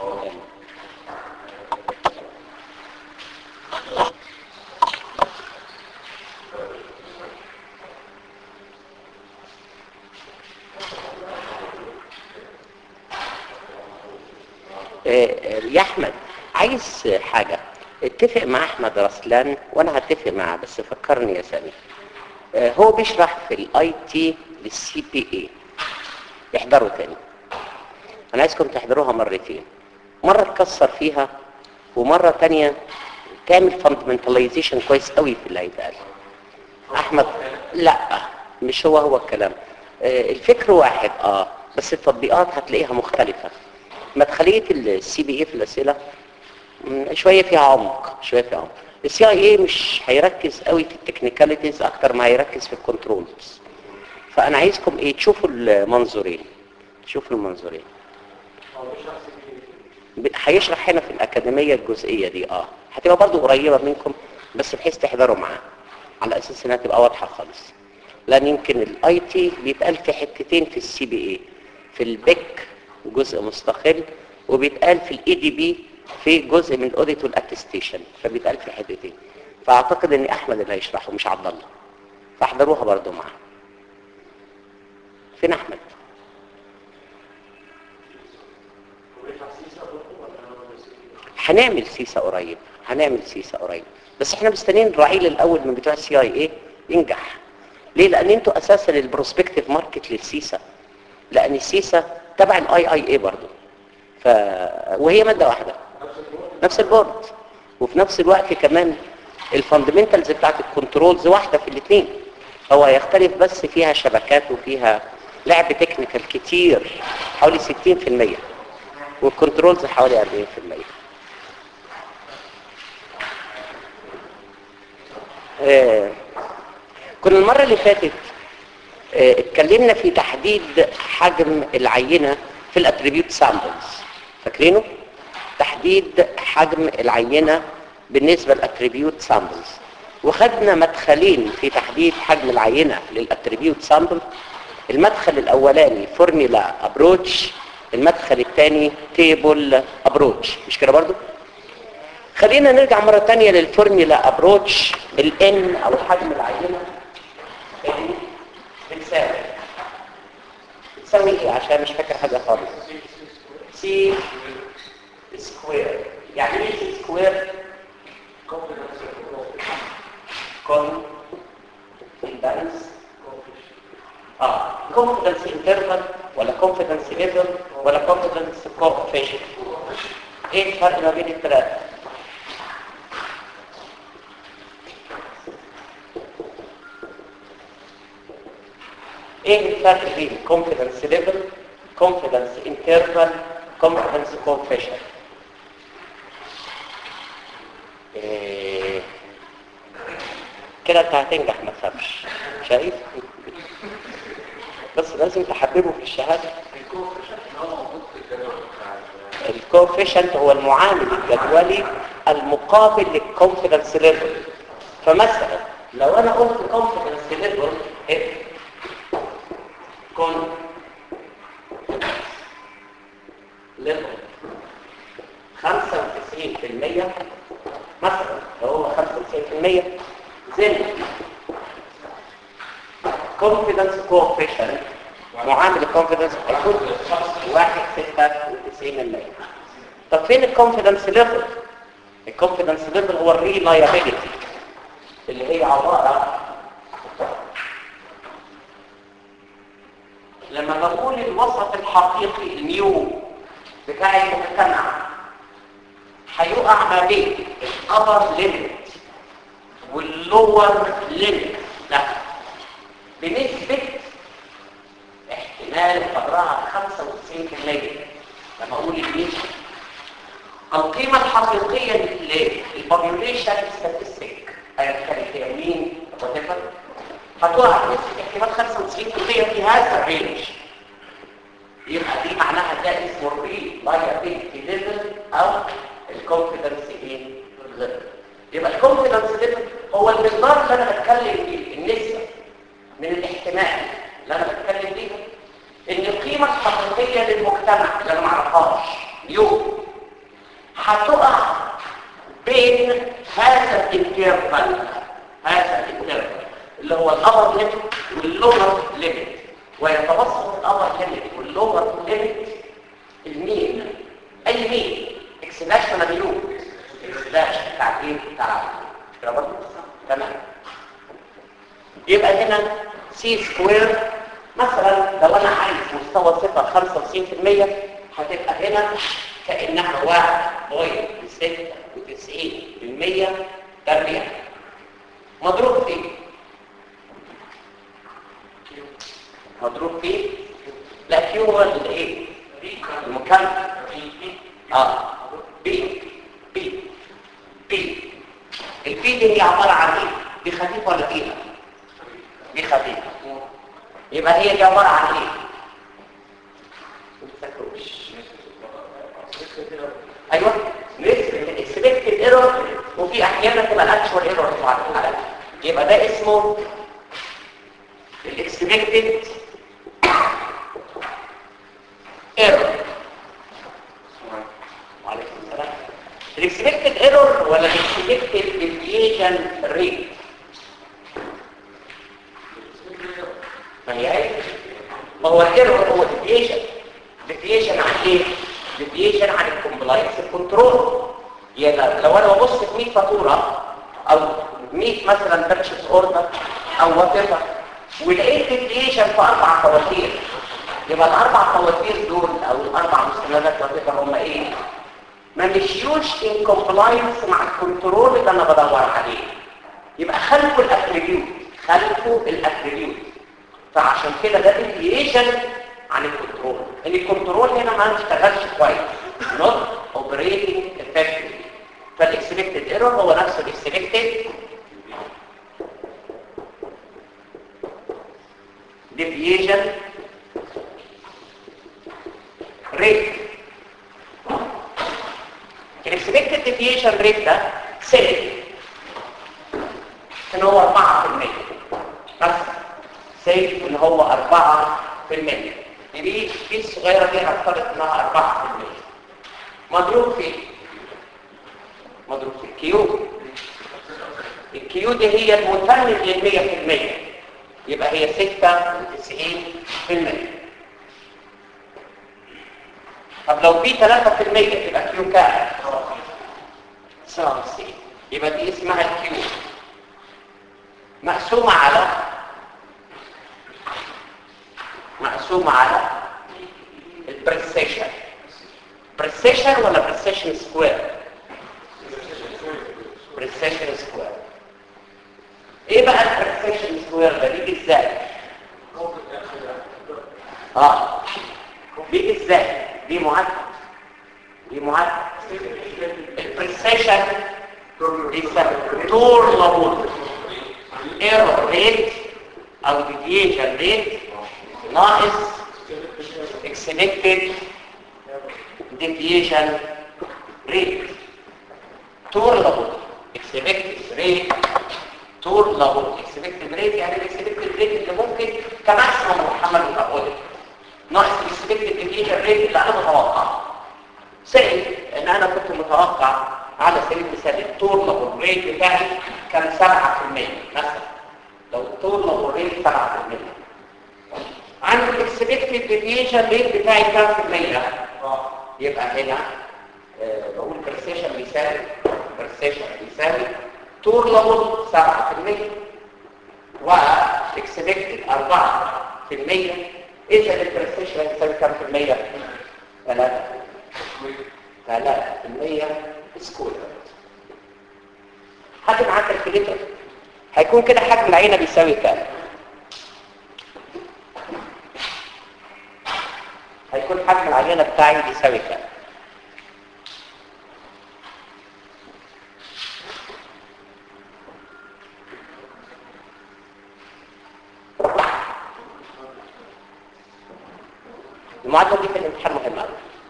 آه، يا احمد عايز حاجة اتفق مع احمد رسلان وانا هتفق معاه بس فكرني يا سامي آه، هو بيشرح في الاي تي للسي بي اي احضروا تاني انا عايزكم تحضروها مرتين مرة تكسر فيها ومرة تانية تعمل فاندمنتاليزيشن كويس قوي في اللي هيتقال احمد لا مش هو هو الكلام آه، الفكر واحد اه بس التطبيقات هتلاقيها مختلفة مدخلية السي بي اي في الاسئلة مم، شوية فيها عمق شوية فيها عمق السي اي اي مش هيركز قوي في التكنيكاليتيز اكتر ما هيركز في الكنترولز فانا عايزكم ايه تشوفوا المنظورين تشوفوا المنظورين ب- هيشرح هنا في الأكاديمية الجزئية دي اه هتبقى برضو قريبة منكم بس بحيث تحضروا معاه على أساس إنها تبقى واضحة خالص لأن يمكن الاي تي بيتقال في حتتين في السي بي اي في البيك جزء مستقل وبيتقال في الاي دي بي في جزء من الاوديت والاتستيشن فبيتقال في حتتين فاعتقد ان احمد اللي هيشرحه مش عبد الله فاحضروها برضو معاه فين احمد هنعمل سيسا قريب هنعمل سيسا قريب بس احنا مستنيين الرعيل الاول من بتوع السي اي اي ينجح ليه لان انتوا اساسا البروسبكتيف ماركت للسيسا لان السيسا تبع الاي اي اي برضه ف وهي ماده واحده نفس البورد وفي نفس الوقت كمان الفاندمنتالز بتاعت الكنترولز واحده في الاثنين هو يختلف بس فيها شبكات وفيها لعب تكنيكال كتير حوالي 60% والكنترولز حوالي 40% آه، كنا المرة اللي فاتت آه، اتكلمنا في تحديد حجم العينة في الاتريبيوت سامبلز فاكرينه؟ تحديد حجم العينة بالنسبة للاتريبيوت سامبلز وخدنا مدخلين في تحديد حجم العينة للاتريبيوت سامبل المدخل الاولاني فورميلا ابروتش المدخل الثاني تيبل ابروتش مش كده برضو؟ خلينا نرجع مرة تانية للفورميلا ابروتش الان او حجم العينة N بتساوي بتساوي ايه عشان مش فاكر حاجة خالص سي سكوير يعني ايه سي سكوير كون امبالانس اه كونفيدنس انترفال ولا كونفيدنس ليفل ولا كونفيدنس كوفيشن ايه الفرق ما بين الثلاثه ايه الفرق بين confidence level confidence interval confidence coefficient إيه كده انت هتنجح ما تخافش شايف بس لازم تحببه في الشهاده الكوفيشنت هو المعامل الجدولي المقابل للكونفيدنس ليفل فمثلا لو انا قلت كونفيدنس ليفل كون ليفل 95% مثلا لو هو 95% زين confidence coefficient معامل الكونفيدنس هيكون 1.96% طب فين الكونفيدنس ليفل الكونفيدنس ليفل هو الريلايابيلتي اللي هي عباره لما بقول الوسط الحقيقي الميو بتاع المجتمع هيقع ما بين الابر ليميت واللور ليميت لا بنسبة احتمال قدرها 95% لما اقول الميو القيمة الحقيقية للبوبيوليشن ستاتستيك ايا كانت هي مين وات هتقع بنسبة احتمال 95% في هذا الرينج يبقى دي معناها ده اسمه الري لايابيلتي ليفل او الكونفيدنس ايه ليفل يبقى الكونفيدنس ليفل هو المقدار اللي انا بتكلم فيه النسبة من الاحتمال اللي انا بتكلم فيه ان القيمة الحقيقية للمجتمع اللي انا ما اعرفهاش يو هتقع بين هذا الانترفال هذا الانترفال اللي هو الابر ليميت واللور ليميت ويتوسط الابر ليميت واللور ليميت المين اي مين اكسلاش ولا ميلو اكسلاش تعديل تعال كده برضه تمام يبقى هنا سي سكوير مثلا لو انا عايز مستوى صفر 95% هتبقى هنا كانها واحد بوينت ستة وتسعين بالمية تربيع مضروب فيه مضروب فيه لا كيو هو الايه المكمل اه بي بي بي البي دي هي عبارة عن ايه دي خفيفة ولا تقيلة دي خفيفة يبقى هي دي عبارة عن ايه ايوه نسبة الاكسبكتد ايرور وفي احيانا تبقى الاكشوال ايرور على يبقى ده اسمه الاكسبكتد ايرور وعليكم السلام الاكسبكتد ايرور ولا الاكسبكتد ديفيشن ريت ما هي ايه ما هو الايرور هو ديفيشن ديفيشن عن ايه ديفيشن عن الكومبلاينس كنترول يعني لو انا ببص في 100 فاتوره او 100 مثلا بيرشيز اوردر او وات ايفر ولقيت ديفيشن في اربع فواتير يبقى الاربع فواتير دول او الاربع مستندات وات ايفر هم ايه ما مشيوش ان كومبلاينس مع الكنترول اللي انا بدور عليه يبقى خلفوا الاتريبيوت خلفوا الاتريبيوت فعشان كده ده ديفيشن عن الكنترول ان الكنترول هنا ما اشتغلش كويس not operating effectively فالاكسبكتد ايرور هو نفسه الاكسبكتد deviation rate الاكسبكتد deviation rate ده سيل ان هو 4% بس سيل ان هو 4% دي دي الصغيره دي هفترض انها 4% مضروب في مضروب في الكيو الكيو دي هي المتمم لل 100% يبقى هي 96% طب لو في 3% تبقى كيو كام 99 يبقى دي اسمها الكيو مقسومه على مقسومة على البرسيشن برسيشن ولا برسيشن سكوير برسيشن سكوير ايه بقى البرسيشن سكوير ده بيجي ازاي اه بيجي ازاي دي معادله دي معادله البرسيشن بيسمى تور لابود ايرور ريت او ديفيشن ريت ناقص expected deviation rate tolerable expected rate tolerable expected rate يعني expected rate اللي ممكن كماكسيمم محمل متقول ناقص expected deviation rate اللي انا متوقع سأل ان انا كنت متوقع على سبيل المثال التورلابل ريت بتاعي كان 7% مثلا لو التورلابل ريت 7% عن الاكسبكتد ديفيشن ريت بتاعي كام في المية يبقى هنا آه بقول برسيشن بيساوي برسيشن بيساوي تور ليفل 7% واكسبكتد 4% اذا البرسيشن يساوي كام في المية 3 3% سكوير حد معاه كالكوليتر هيكون كده حجم العينه بيساوي كام هيكون حجم العينة بتاعي بيساوي كام المعادلة دي في الامتحان مهمة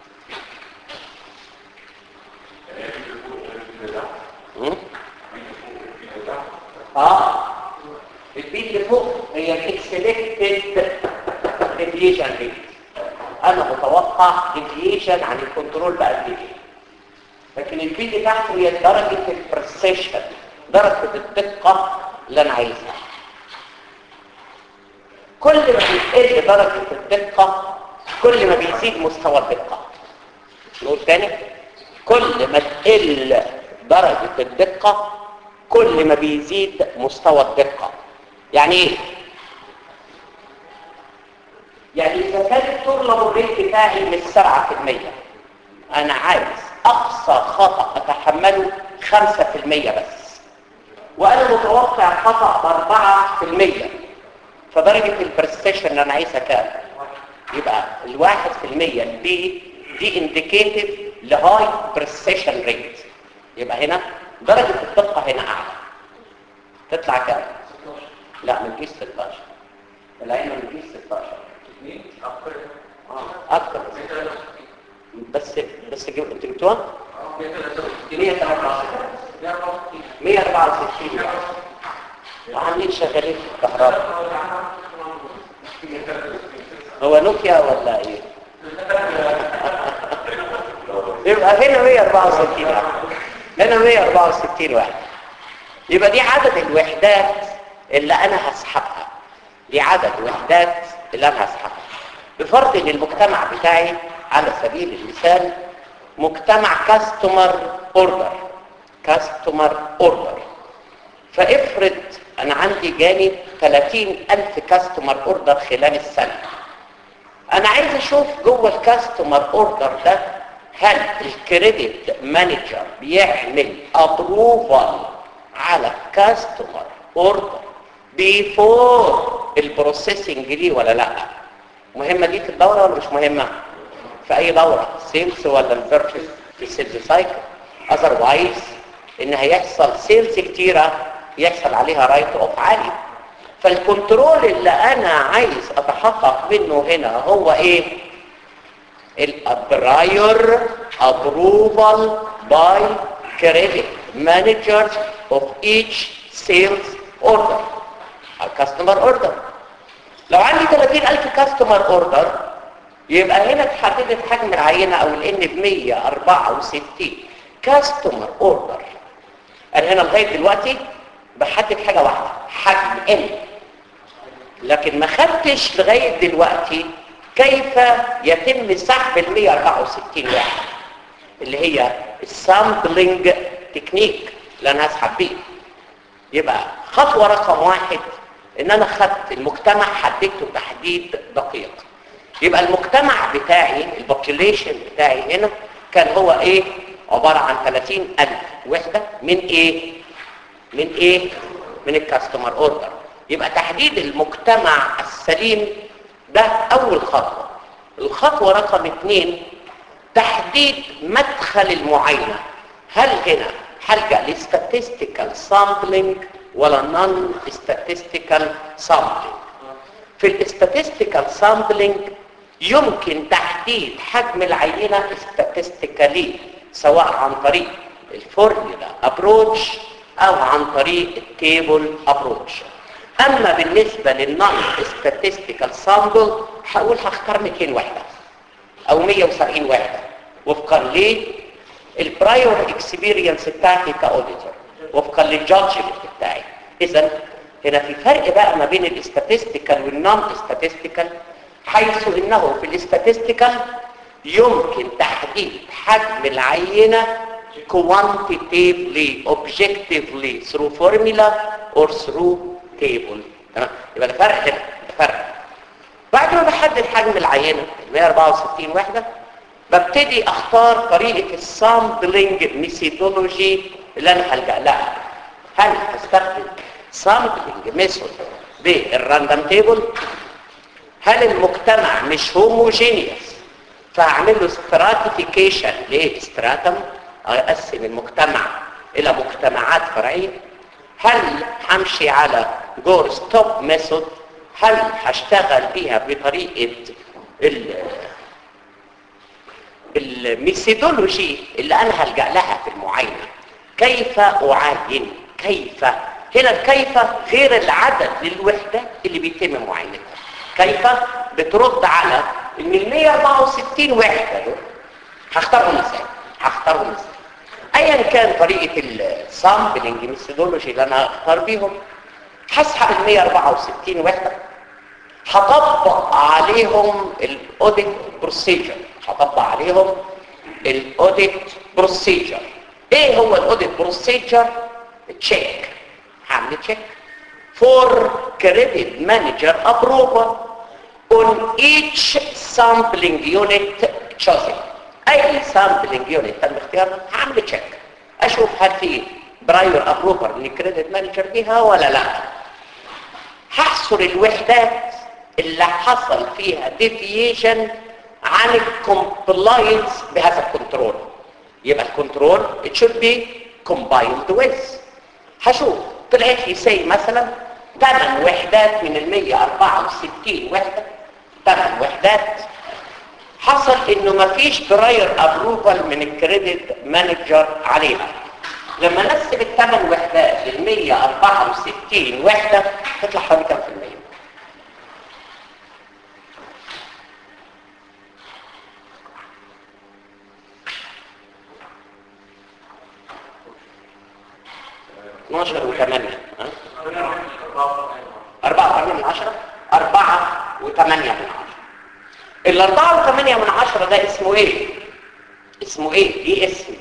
اه البيت اللي فوق هي الاكسلكتد ديفيشن ريت انا متوقع ديفيشن عن الكنترول بقد ايه لكن البي دي تحته هي درجة البرسيشن درجة الدقة اللي انا عايزها كل ما بتقل درجة الدقة كل ما بيزيد مستوى الدقة نقول تاني كل ما تقل درجة الدقة كل ما بيزيد مستوى الدقة يعني ايه يعني اذا كان الطلب الريت بتاعي مش 7% انا عايز اقصى خطأ اتحمله 5% بس وانا متوقع خطأ ب 4% فدرجة البرستيشن اللي انا عايزها كام يبقى الواحد في المية البي دي انديكيتيف لهاي برستيشن ريت يبقى هنا درجة الدقة هنا اعلى تطلع كام لا ما تجيش 16 العين ما تجيش 16 اه اكتر بس بس جب... انت جبتوها 164 وعاملين شغالين في الكهرباء هو نوكيا ولا ايه يبقى هنا 164 واحد هنا 164 واحد يبقى دي عدد الوحدات اللي انا هسحبها دي عدد وحدات اللي انا هسحبها بفرض ان المجتمع بتاعي على سبيل المثال مجتمع كاستمر اوردر كاستمر اوردر فافرض انا عندي جاني 30 الف كاستمر اوردر خلال السنة انا عايز اشوف جوه الكاستمر اوردر ده هل الكريدت مانجر بيعمل ابروفال على كاستمر اوردر بيفور البروسيسنج دي ولا لا مهمة دي في الدورة ولا مش مهمة في اي دورة سيلز ولا الفيرتشس في السيلز سايكل اذروايز ان هيحصل سيلز كتيرة يحصل عليها رايت اوف عالي فالكنترول اللي انا عايز اتحقق منه هنا هو ايه الابرايور ابروفال باي كريدت مانجر اوف ايتش سيلز اوردر الكاستمر اوردر لو عندي 30000 كاستمر اوردر يبقى هنا اتحددت حجم العينه او الان ب 164 كاستمر اوردر انا هنا لغايه دلوقتي بحدد حاجه واحده حجم ان لكن ما خدتش لغايه دلوقتي كيف يتم سحب ال 164 واحد اللي هي السامبلنج تكنيك اللي انا هسحب بيه يبقى خطوه رقم واحد ان انا خدت المجتمع حددته تحديد دقيق يبقى المجتمع بتاعي البوبوليشن بتاعي هنا كان هو ايه عبارة عن 30 ألف وحدة من ايه من ايه من الكاستمر اوردر يبقى تحديد المجتمع السليم ده اول خطوة الخطوة رقم اثنين تحديد مدخل المعاينة هل هنا هلجأ لستاتستيكال سامبلينج ولا نون statistical sampling في الاستاتستيكال سامبلينج يمكن تحديد حجم العينة statistically سواء عن طريق الفورمولا ابروتش او عن طريق التيبل ابروتش اما بالنسبة للنون statistical سامبل هقول هختار 200 وحدة او 170 وحدة وفقا ليه البرايور اكسبيرينس بتاعتي كاوديتور وفقا للجادجمنت بتاعي اذا هنا في فرق بقى ما بين الاستاتستيكال والنون استاتستيكال حيث انه في الاستاتستيكال يمكن تحديد حجم العينه quantitatively objectively through formula or through table تمام يبقى ده فرق هنا ده فرق بعد ما بحدد حجم العينه 164 وحده ببتدي اختار طريقه السامبلنج ميثودولوجي اللي انا هلجا لها هل هستخدم سامبلنج ميثود بالراندوم تيبل هل المجتمع مش هوموجينيوس فاعمل له ستراتيفيكيشن لاستراتم اقسم المجتمع الى مجتمعات فرعيه هل همشي على جور ستوب ميثود هل هشتغل بيها بطريقه الميثودولوجي اللي انا هلجا لها في المعاينه كيف اعاين كيف هنا الكيف غير العدد للوحدة اللي بيتم معاينتها كيف بترد على ان ال 164 وحدة دول هختارهم ازاي هختارهم ازاي ايا كان طريقه السامبلنج ميثودولوجي اللي انا اختار بيهم هسحب ال 164 وحده هطبق عليهم الاوديت بروسيجر هطبق عليهم الاوديت بروسيجر ايه هو الاوديت بروسيجر تشيك هعمل تشيك for credit manager approval on each sampling unit chosen اي sampling unit تم اختيارها هعمل تشيك اشوف هل في برايور ابروفر للكريدت مانجر بيها ولا لا هحصر الوحدات اللي حصل فيها ديفيشن عن الكومبلاينس بهذا الكنترول يبقى الكنترول it should be combined with هشوف طلعت لي سي مثلا 8 وحدات من ال 164 وحده 8 وحدات حصل انه مفيش براير ابروفال من الكريدت مانجر عليها لما نقسم الثمان وحدات لل 164 وحده تطلع حوالي كام في المية؟ اتناشر وثمانية أربعة وثمانية من عشرة أربعة وثمانية من عشرة الأربعة وثمانية من عشرة ده اسمه إيه؟ اسمه إيه؟ دي اسم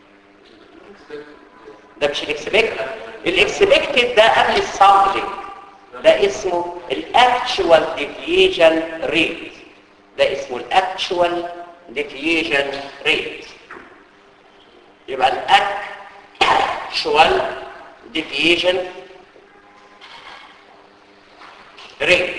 ده مش الاكسبكتد الاكسبكتد ده قبل السامبلينج ده اسمه الاكتشوال ديفيجن ريت ده اسمه الاكتشوال ديفيجن ريت يبقى الاكتشوال ديفيجن ريت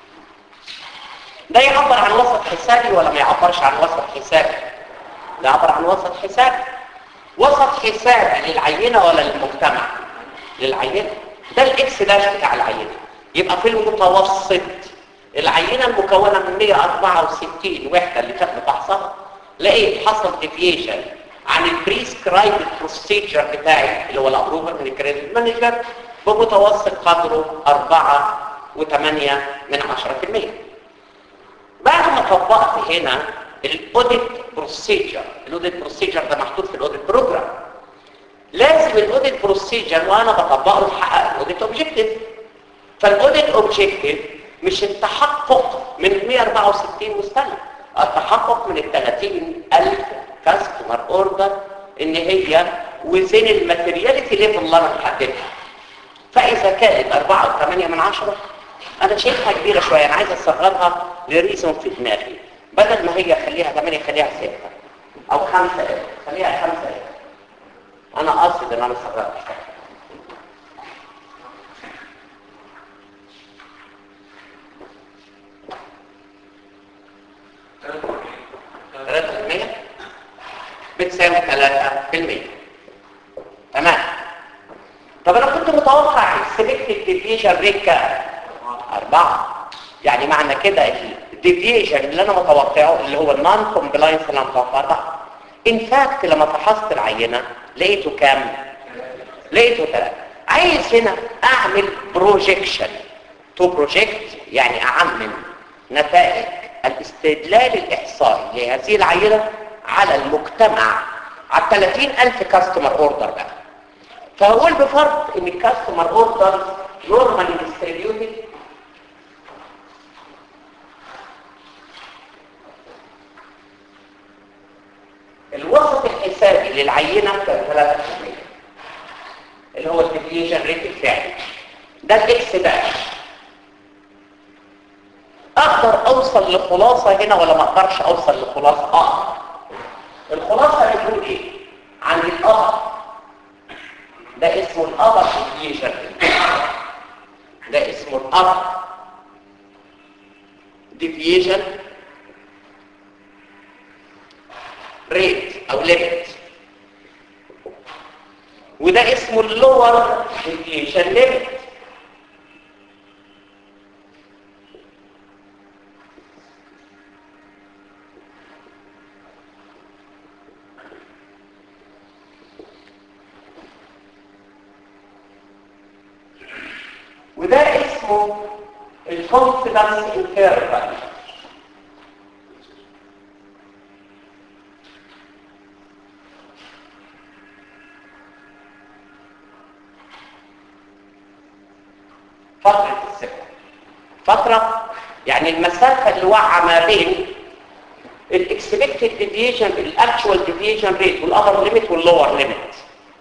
ده يعبر عن وسط حسابي ولا ما يعبرش عن وسط حسابي ده يعبر عن وسط حسابي وسط حسابي للعينة ولا للمجتمع للعينة ده الاكس داش بتاع العينة يبقى في المتوسط العينة المكونة من 164 وحدة اللي تم فحصها لقيت حصل ديفيشن عن البريسكرايب بروسيجر بتاعي اللي هو الابروفر من الكريدت مانجر بمتوسط قدره 4 و8 من 10% بعد ما طبقت هنا الاوديت بروسيجر الاوديت بروسيجر ده محطوط في الاوديت بروجرام لازم الاوديت بروسيجر وانا بطبقه يحقق الاوديت اوبجيكتيف فالاوديت اوبجيكتيف مش التحقق من ال 164 مستند التحقق من ال 30000 كاستمر اوردر ان هي وزين الماتيرياليتي ليفل اللي انا محددها فاذا كانت 4 و8 من 10 انا شايفها كبيره شويه انا عايز اصغرها لريزون في دماغي بدل ما هي خليها 8 خليها 6 او 5 خليها 5 انا قاصد ان انا اصغرها شويه ثلاثة في المية بتساوي ثلاثة في المية تمام طب انا كنت متوقع السلكتد ديفيشن ريت كام؟ أربعة يعني معنى كده الديفيشن اللي انا متوقعه اللي هو النون كومبلاينس اللي انا متوقعه ان فاكت لما فحصت العينة لقيته كام؟ لقيته ثلاثة عايز هنا اعمل بروجيكشن تو بروجيكت يعني اعمم نتائج الاستدلال الإحصائي لهذه العينة على المجتمع على 30000 كاستمر اوردر بقى فأقول بفرض ان الكاستمر اوردر نورمالي ديستريبيوتد الوسط الحسابي للعينة كان 3% اللي هو الديفيشن ريت الفعلي ده الاكس داش اقدر اوصل لخلاصة هنا ولا ما اقدرش اوصل لخلاصة اقدر الخلاصة بتقول ايه عن الأثر ده اسمه الأثر ديفيشن ده اسمه الأثر ديفيشن ريت او ليميت وده اسمه اللور ديفيشن ليميت وده اسمه الكونفيدنس انترفال فترة الثقة فترة يعني المسافة اللي واقعة ما بين الاكسبكتد ديفيشن الاكشوال ديفيشن ريت والابر ليميت واللور ليميت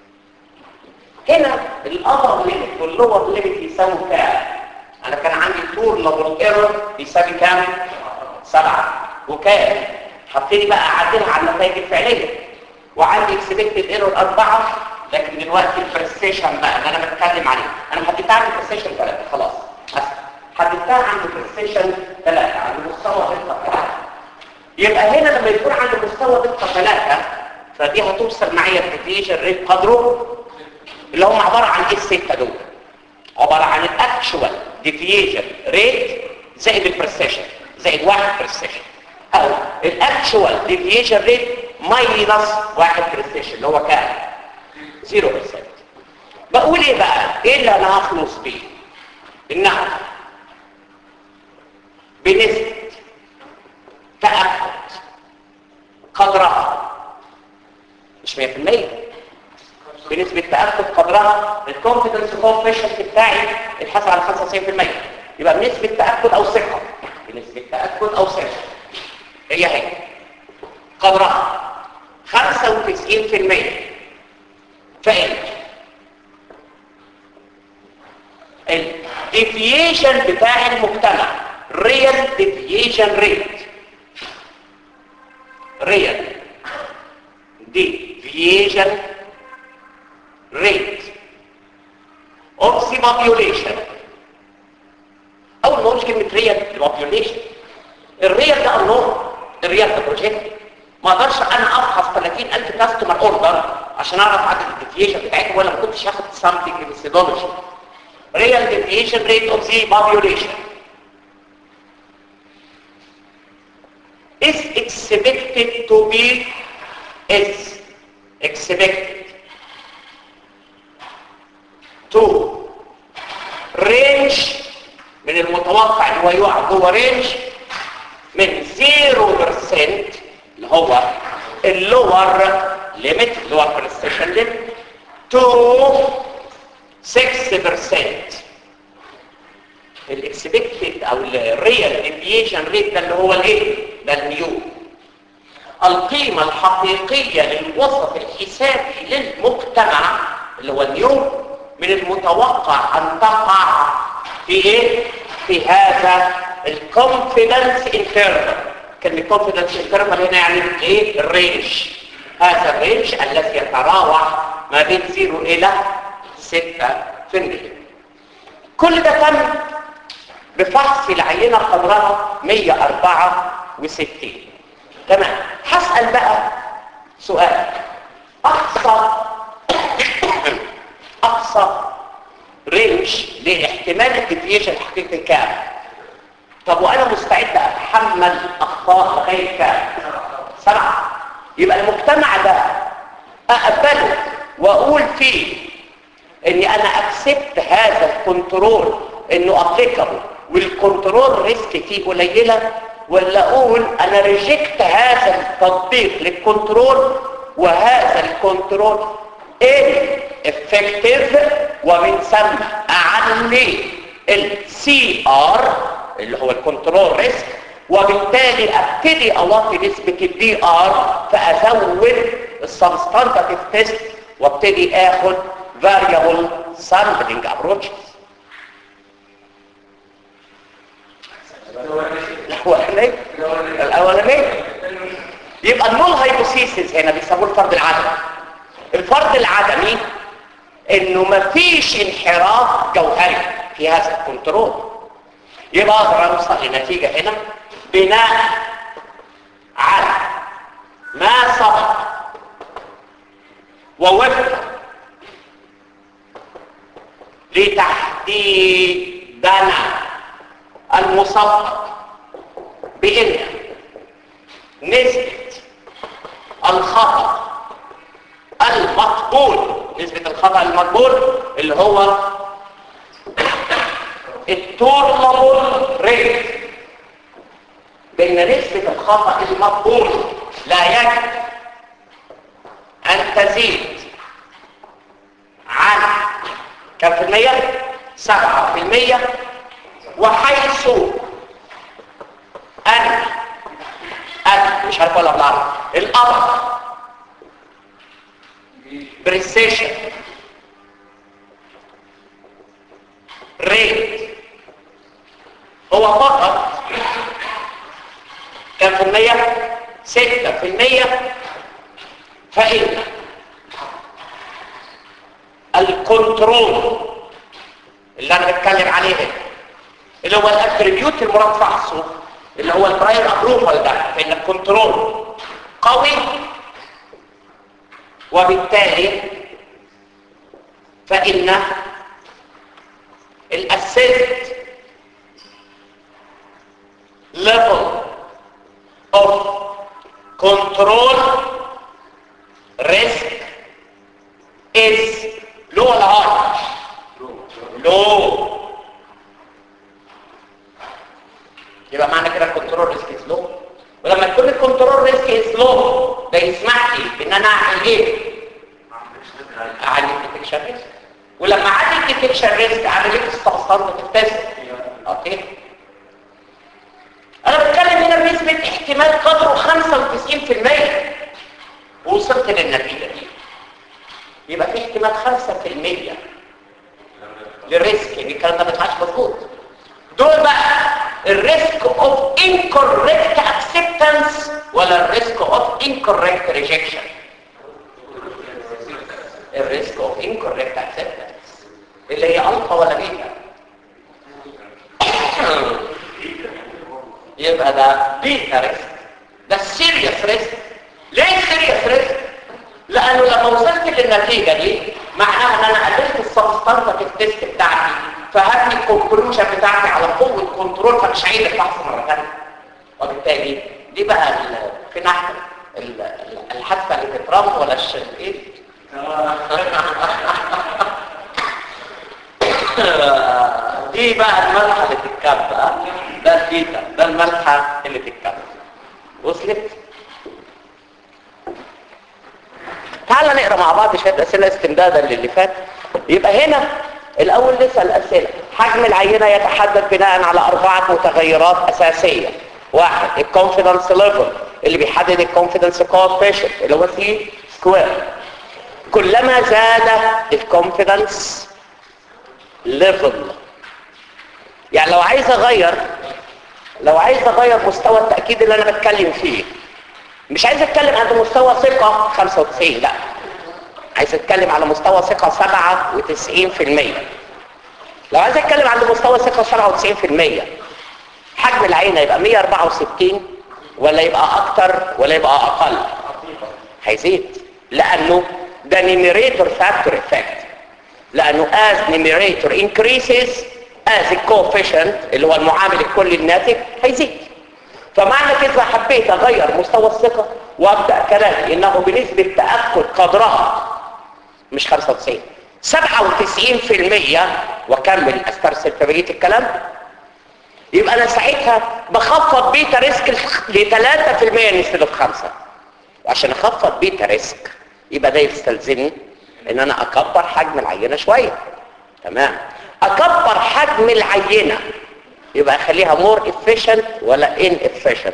هنا الابر ليميت واللور ليميت يساوي كام انا كان عندي طول لابور ايرور يساوي كام سبعة وكام هبتدي بقى اعدلها على النتائج الفعليه وعندي اكسبكتد ايرور أربعة لكن دلوقتي البرستيشن بقى اللي انا بتكلم عليه انا حددتها عند البرستيشن ثلاثة خلاص أسف. حددتها عند البرستيشن ثلاثة عند مستوى دقة ثلاثة يبقى هنا لما يكون عند مستوى دقة ثلاثة فدي هتوصل معايا الديفيشن ريت قدره اللي هم عبارة عن ايه الستة دول عبارة عن الاكشوال ديفيشن ريت زائد البرستيشن زائد واحد برستيشن او الاكشوال ديفيشن ريت ماينس واحد برستيشن اللي هو كام 0% بقول ايه بقى ايه اللي انا هخلص بيه انها بنسبة تأكد قدرها مش 100% بنسبة تأكد قدرها الكونفيدنس كوفيشنت بتاعي الحصل على 95% يبقى بنسبة تأكد أو ثقة بنسبة تأكد أو ثقة هي هي قدرها 95% فإن الديفيشن بتاع المجتمع ريال ديفيشن ريت ريال deviation rate of the population اول ما اقول كلمه ريال population الريال ده الله الريال ده بروجكت ما اقدرش انا افحص 30000 كاستمر اوردر عشان اعرف عدد الديفيشن بتاعتهم ولا ما كنتش هاخد سامبلنج ميثودولوجي ريال deviation rate of the population is expected to be is expected to range من المتوقع ان هو يقع جوه رينج من 0% اللي هو اللور ليميت اللي هو البرستيشن ليميت تو 6% الاكسبكتد او الريال ديفيشن ريت ده اللي هو الايه ده الميو القيمة الحقيقية للوسط الحسابي للمجتمع اللي هو اليوم من المتوقع أن تقع في إيه؟ في هذا الكونفيدنس انترفال كلمة كونفيدنس انترفال هنا يعني إيه؟ الرينج هذا الرينج الذي يتراوح ما بين 0 إلى 6% كل ده تم بفحص العينة قدرها 164 تمام هسأل بقى سؤال أقصى أقصى رينج لاحتمال الديفيشن الحقيقي كام طب وأنا مستعد أتحمل أخطاء لغاية كام سبعة يبقى المجتمع ده أقبله وأقول فيه إني أنا أكسبت هذا الكنترول إنه أبليكابل والكنترول ريسك فيه قليلة ولا اقول انا ريجكت هذا التطبيق للكنترول وهذا الكنترول ايه افكتيف ومن ثم اعلي السي ار اللي هو الكنترول ريسك وبالتالي ابتدي اوطي نسبة الدي ار فازود السبستانتيف تيست وابتدي اخد variable sampling approaches الاولانيه الاولانيه يبقى النول هايبوثيسيس هنا بيسموه الفرض العدمي الفرض العدمي انه مفيش انحراف جوهري في هذا الكنترول يبقى اقدر اوصل لنتيجه هنا بناء على ما سبق ووفق لتحديدنا المصدق بان نسبة الخطأ المقبول نسبة الخطأ المقبول اللي هو التورلابل ريت بين نسبة الخطأ المقبول لا يجب أن تزيد عن كم في المية؟ سبعة في المية وحيث أن أن مش عارف ولا بالعربي الأمر بريسيشن ريت هو فقط كم في المية؟ ستة في المية فإن الكنترول اللي أنا بتكلم عليه هنا اللي هو الاتريبيوت المراد فحصه اللي هو البراير ابروفال ده فإن الكنترول قوي وبالتالي فإن الاسيست level of control risk is low ولا high low يبقى معنى كده الكنترول ريسك از لو ولما يكون الكنترول ريسك از لو ده يسمح لي بان انا اعمل ايه اعلي الديتكشن ريسك ولما اعلي الديتكشن ريسك اعمل ايه استفسار في التست اوكي انا بتكلم هنا بنسبه احتمال قدره 95% ووصلت للنتيجه دي يبقى في احتمال 5% للريسك يعني الكلام ده ما يطلعش مظبوط دول بقى الريسك اوف incorrect acceptance ولا الريسك اوف incorrect rejection الريسك اوف incorrect acceptance اللي هي الفا ولا بيتا يبقى ده بيتا ريسك ده السيريس ريسك ليه السيريس ريسك لانه لما وصلت للنتيجه دي معناها ان انا قللت السبستانتيف تيست بتاعتي فهبني الكونكلوجن بتاعتي على قوه كنترول فمش هعيد الفحص مره ثانيه وبالتالي دي بقى ال- في ناحيه ال- ال- الحادثه اللي بترام ولا الش ايه دي بقى الملحه اللي تتكب بقى. ده البيتا ده الملحه اللي تتكب وصلت تعال نقرا مع بعض شويه اسئله استمدادا للي فات يبقى هنا الاول نسال اسئله حجم العينه يتحدد بناء على اربعه متغيرات اساسيه واحد الكونفيدنس ليفل اللي بيحدد الكونفيدنس كوفيشنت اللي هو سي سكوير كلما زاد الكونفيدنس ليفل يعني لو عايز اغير لو عايز اغير مستوى التاكيد اللي انا بتكلم فيه مش عايز اتكلم عند مستوى ثقة 95 لا عايز اتكلم على مستوى ثقة 97% لو عايز اتكلم عند مستوى ثقة 97% حجم العين يبقى 164 ولا يبقى اكتر ولا يبقى اقل هيزيد لانه ده numerator factor effect لانه as numerator increases as the coefficient اللي هو المعامل الكلي الناتج هيزيد فمعنى كده حبيت اغير مستوى الثقة وابدأ كلامي انه بنسبة تأكد قدرها مش 95 97% واكمل استرسل في بقية الكلام يبقى انا ساعتها بخفض بيتا ريسك ل 3% نسبة الخمسة وعشان اخفض بيتا ريسك يبقى ده يستلزمني ان انا اكبر حجم العينة شوية تمام اكبر حجم العينة يبقى اخليها more efficient ولا inefficient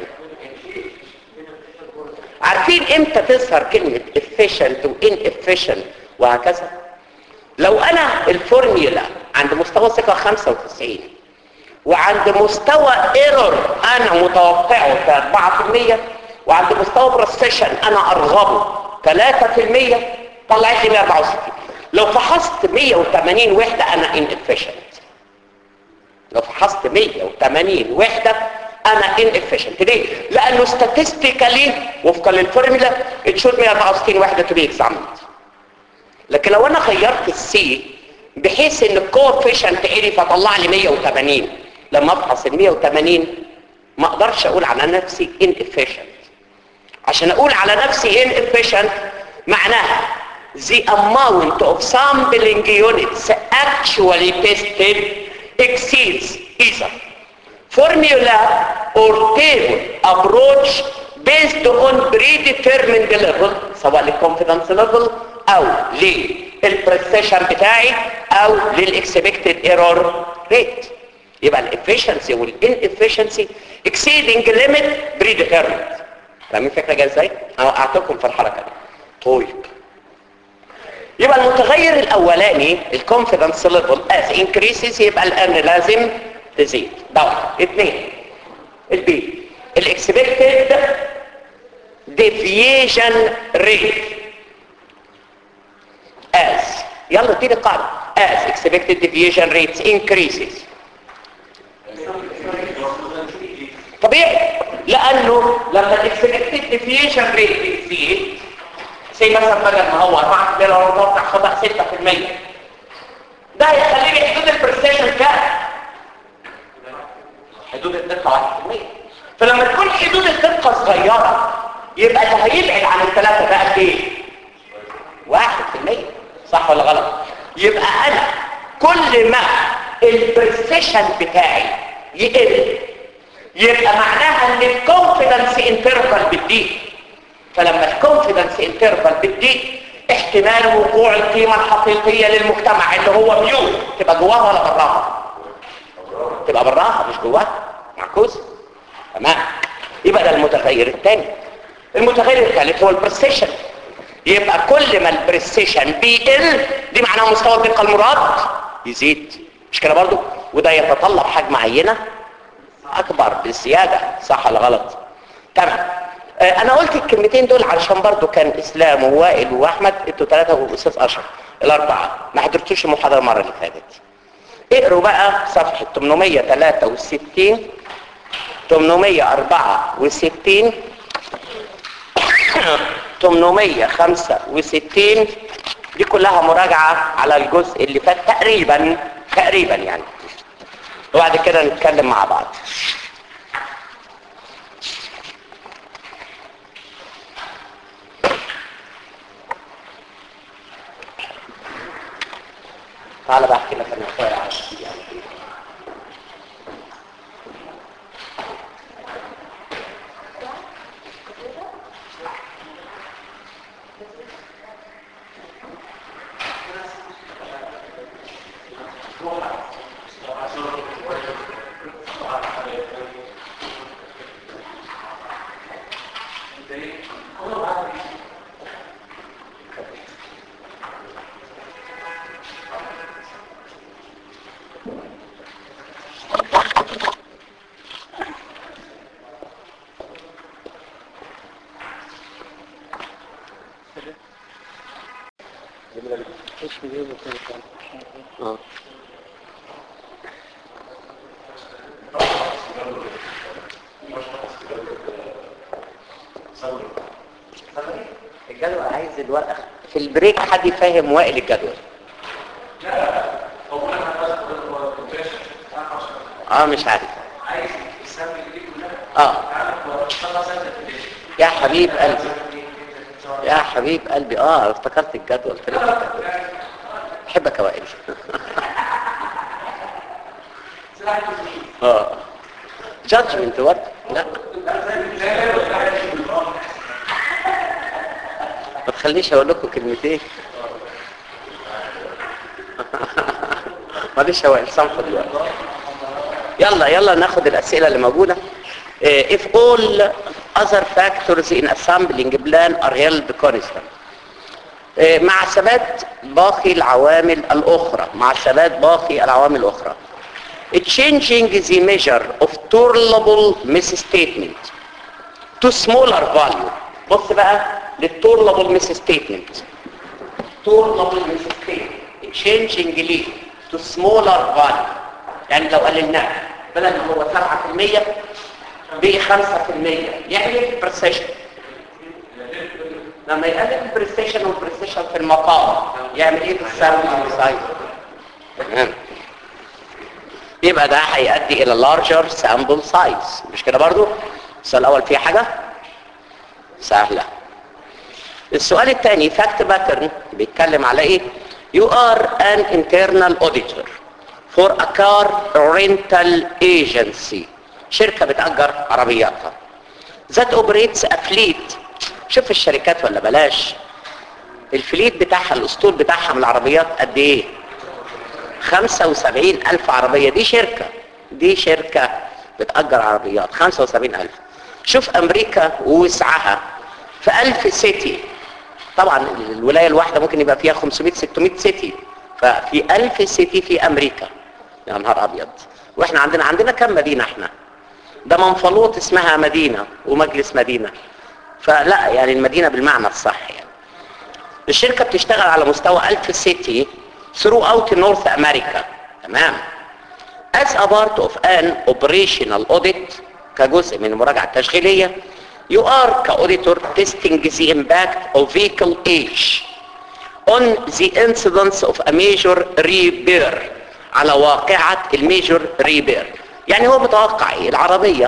عارفين امتى تظهر كلمة efficient و inefficient وهكذا لو انا الفورميولا عند مستوى ثقة 95 وعند مستوى ايرور انا متوقعه في 4% وعند مستوى برستيشن انا ارغبه 3% طلعت لي 164 لو فحصت 180 وحدة انا inefficient لو فحصت 180 وحدة انا inefficient ليه؟ لانه statistically وفقا للفورمولا تشوف 164 وحدة to be examined لكن لو انا غيرت السي بحيث ان الكوفيشنت عرف فطلع لي 180 لما افحص ال 180 ما اقدرش اقول على نفسي inefficient عشان اقول على نفسي inefficient معناها the amount of sampling units actually tested exceeds either formula or table approach based on predetermined level سواء للconfidence level او للبريسيشن بتاعي او للاكسبكتد ايرور ريت يبقى الافشنسي والانفشنسي اكسيدنج ليميت بريديترمنت فاهمين الفكره جايه ازاي؟ انا وقعتكم في الحركه دي طيب يبقى المتغير الاولاني الكونفيدنس ليفل از انكريسز يبقى الان لازم تزيد ده واحد اثنين البي الاكسبكتد ديفيشن ريت as يلا اديني القاعده as expected deviation rates increases طبيعي لانه لما الاكسبكتد ديفيشن ريت بتزيد زي مثلا بدل ما هو 4% لو متوقع خطا 6% ده هيخلي لي حدود البرستيشن كام؟ حدود الدقه 1% فلما تكون حدود الدقه صغيره يبقى ده هيبعد عن الثلاثه ده قد ايه؟ 1% صح ولا غلط؟ يبقى انا كل ما البرستيشن بتاعي يقل يبقى معناها ان الكونفيدنس انترفال بتضيق فلما الكونفيدنس انترفال بتضيق احتمال وقوع القيمة الحقيقية للمجتمع اللي هو بيو تبقى جواها ولا براها تبقى براها مش جواها معكوس تمام يبقى ده المتغير الثاني المتغير الثالث هو البرسيشن يبقى كل ما البرسيشن بيقل دي معناها مستوى الدقة المراد يزيد مش كده برضو وده يتطلب حجم عينة اكبر بالزيادة صح ولا غلط تمام آه انا قلت الكلمتين دول علشان برضو كان اسلام ووائل واحمد انتوا ثلاثة واستاذ اشرف الاربعة ما حضرتوش المحاضرة المرة اللي فاتت اقروا بقى صفحة 863 864 865 دي كلها مراجعة على الجزء اللي فات تقريبا تقريبا يعني وبعد كده نتكلم مع بعض تعالى بحكي لك انا شويه عن يعني اه الجدول عايز الورقه في البريك حد يفهم وائل الجدول اه مش عارف اه يا حبيب قلبي يا حبيب قلبي اه افتكرت الجدول طلعت الجدول بحبك يا وائل اه جادجمنت وات لا ما تخليش اقول لكم كلمتين معلش يا وائل سامحوا دلوقتي يلا يلا ناخد الاسئله اللي موجوده if all other factors in assembling plan are held constant مع ثبات باقي العوامل الأخرى مع ثبات باقي العوامل الأخرى changing the measure of tolerable misstatement to smaller value بص بقى للtolerable misstatement tolerable misstatement changing ليه to smaller value يعني لو قللناه بدل ما هو 7% بقي 5% يعني ايه البرسيشن لما يقلل البرستيشن والبرستيشن في المقام يعمل ايه في السامبل سايز تمام يبقى ده هيؤدي الى larger sample size مش كده برضو السؤال الاول فيه حاجه سهله السؤال الثاني فاكت باترن بيتكلم على ايه you are an internal auditor for a car rental agency شركه بتأجر عربياتها that operates a fleet شوف الشركات ولا بلاش الفليت بتاعها الاسطول بتاعها من العربيات قد ايه 75 الف عربية دي شركة دي شركة بتأجر عربيات 75 الف شوف امريكا ووسعها في الف سيتي طبعا الولاية الواحدة ممكن يبقى فيها 500 600 سيتي ففي الف سيتي في امريكا يا نهار ابيض واحنا عندنا عندنا كم مدينة احنا ده منفلوط اسمها مدينة ومجلس مدينة فلا يعني المدينة بالمعنى الصح يعني الشركة بتشتغل على مستوى ألف سيتي throughout North America تمام as a part of an operational audit كجزء من المراجعة التشغيلية you are كauditor testing the impact of vehicle age on the incidence of a major repair على واقعة الميجور ريبير يعني هو متوقع ايه العربية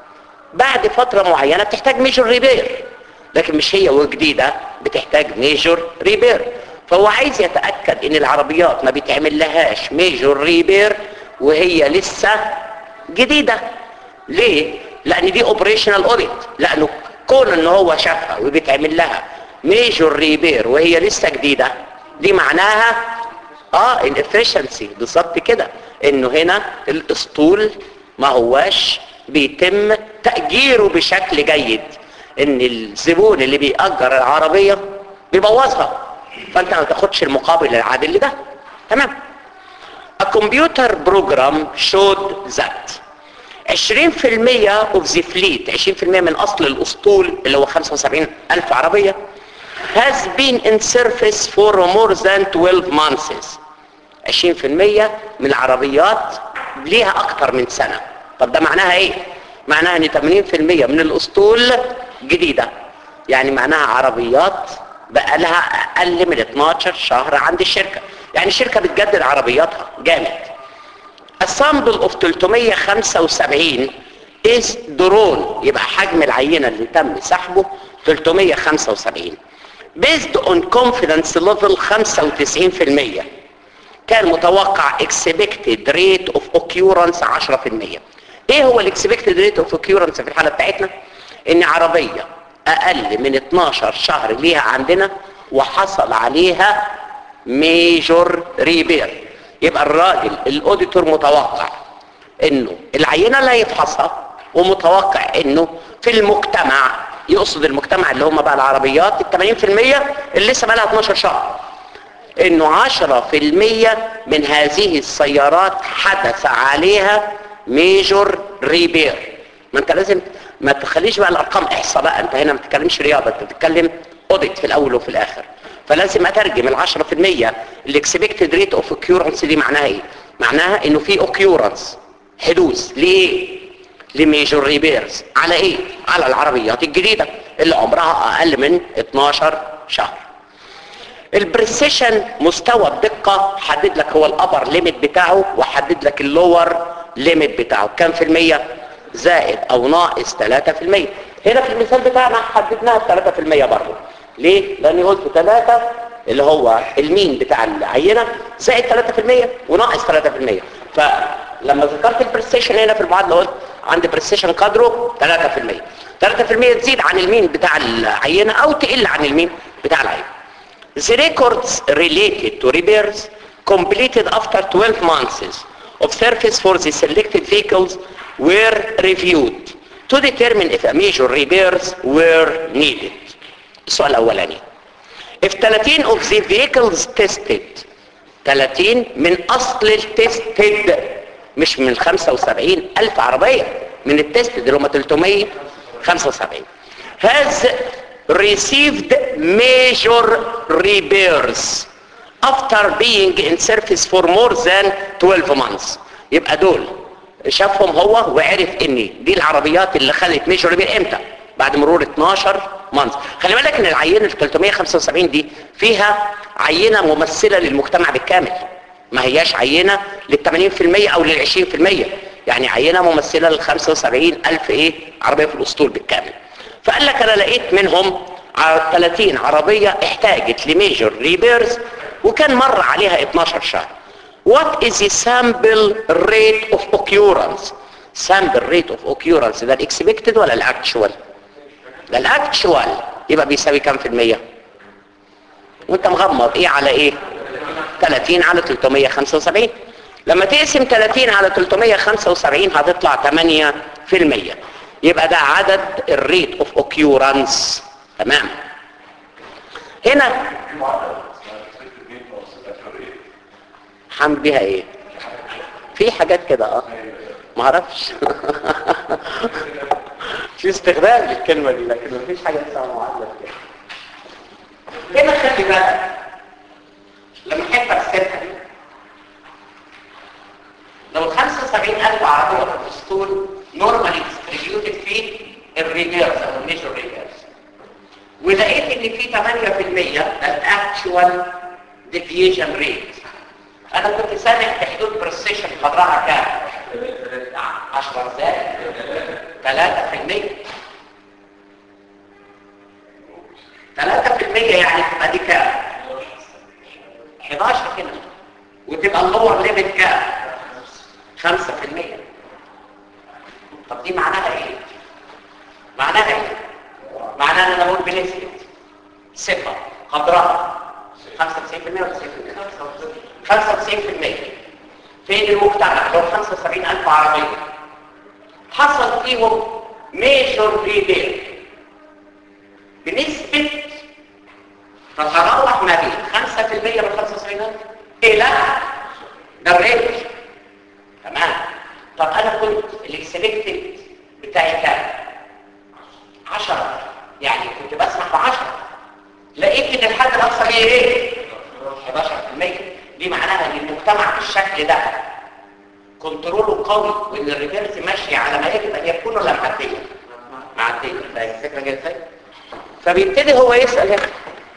بعد فترة معينة بتحتاج ميجور ريبير لكن مش هي وجديدة بتحتاج ميجور ريبير فهو عايز يتأكد ان العربيات ما بيتعمل لهاش ميجور ريبير وهي لسه جديدة ليه؟ لان دي اوبريشنال اوديت لانه كون ان هو شافها وبيتعمل لها ميجور ريبير وهي لسه جديدة دي معناها اه الافشنسي بالظبط كده انه هنا الاسطول ما هواش بيتم تأجيره بشكل جيد ان الزبون اللي بيأجر العربية بيبوظها فانت ما تاخدش المقابل العادل لده تمام A computer program showed that 20% of the fleet 20% من اصل الاسطول اللي هو 75 الف عربية has been in service for more than 12 months 20% من العربيات ليها اكتر من سنة طب ده معناها ايه معناها ان 80% من الاسطول جديدة يعني معناها عربيات بقى لها اقل من 12 شهر عند الشركة يعني الشركة بتجدد عربياتها جامد السامبل اوف 375 is درون يبقى حجم العينة اللي تم سحبه 375 based on confidence level 95% كان متوقع expected rate of occurrence 10% ايه هو الاكسبكتد ريت اوف occurrence في الحالة بتاعتنا ان عربية اقل من 12 شهر ليها عندنا وحصل عليها ميجور ريبير يبقى الراجل الاوديتور متوقع انه العينة اللي هيفحصها ومتوقع انه في المجتمع يقصد المجتمع اللي هم بقى العربيات ال 80% اللي لسه بقى لها 12 شهر انه 10% من هذه السيارات حدث عليها ميجور ريبير ما انت لازم ما تخليش بقى الارقام احصاء بقى انت هنا ما بتتكلمش رياضه انت بتتكلم اوديت في الاول وفي الاخر فلازم اترجم ال 10% الاكسبكتد ريت اوف اوكيورنس دي معناها ايه معناها انه في اوكيورنس حدوث ليه لميجور ريبيرز على ايه على العربيات الجديده اللي عمرها اقل من 12 شهر البريسيشن مستوى الدقه حدد لك هو الابر ليميت بتاعه وحدد لك اللور ليميت بتاعه كام في المية زائد او ناقص 3% هنا في المثال بتاعنا حددناها ب 3% برضه ليه لاني قلت 3 اللي هو المين بتاع العينه زائد 3% وناقص 3% فلما ذكرت البريستيشن هنا في المعادله قلت عند بريستيشن قدره 3% 3% تزيد عن المين بتاع العينه او تقل عن المين بتاع العينه The records related to repairs completed after 12 months of service for the selected vehicles were reviewed to determine if a major repairs were needed. السؤال الأولاني. If 30 of the vehicles tested 30 من أصل التستد مش من 75 ألف عربية من التستد اللي هم 375 has received major repairs after being in service for more than 12 months يبقى دول شافهم هو وعرف ان دي العربيات اللي خدت ميجور ريبير امتى بعد مرور 12 مانث خلي بالك ان العينه ال 375 دي فيها عينه ممثله للمجتمع بالكامل ما هياش عينه لل 80% او لل 20% يعني عينه ممثله لل 75 الف ايه عربيه في الاسطول بالكامل فقال لك انا لقيت منهم 30 عربيه احتاجت لميجور ريبيرز وكان مر عليها 12 شهر what is the sample rate of occurrence sample rate of occurrence ده الاكسبكتد ولا الاكتشوال ده الاكتشوال يبقى بيساوي كام في المية وانت مغمض ايه على ايه 30 على 375 لما تقسم 30 على 375 هتطلع 8% يبقى ده عدد الريت اوف اوكيورنس تمام هنا حم بيها ايه في حاجات كده اه ما اعرفش في استخدام للكلمه دي لكن ما فيش حاجه اسمها معادله كده هنا خلي بالك لما احب ارسمها دي لو 75000 عربيه في الاسطول نورمالي ديستريبيوتد في الريفيرس او الميجور ريفيرس ولقيت ان في 8% ده الاكشوال ديفيشن ريت انا كنت سامع بحدود بريسيشن قدرها كام 10 زائد 3% 3% يعني تبقى دي كام 11 هنا وتبقى اللور ليميت كام 5% طب دي معناها ايه معناها ايه معناها ان انا بقول بنسبه ثقه قدرها 95% ولا 90% 95% فين المجتمع لو 75000 عربيه حصل فيهم ميجور ريبير بنسبه تتراوح ما بين 5% من 75000 الى ده الرينج تمام طب انا كنت الاكسبكتد بتاعي كام 10 يعني كنت بسمح ب 10 لقيت ان الحد الاقصى ليه ايه 11% دي معناها ان المجتمع بالشكل ده كنتروله قوي وان الريفيرس ماشي على ما يجب ان يكون ولا معديه معديه فاهم الفكره جايه ازاي فبيبتدي هو يسال هنا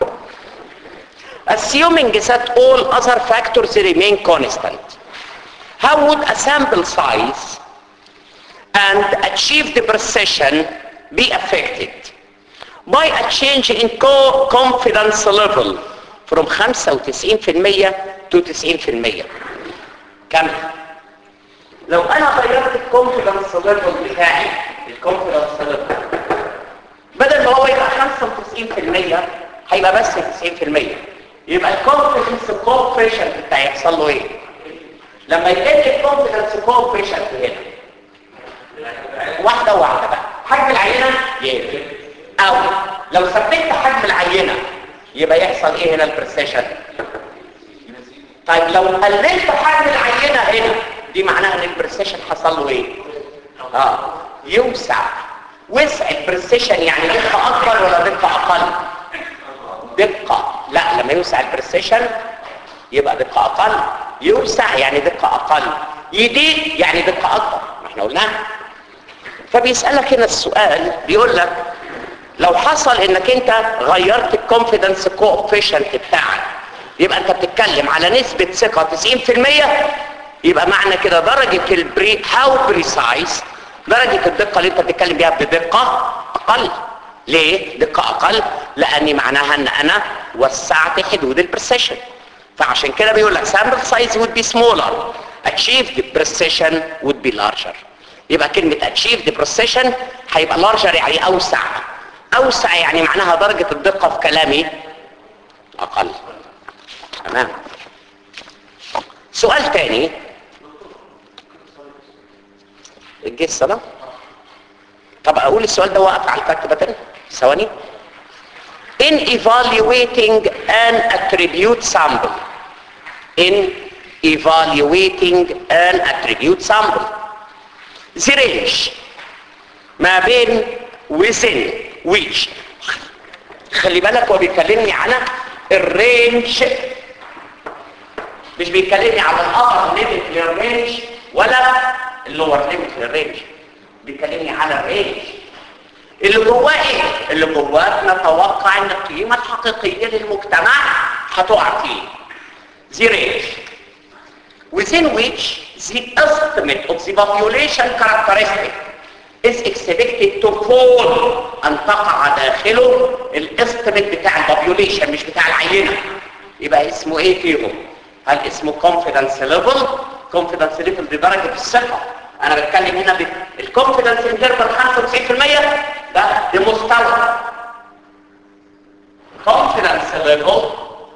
assuming that all other factors remain constant how would a sample size and achieved precision be affected by a change in co confidence level from 95% to 90% كم لو انا غيرت الكونفيدنس ليفل بتاعي الكونفيدنس ليفل بدل ما هو يبقى 95% هيبقى بس 90% يبقى الكونفيدنس كوفيشنت بتاعي يحصل له ايه لما يقل الكونفيدنس كوفيشنت هنا واحده واحده بقى حجم العينه يقل او لو ثبتت حجم العينه يبقى يحصل ايه هنا البرسيشن طيب لو قللت حجم العينه هنا دي معناها ان البرسيشن حصل له ايه اه يوسع وسع البرسيشن يعني دقه اكبر ولا دقه اقل دقه لا لما يوسع البرسيشن يبقى دقه اقل يوسع يعني دقه اقل يضيق يعني دقه اكبر ما احنا قلناها فبيسالك هنا السؤال بيقول لك لو حصل انك انت غيرت الكونفيدنس كوفيشنت بتاعك يبقى انت بتتكلم على نسبة ثقة 90% يبقى معنى كده درجة البري هاو بريسايز درجة الدقة اللي انت بتتكلم بيها بدقة اقل ليه دقة اقل لاني معناها ان انا وسعت حدود البرسيشن فعشان كده بيقول لك sample size would be smaller achieved precision would be larger يبقى كلمة achieved precision هيبقى larger يعني اوسع اوسع يعني معناها درجة الدقة في كلامي اقل تمام سؤال تاني الجيش الصلاة طب اقول السؤال ده واقف على الكتبة تاني ثواني in evaluating an attribute sample in evaluating an attribute sample the range ما بين within which خلي بالك هو بيكلمني على الرينج مش بيكلمني على الابر ليميت للرينج ولا اللور ليميت للرينج بيكلمني على الرينج اللي جواه ايه اللي جواه نتوقع ان القيمه الحقيقيه للمجتمع هتقع فيه the range within which the estimate of the population characteristic is expected to fall ان تقع داخله الاستيميت بتاع البوبيوليشن مش بتاع العينه يبقى اسمه ايه فيهم هل اسمه confidence level confidence level دي درجه الثقه انا بتكلم هنا بالكونفيدنس انترفال 95% ده ده مستوى confidence level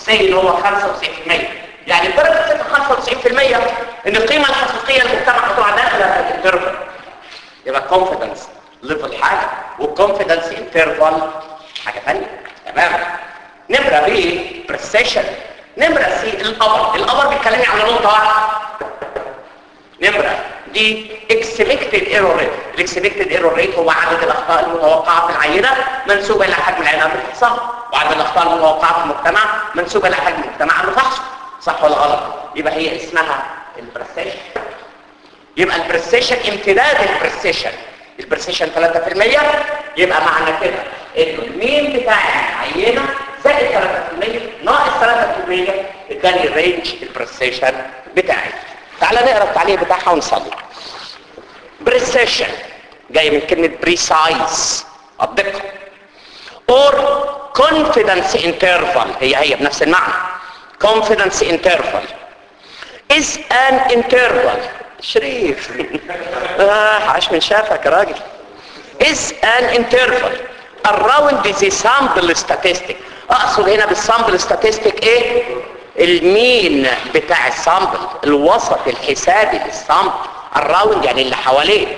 سي ان هو 95% يعني درجه 95% ان القيمه الحقيقيه للمجتمع بتبقى داخله الانترفال يبقى كونفيدنس ليفل حاجه والكونفيدنس انترفال حاجه ثانيه تمام نمره ب بريسيشن نمره سي الابر الابر بيتكلمي على نقطه واحده نمره دي expected error rate الاكسبكتد ايرور ريت هو عدد الاخطاء المتوقعه في العينه منسوبه الى حجم العينه بالحصان وعدد الاخطاء المتوقعه في المجتمع منسوبه الى حجم المجتمع المفحص صح ولا غلط يبقى هي اسمها البرسيشن يبقى البرسيشن امتداد البرسيشن البرسيشن 3% يبقى معنى كده انه المين بتاع العينه زائد 3% ناقص 3% اداني الرينج البرسيشن بتاعي تعالى نقرا التعليق بتاعها ونصلي بريسيشن جاي من كلمه بريسايز الدقه or confidence interval هي هي بنفس المعنى confidence interval is an interval شريف آه عاش من شافك يا راجل is an interval around the sample statistic اقصد هنا بالسامبل statistic ايه المين بتاع السامبل الوسط الحسابي للسامبل الراوند يعني اللي حواليه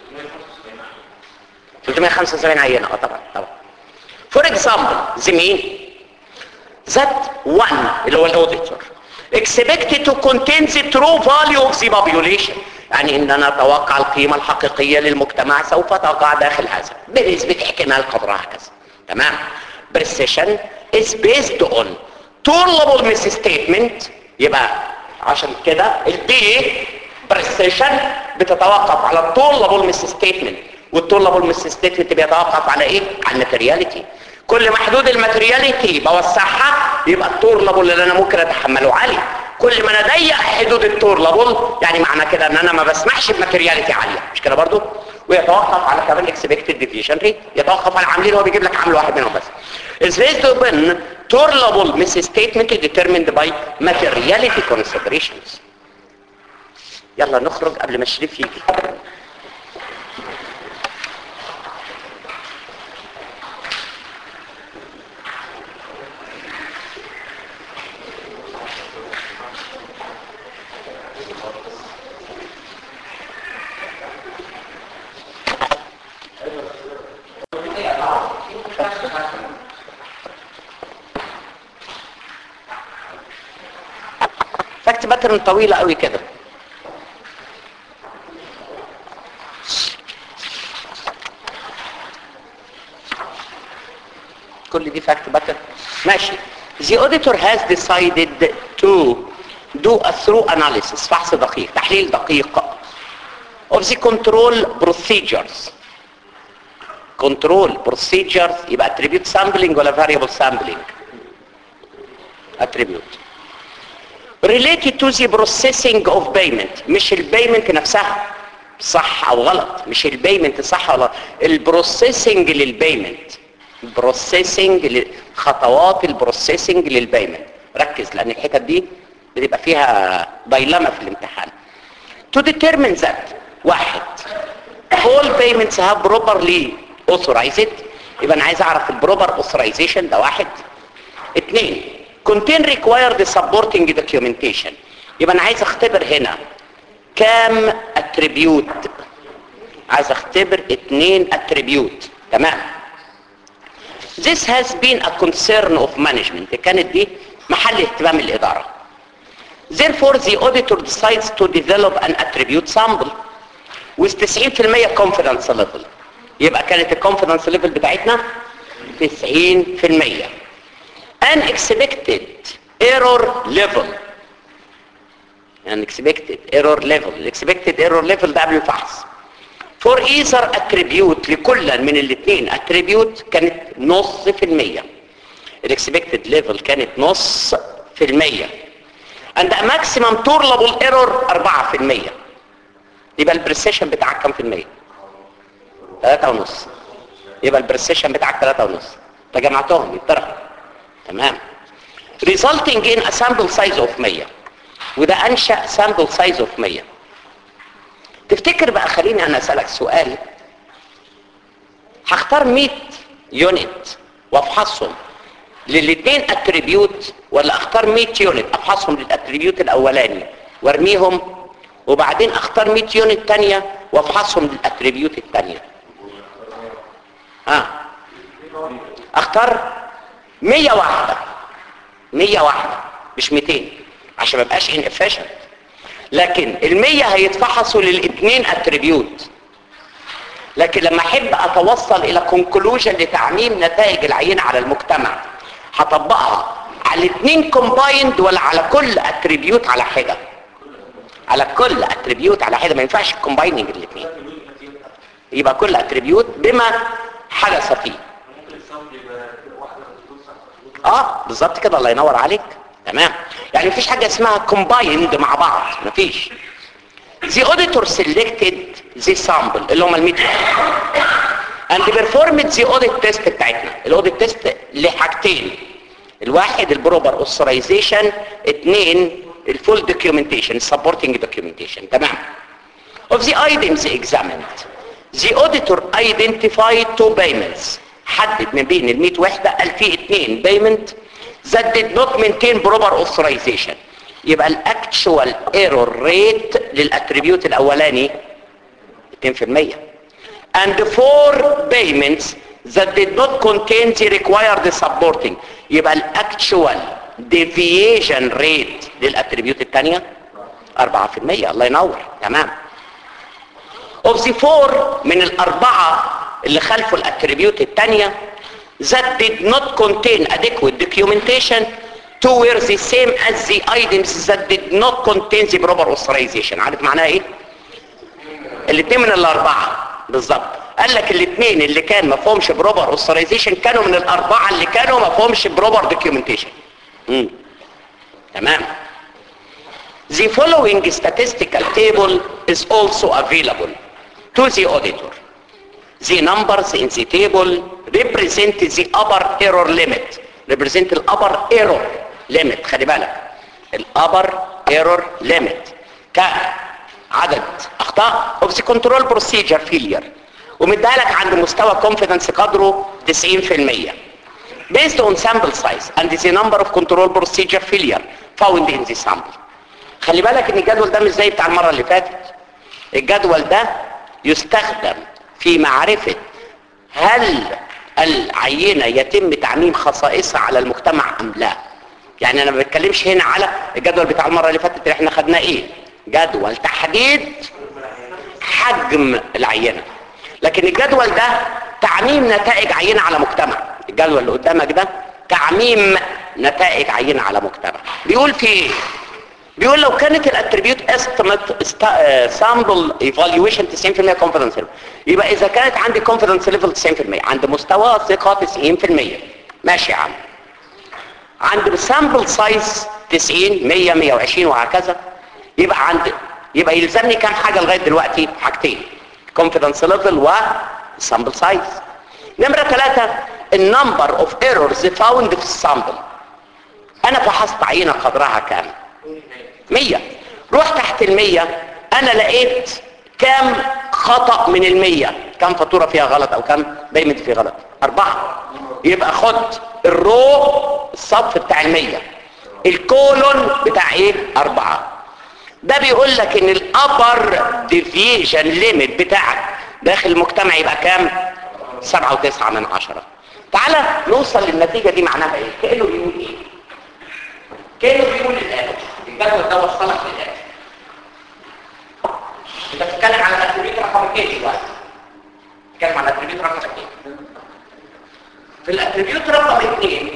375 عينه اه طبعا طبعا فور اكزامبل ذا مين ذات 1 اللي هو الاوديتور expected to contain the true value of the population يعني ان انا اتوقع القيمه الحقيقيه للمجتمع سوف تقع داخل هذا بنسبه احتمال قدرها كذا تمام precision is based on tolerable misstatement يبقى عشان كده البي بريسيشن بتتوقف على الطولبل مس ستيتمنت والطولبل مس ستيتمنت بيتوقف على ايه على الماتيرياليتي كل ما حدود الماتيرياليتي بوسعها يبقى الطولبل اللي انا ممكن اتحمله عالي كل ما انا اضيق حدود الطولبل يعني معنى كده ان انا ما بسمحش بماتيرياليتي عاليه مش كده برضو ويتوقف على كمان اكسبكتد ديفيشن ريت يتوقف على عاملين هو بيجيب لك عامل واحد منهم بس is based upon tolerable misstatement determined by materiality considerations يلا نخرج قبل ما الشريف يجي فاكت باترن طويلة قوي كده كل دي فاكت باترن ماشي the auditor has decided to do a through analysis فحص دقيق تحليل دقيق of the control procedures control procedures يبقى attribute sampling ولا variable sampling attribute related to the processing of payment مش البيمنت نفسها صح او غلط مش البيمنت صح ولا البروسيسنج للبيمنت بروسيسنج خطوات البروسيسنج للبيمنت ركز لان الحتت دي بتبقى فيها دايلاما في الامتحان to determine that واحد all payments have properly authorized يبقى انا عايز اعرف البروبر authorization ده واحد اثنين contain required supporting documentation يبقى انا عايز اختبر هنا كام attribute عايز اختبر اتنين attribute تمام This has been a concern of management كانت دي محل اهتمام الإدارة Therefore the auditor decides to develop an attribute sample with 90% confidence level يبقى كانت الكونفيدنس ليفل بتاعتنا 90% an expected error level an expected error level expected error level ده قبل الفحص for either attribute لكل من الاثنين attribute كانت نص في المية الاكسبكتد ليفل كانت نص في المية and a maximum tolerable error 4 في المية يبقى البريسيشن بتاعك كام في المية ثلاثة ونص يبقى البريسيشن بتاعك ثلاثة ونص تجمعتهم يتطرحوا تمام resulting in a sample size of 100 وده انشأ sample size of 100 تفتكر بقى خليني انا اسالك سؤال هختار 100 يونت وافحصهم للاثنين اتريبيوت ولا اختار 100 يونت افحصهم للاتريبيوت الاولاني وارميهم وبعدين اختار 100 يونت تانية وافحصهم للاتريبيوت التانية ها اختار 100 واحدة 100 واحدة مش 200 عشان ما يبقاش inefficient لكن ال100 هيتفحصوا للاثنين اتريبيوت لكن لما احب اتوصل الى كونكلوجن لتعميم نتائج العينة على المجتمع هطبقها على الاثنين كومبايند ولا على كل اتريبيوت على حدة على كل اتريبيوت على حدة ما ينفعش كومبايننج الاثنين يبقى كل اتريبيوت بما حدث فيه اه بالظبط كده الله ينور عليك تمام يعني مفيش حاجة اسمها كومبايند مع بعض مفيش The auditor selected the sample اللي هم ال 100 and performed the audit test بتاعتنا الاوديت تيست لحاجتين الواحد البروبر اوثرايزيشن اثنين الفول دوكيومنتيشن supporting documentation تمام of the items examined the auditor identified two payments حدد ما بين ال 100 وحده قال في اثنين payment that did not maintain proper authorization يبقى الاكتشوال ايرور ريت للاتريبيوت الاولاني 2% and four payments that did not contain the required supporting يبقى الاكتشوال deviation rate للاتريبيوت الثانيه 4% الله ينور تمام of the four من الاربعه اللي خلفوا الاتريبيوت الثانيه that did not contain adequate documentation to were the same as the items that did not contain the proper authorization عارف معناها ايه الاثنين من الاربعه بالظبط قال لك الاثنين اللي كان ما فيهمش بروبر اوثرايزيشن كانوا من الاربعه اللي كانوا ما فيهمش بروبر دوكيومنتيشن امم تمام The following statistical table is also available to the auditor. The numbers in the table represent the upper error limit. Represent the upper error limit. خلي بالك. الupper error limit. كعدد اخطاء of the control procedure failure. ومديها لك عند مستوى confidence قدره 90%. Based on sample size and the number of control procedure failure found in the sample. خلي بالك ان الجدول ده مش زي بتاع المرة اللي فاتت الجدول ده يستخدم في معرفة هل العينة يتم تعميم خصائصها على المجتمع ام لا يعني انا ما بتكلمش هنا على الجدول بتاع المرة اللي فاتت اللي احنا خدناه ايه جدول تحديد حجم العينة لكن الجدول ده تعميم نتائج عينة على مجتمع الجدول اللي قدامك ده تعميم نتائج عينة على مجتمع بيقول في ايه بيقول لو كانت الاتريبيوت استيميت سامبل ايفالويشن 90% كونفيدنس ليفل يبقى اذا كانت عندي كونفيدنس ليفل 90% عند مستوى ثقه 90% ماشي يا عم عند السامبل سايز 90 100 120 وهكذا يبقى عند يبقى يلزمني كام حاجه لغايه دلوقتي حاجتين كونفيدنس ليفل و سامبل سايز نمره ثلاثة النمبر اوف ايرورز فاوند في السامبل انا فحصت عينه قدرها كام 100 روح تحت المية انا لقيت كام خطأ من المية كام فاتورة فيها غلط او كام بيمنت فيه غلط اربعة يبقى خد الرو الصف بتاع المية الكولون بتاع ايه اربعة ده بيقول لك ان الابر ديفيجن ليميت بتاعك داخل المجتمع يبقى كام سبعة وتسعة من عشرة تعالى نوصل للنتيجة دي معناها ايه كأنه بيقول ايه كأنه بيقول الآن الجدول ده وصلك للآن انت بتتكلم على الاتريبيوت رقم ايه دلوقتي بتتكلم على الاتريبيوت رقم اثنين في الاتريبيوت رقم اثنين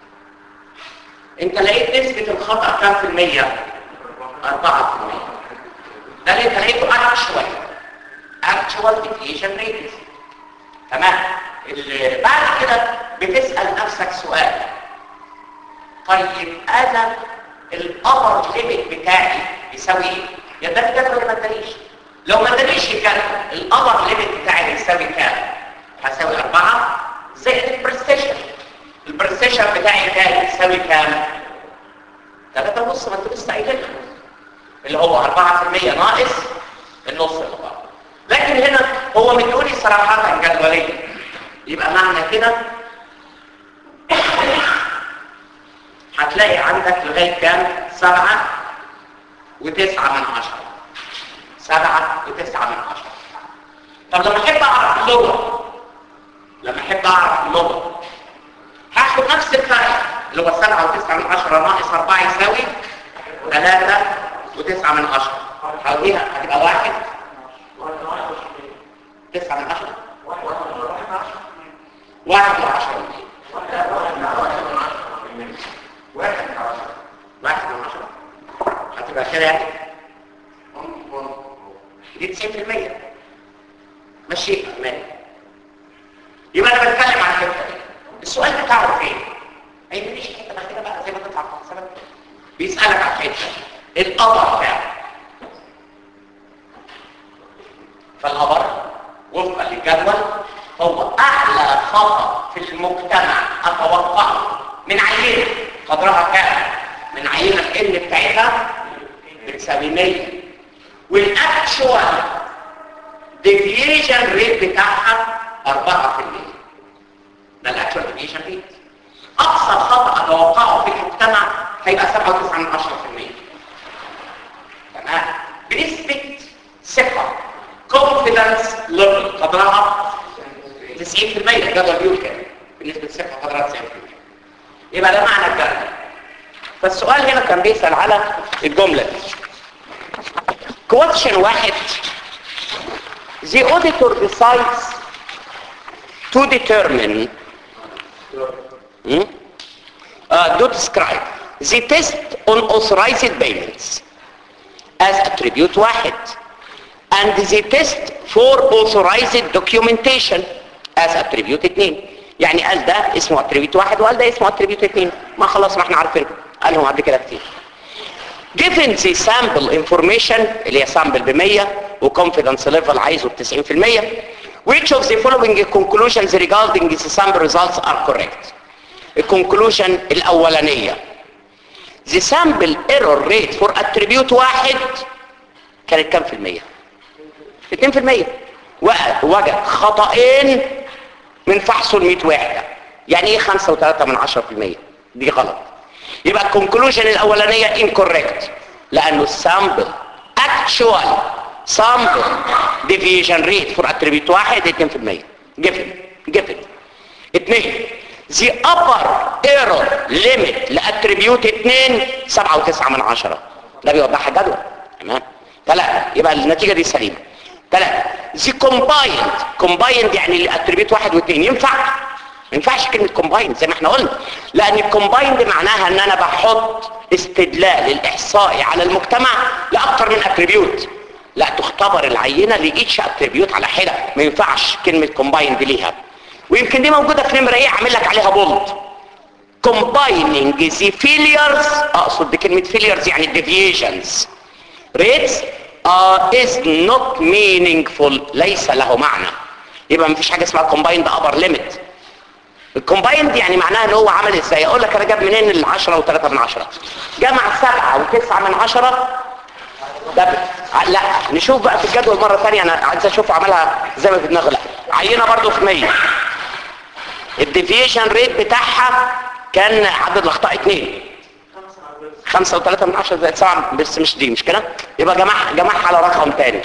انت لقيت نسبة الخطأ كام في المية؟ أربعة في المية ده اللي انت لقيته actual actual deviation rate تمام اللي بعد كده بتسأل نفسك سؤال طيب انا الابر ليميت بتاعي يساوي ايه يا ده الجدول ما ادانيش لو ما ادانيش الجدول الابر ليميت بتاعي يساوي كام هساوي 4 زائد البرستيشن البرستيشن بتاعي كام يساوي كام 3 ونص ما انت لسه قايل اللي هو 4% ناقص النص اللي بره لكن هنا هو مديوني صراحه جدوليه يبقى معنى كده هتلاقي عندك لغايه كام سبعة وتسعة من عشرة سبعة وتسعة من عشرة طب لما احب اعرف اللغة لما احب اعرف اللغة هاخد نفس الفرق اللي هو سبعة وتسعة من عشرة ناقص أربعة يساوي ثلاثة وتسعة من عشرة هوديها هتبقى واحد تسعة من عشرة واحد وعشرة واحد من عشرة واحد من عشرة هتبقى كده يعني دي 90% ماشي ماشي يبقى انا بتكلم عن الحته دي السؤال بتاعه فين؟ ما يهمنيش الحته الاخيره بقى زي ما كنت عارف سبب بيسالك عن الحته القمر فعلا فالقمر وفقا للجدول هو اعلى خطا في المجتمع اتوقعه من عينه قدرها كام؟ من عينه الان بتاعتها بتساوي 100 والاكشوال ديفيشن ريت بتاعها 4% ده الاكشوال ديفيشن ريت اقصى خطا اتوقعه في المجتمع هيبقى 7.9 من 10% تمام بنسبه ثقه كونفيدنس ليفل قدرها 90% الجدول بيقول كده بنسبه ثقه قدرها 90% يبقى ده معنى الجدول فالسؤال هنا كان بيسال على الجمله دي question واحد the auditor decides to determine hmm? uh, to describe the test on authorized payments as attribute واحد and the test for authorized documentation as attribute اتنين يعني قال ده اسمه attribute واحد وقال ده اسمه attribute اتنين ما خلاص ما احنا عارفين قالهم قبل كده كتير given the sample information اللي هي sample ب 100 وconfidence level عايزه ب 90% which of the following conclusions regarding the sample results are correct الconclusion الأولانية the sample error rate for attribute واحد كانت كام في المية 2% وجد خطأين من فحصه ال 100 وحدة يعني ايه 5 و3 من 10% دي غلط يبقى الكونكلوجن الاولانيه incorrect لانه السامبل actual sample deviation rate for attribute واحد 2% given given اثنين the upper error limit لاتريبيوت 2 7.9 من 10 ده بيوضحها جدول تمام ثلاثة يبقى النتيجة دي سليمة ثلاثة the combined combined يعني الاتريبيوت واحد واثنين ينفع ما ينفعش كلمة combined زي ما احنا قلنا لان الكومبايند معناها ان انا بحط استدلال الاحصائي على المجتمع لاكثر من اتريبيوت لا تختبر العينة لإيتش اتريبيوت على حدة ما ينفعش كلمة combined ليها ويمكن دي موجودة في نمرة ايه عامل لك عليها بولد combining the failures اقصد بكلمة failures يعني deviations rates uh, is not meaningful ليس له معنى يبقى مفيش حاجة اسمها combined upper limit الكومبايند يعني معناها ان هو عمل ازاي اقول لك انا جاب منين العشرة وثلاثة من عشرة جمع سبعة وتسعة من عشرة ده ب... لا نشوف بقى في الجدول مرة ثانية انا عايز اشوف عملها زي ما في دماغي لا عينة برضو في 100 الديفيشن ريت بتاعها كان عدد الاخطاء اتنين خمسة وثلاثة من عشرة زائد سبعة بس مش دي مش كده يبقى جمع جمعها على رقم تاني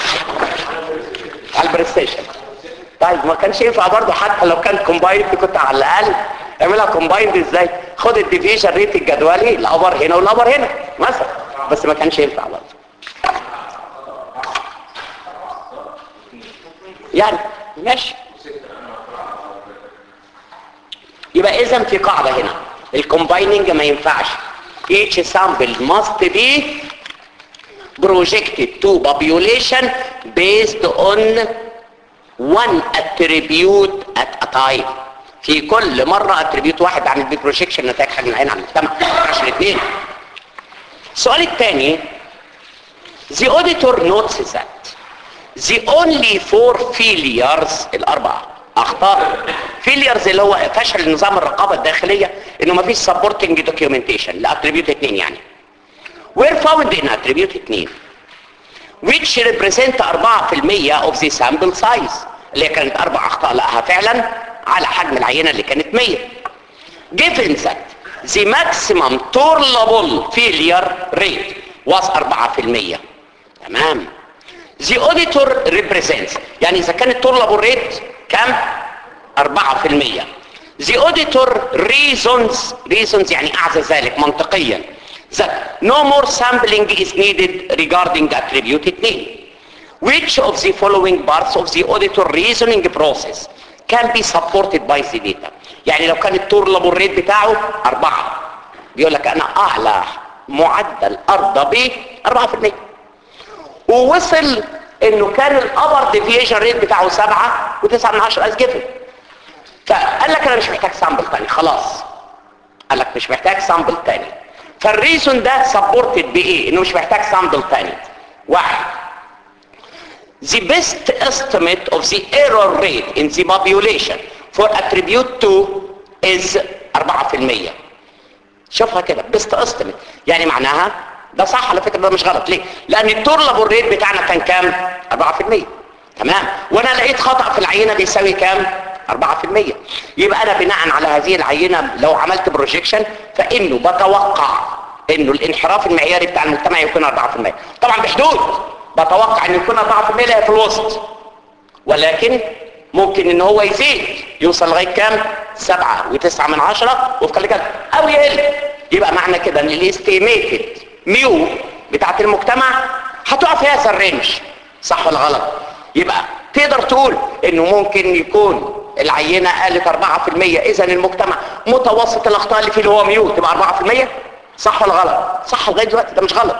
على البريستيشن طيب ما كانش ينفع برضه حتى لو كان كومبايند كنت على الاقل اعملها كومبايند ازاي خد الديفيشن ريت الجدولي الابر هنا والابر هنا مثلا بس ما كانش ينفع برضه يعني ماشي يبقى اذا في قاعده هنا الكومبايننج ما ينفعش each sample must be projected to population based on one attribute at a time في كل مرة اتريبيوت واحد عن البروجيكشن نتائج حجم العين على المجتمع عشان الاثنين السؤال الثاني the auditor notes that the only four failures الاربعة اخطاء failures اللي هو فشل نظام الرقابة الداخلية انه ما فيش supporting documentation لاتريبيوت اثنين يعني were found in attribute اثنين which represent 4% of the sample size اللي هي كانت اربع اخطاء لقاها فعلا على حجم العينة اللي كانت 100 given that the maximum tolerable failure rate was 4% تمام the auditor represents يعني اذا كان التورلابل ريت كام 4% the auditor reasons reasons يعني اعزى ذلك منطقيا that no more sampling is needed regarding attributed name which of the following parts of the auditor reasoning process can be supported by the data يعني لو كان التورلابل ريت بتاعه 4 بيقول لك انا اعلى معدل ارضى ب 4% ووصل انه كان الابر ديفيشن ريت بتاعه 7 و9 من 10 از جيفن فقال لك انا مش محتاج سامبل تاني خلاص قال لك مش محتاج سامبل تاني فالريزون ده سبورتد بايه انه مش محتاج سامبل تاني واحد the best estimate of the error rate in the population for attribute to is 4% شوفها كده best estimate يعني معناها ده صح على فكرة ده مش غلط ليه لان التورلابل ريت بتاعنا كان كام 4% تمام وانا لقيت خطأ في العينة بيساوي كام 4% يبقى انا بناء على هذه العينة لو عملت بروجيكشن فانه بتوقع انه الانحراف المعياري بتاع المجتمع يكون 4% طبعا بحدود بتوقع ان يكون 4% لا في الوسط ولكن ممكن ان هو يزيد يوصل لغايه كام 7 و9 من 10 وفق كده او يقل يبقى معنى كده ان الاستيميتد ميو بتاعت المجتمع هتقع في هذا الرينج صح ولا غلط يبقى تقدر تقول انه ممكن يكون العينة قالت 4% اذا المجتمع متوسط الاخطاء اللي فيه اللي هو ميو تبقى 4% صح ولا غلط صح لغايه دلوقتي ده مش غلط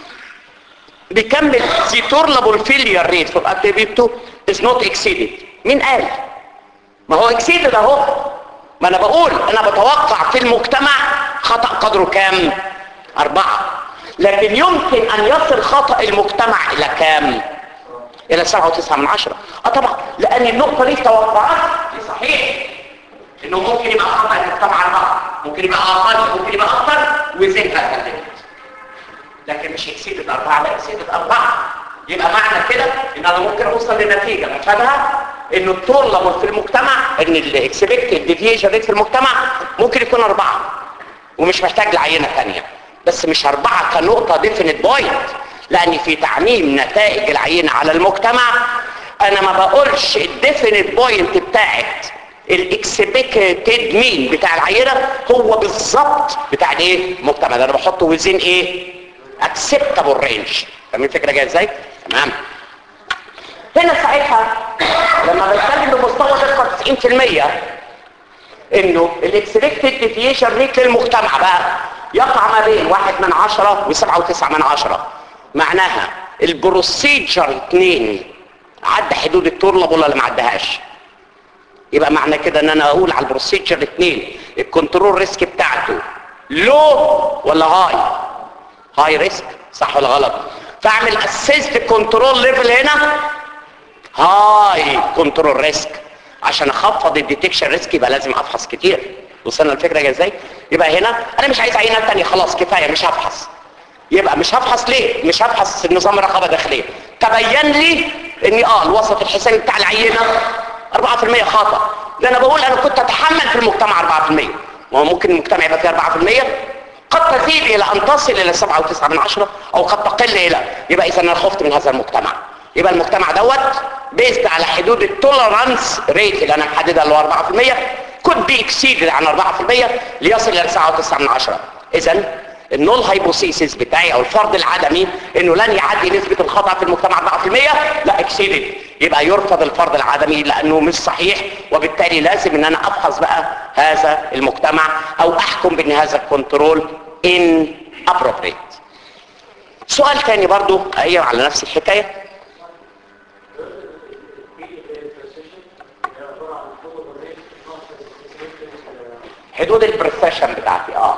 بيكمل the tolerable failure rate for attribute to is not exceeded مين قال ما هو exceeded اهو ما انا بقول انا بتوقع في المجتمع خطأ قدره كام اربعة لكن يمكن ان يصل خطأ المجتمع الى كام الى سبعة وتسعة من عشرة اه طبعا لان النقطة دي توقعات دي صحيح انه ممكن يبقى خطأ المجتمع اربعة ممكن يبقى اقل ممكن يبقى اكتر وزين هذا الليميت لكن مش اكسيد الاربعة لا اكسيد الاربعة يبقى معنى كده ان انا ممكن اوصل لنتيجة مفادها انه الطلب في المجتمع ان الاكسبكتد ديفيشن ريت في المجتمع ممكن يكون اربعة ومش محتاج لعينة ثانيه بس مش اربعة كنقطة ديفينيت بوينت لان في تعميم نتائج العينة على المجتمع انا ما بقولش الديفينيت بوينت بتاعت الاكسبكتد مين بتاع العينة هو بالظبط بتاع الايه المجتمع ده انا بحطه وزين ايه acceptable range فاهمين الفكرة جاية ازاي تمام هنا ساعتها لما بتكلم بمستوى دقة 90% انه الاكسبكتد ديفيشن ريت للمجتمع بقى يقع ما بين واحد من عشرة وسبعة وتسعة من عشرة معناها البروسيجر اتنين عدى حدود التورلب ولا ما عدهاش يبقى معنى كده ان انا اقول على البروسيجر اتنين الكنترول ريسك بتاعته لو ولا هاي هاي ريسك صح ولا غلط فاعمل اسيست كنترول ليفل هنا هاي كنترول ريسك عشان اخفض الديتكشن ريسك يبقى لازم افحص كتير وصلنا الفكره جايه ازاي يبقى هنا انا مش عايز عينات تانية خلاص كفايه مش هفحص يبقى مش هفحص ليه مش هفحص النظام الرقابه الداخليه تبين لي اني اه الوسط الحسابي بتاع العينه 4% خطا ده انا بقول انا كنت اتحمل في المجتمع 4% ما هو ممكن المجتمع يبقى فيه 4% قد تزيد الى ان تصل الى 7 من عشرة او قد تقل الى يبقى اذا انا خفت من هذا المجتمع يبقى المجتمع دوت بيزد على حدود التولرانس ريت اللي انا محددها اللي هو 4% could be exceeded عن 4% ليصل الى 7 من عشرة اذا النول هايبوثيسيس بتاعي او الفرض العدمي انه لن يعدي نسبة الخطأ في المجتمع 4% لا اكسيدد يبقى يرفض الفرض العدمي لانه مش صحيح وبالتالي لازم ان انا افحص بقى هذا المجتمع او احكم بان هذا الكنترول in appropriate سؤال تاني برضو ايوه على نفس الحكاية حدود البرسيشن بتاعتي اه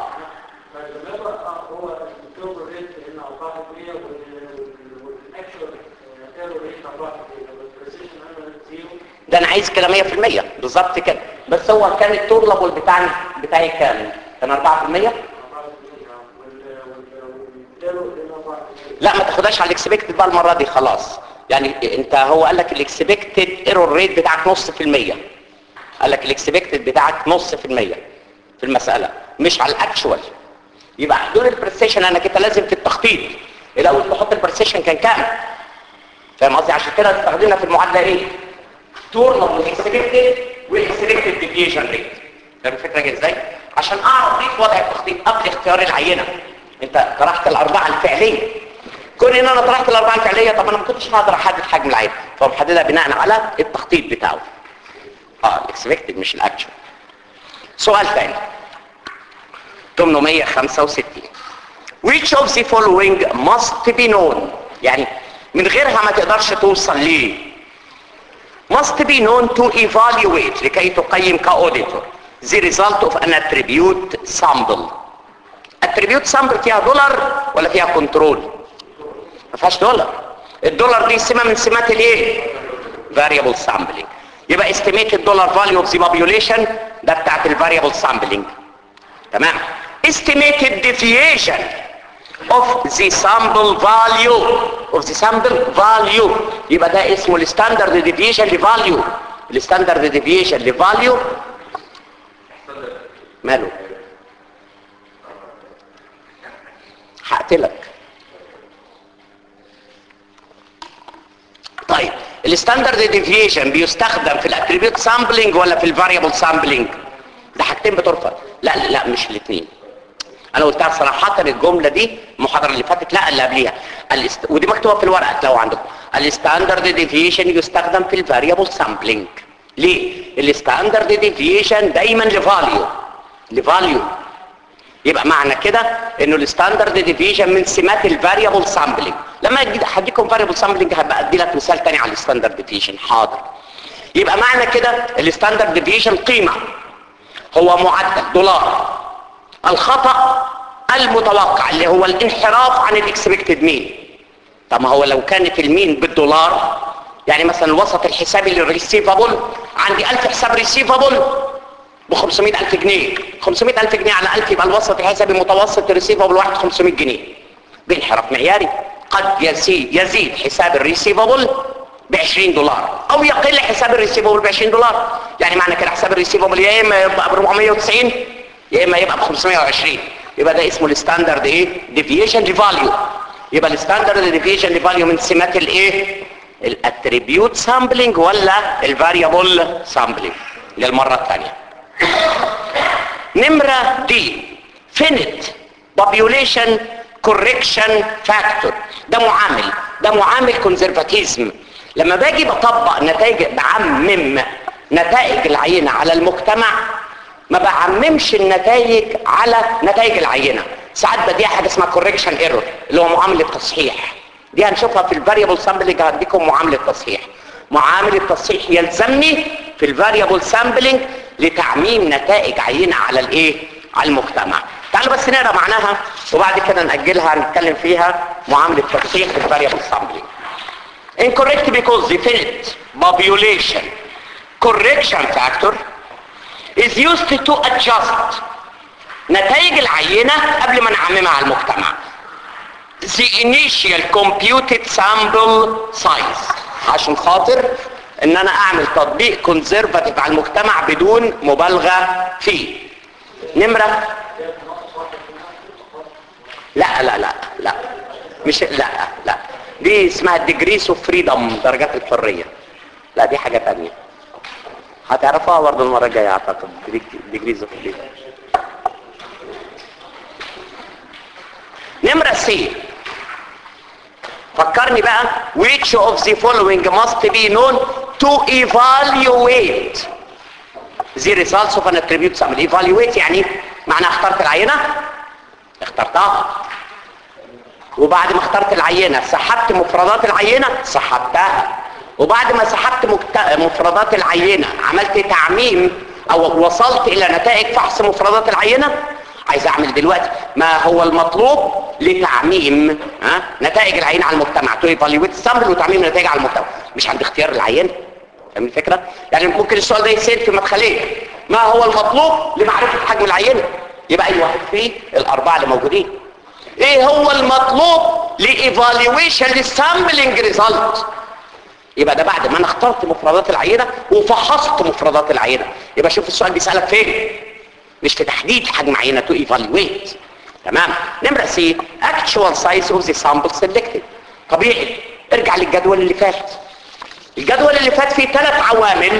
ده انا عايز كده 100% بالظبط كده بس هو كان التورلبل بتاعي بتاعي كام كان 4% لا ما تاخدهاش على الاكسبكتد بقى المره دي خلاص يعني انت هو قال لك الاكسبكتد ايرور ريت بتاعك نص في المية قال لك الاكسبكتد بتاعك نص في المية في المسألة مش على الاكشوال يبقى حدود البرستيشن انك انت لازم في التخطيط الاول تحط البرستيشن كان كام فاهم قصدي عشان كده استخدمنا في المعادله ايه تورنر واكسبكتد واكسبكتد ديفيشن ريت فاهم الفكره جايه ازاي عشان اعرف دي وضع التخطيط قبل اختيار العينه انت طرحت الاربعه الفعليه كون ان انا طرحت الاربعه الفعليه طب انا ما كنتش هقدر احدد حجم العين فمحددها بناء على التخطيط بتاعه اه الاكسبكتد مش الاكشن سؤال ثاني 865 which of the following must be known يعني من غيرها ما تقدرش توصل ليه must be known to evaluate لكي تقيم كاوديتور the result of an attribute sample attribute sample فيها دولار ولا فيها كنترول ما فيهاش دولار الدولار دي سمه من سمات الايه variable sampling يبقى estimated dollar value of the population ده بتاعت ال variable sampling تمام estimated deviation of the sample value of the sample value يبقى ده اسمه الستاندرد ديفيشن لفاليو الستاندرد ديفيشن لفاليو ماله هقتلك طيب الستاندرد ديفيشن بيستخدم في الاتريبيوت سامبلنج ولا في الفاريبل سامبلنج ده حاجتين بترفض لا لا مش الاثنين انا قلتها صراحه الجمله دي المحاضره اللي فاتت لا اللي قبليها الاست... ودي مكتوبه في الورقه لو عندكم الستاندرد ديفيشن يستخدم في الفاريبل سامبلنج ليه الستاندرد ديفيشن دايما لفاليو لفاليو يبقى معنى كده انه الستاندرد ديفيشن من سمات الفاريبل سامبلنج لما هديكم فاريبل سامبلنج هبقى ادي لك مثال تاني على الستاندرد ديفيشن حاضر يبقى معنى كده الستاندرد ديفيشن قيمه هو معدل دولار الخطأ المتوقع اللي هو الانحراف عن الاكسبكتد مين طب ما هو لو كانت المين بالدولار يعني مثلا الوسط الحسابي للريسيفابل عندي 1000 حساب ريسيفابل ب 500000 جنيه 500000 جنيه على 1000 يبقى الوسط الحسابي متوسط الريسيفابل واحد 500 جنيه بانحراف معياري قد يزيد يزيد حساب الريسيفابل ب 20 دولار او يقل حساب الريسيفابل ب 20 دولار يعني معنى كده حساب الريسيفابل يا اما يبقى ب 490 يا اما يبقى ب 520 يبقى ده اسمه الستاندرد ايه ديفيشن لفاليو يبقى الستاندرد ديفيشن لفاليو من سمات الايه الاتريبيوت سامبلنج ولا الفاريبل سامبلنج للمره الثانيه نمره دي فينت population correction factor ده معامل ده معامل كونزرفاتيزم لما باجي بطبق نتائج بعمم نتائج العينه على المجتمع ما بعممش النتائج على نتائج العينه ساعات بديها حاجه اسمها كوركشن ايرور اللي هو معامله تصحيح دي هنشوفها في الفاريبل سامبلنج هديكم معامله تصحيح معامله تصحيح يلزمني في الفاريبل سامبلنج لتعميم نتائج عينه على الايه على المجتمع تعالوا بس نقرا معناها وبعد كده ناجلها نتكلم فيها معامله تصحيح في الفاريبل سامبلنج incorrect because the finite population correction factor is used to adjust نتائج العينة قبل ما نعممها على المجتمع the initial computed sample size عشان خاطر ان انا اعمل تطبيق كونزرفاتيف على المجتمع بدون مبالغة فيه نمرة لا لا لا لا مش لا لا دي اسمها degrees of freedom درجات الحرية لا دي حاجة تانية هتعرفوها برضه المرة الجاية اعتقد degrees of freedom نمرة سي فكرني بقى which of the following must be known to evaluate the results of an attribute sample evaluate يعني معناها اخترت العينة اخترتها وبعد ما اخترت العينة سحبت مفردات العينة سحبتها وبعد ما سحبت مكت... مفردات العينة عملت تعميم او وصلت الى نتائج فحص مفردات العينة عايز اعمل دلوقتي ما هو المطلوب لتعميم ها نتائج العينة على المجتمع تو ايفالويت سامبل وتعميم نتائج على المجتمع مش عند اختيار العينة فاهم الفكرة يعني ممكن السؤال ده يسير في مدخلين ما هو المطلوب لمعرفة حجم العينة يبقى اي واحد فيه الاربعة اللي موجودين ايه هو المطلوب لايفالويشن للسامبلنج ريزلت يبقى ده بعد ما انا اخترت مفردات العينة وفحصت مفردات العينة يبقى شوف السؤال بيسألك فين مش في تحديد حجم عينه تو ايفالويت تمام نمره سي actual size of the sample selected طبيعي ارجع للجدول اللي فات الجدول اللي فات فيه ثلاث عوامل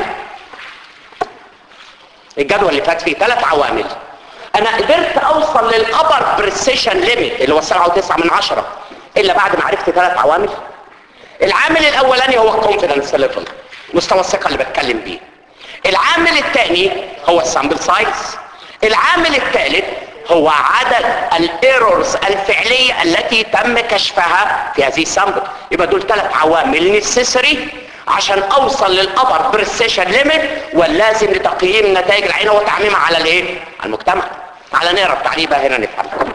الجدول اللي فات فيه ثلاث عوامل انا قدرت اوصل للابر بريسيشن ليميت اللي هو 7.9 من عشرة الا بعد ما عرفت ثلاث عوامل العامل الاولاني هو الكونفيدنس ليفل مستوى الثقه اللي بتكلم بيه العامل الثاني هو السامبل سايز العامل الثالث هو عدد الايرورز الفعليه التي تم كشفها في هذه السامبل يبقى دول ثلاث عوامل نيسيسري عشان اوصل للابر بريسيشن ليميت واللازم لتقييم نتائج العينه وتعميمها على الايه على المجتمع على نقرا التعليبه هنا نفهمها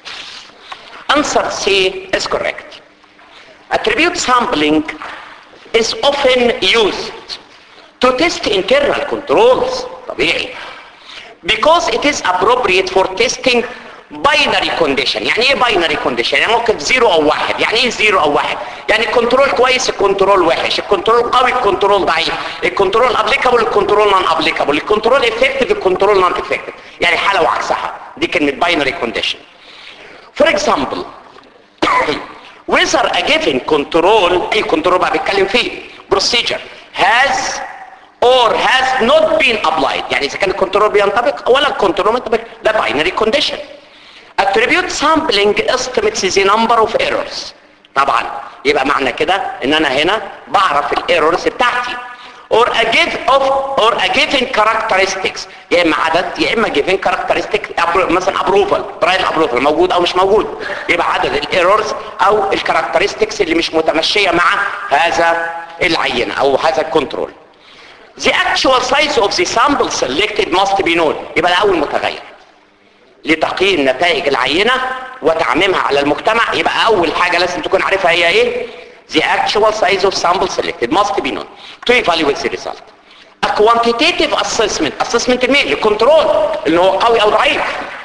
answer C is correct attribute sampling is often used to test internal controls طبيعي because it is appropriate for testing binary condition يعني ايه binary condition يعني ممكن زيرو او واحد يعني ايه زيرو او واحد يعني الكنترول كويس الكنترول وحش الكنترول قوي الكنترول ضعيف الكنترول ابليكابل الكنترول نون ابليكابل الكنترول افكتيف الكنترول نون افكتيف يعني حاله وعكسها دي كلمه binary condition for example whether a given control اي كنترول بقى بيتكلم فيه procedure has or has not been applied يعني اذا كان الكنترول بينطبق ولا الكنترول منطبق ده binary condition attribute sampling estimates the number of errors طبعا يبقى معنى كده ان انا هنا بعرف الايرورز بتاعتي or a give of or a given characteristics يا اما عدد يا اما given characteristic مثلا approval trial approval موجود او مش موجود يبقى عدد الايرورز او الكاركترستكس اللي مش متمشيه مع هذا العينه او هذا الكنترول The actual size of the sample selected must be known يبقى ده أول متغير لتقييم نتائج العينة وتعميمها على المجتمع يبقى أول حاجة لازم تكون عارفها هي إيه The actual size of sample selected must be known to evaluate the result. A quantitative assessment assessment المين الكنترول اللي هو قوي أو ضعيف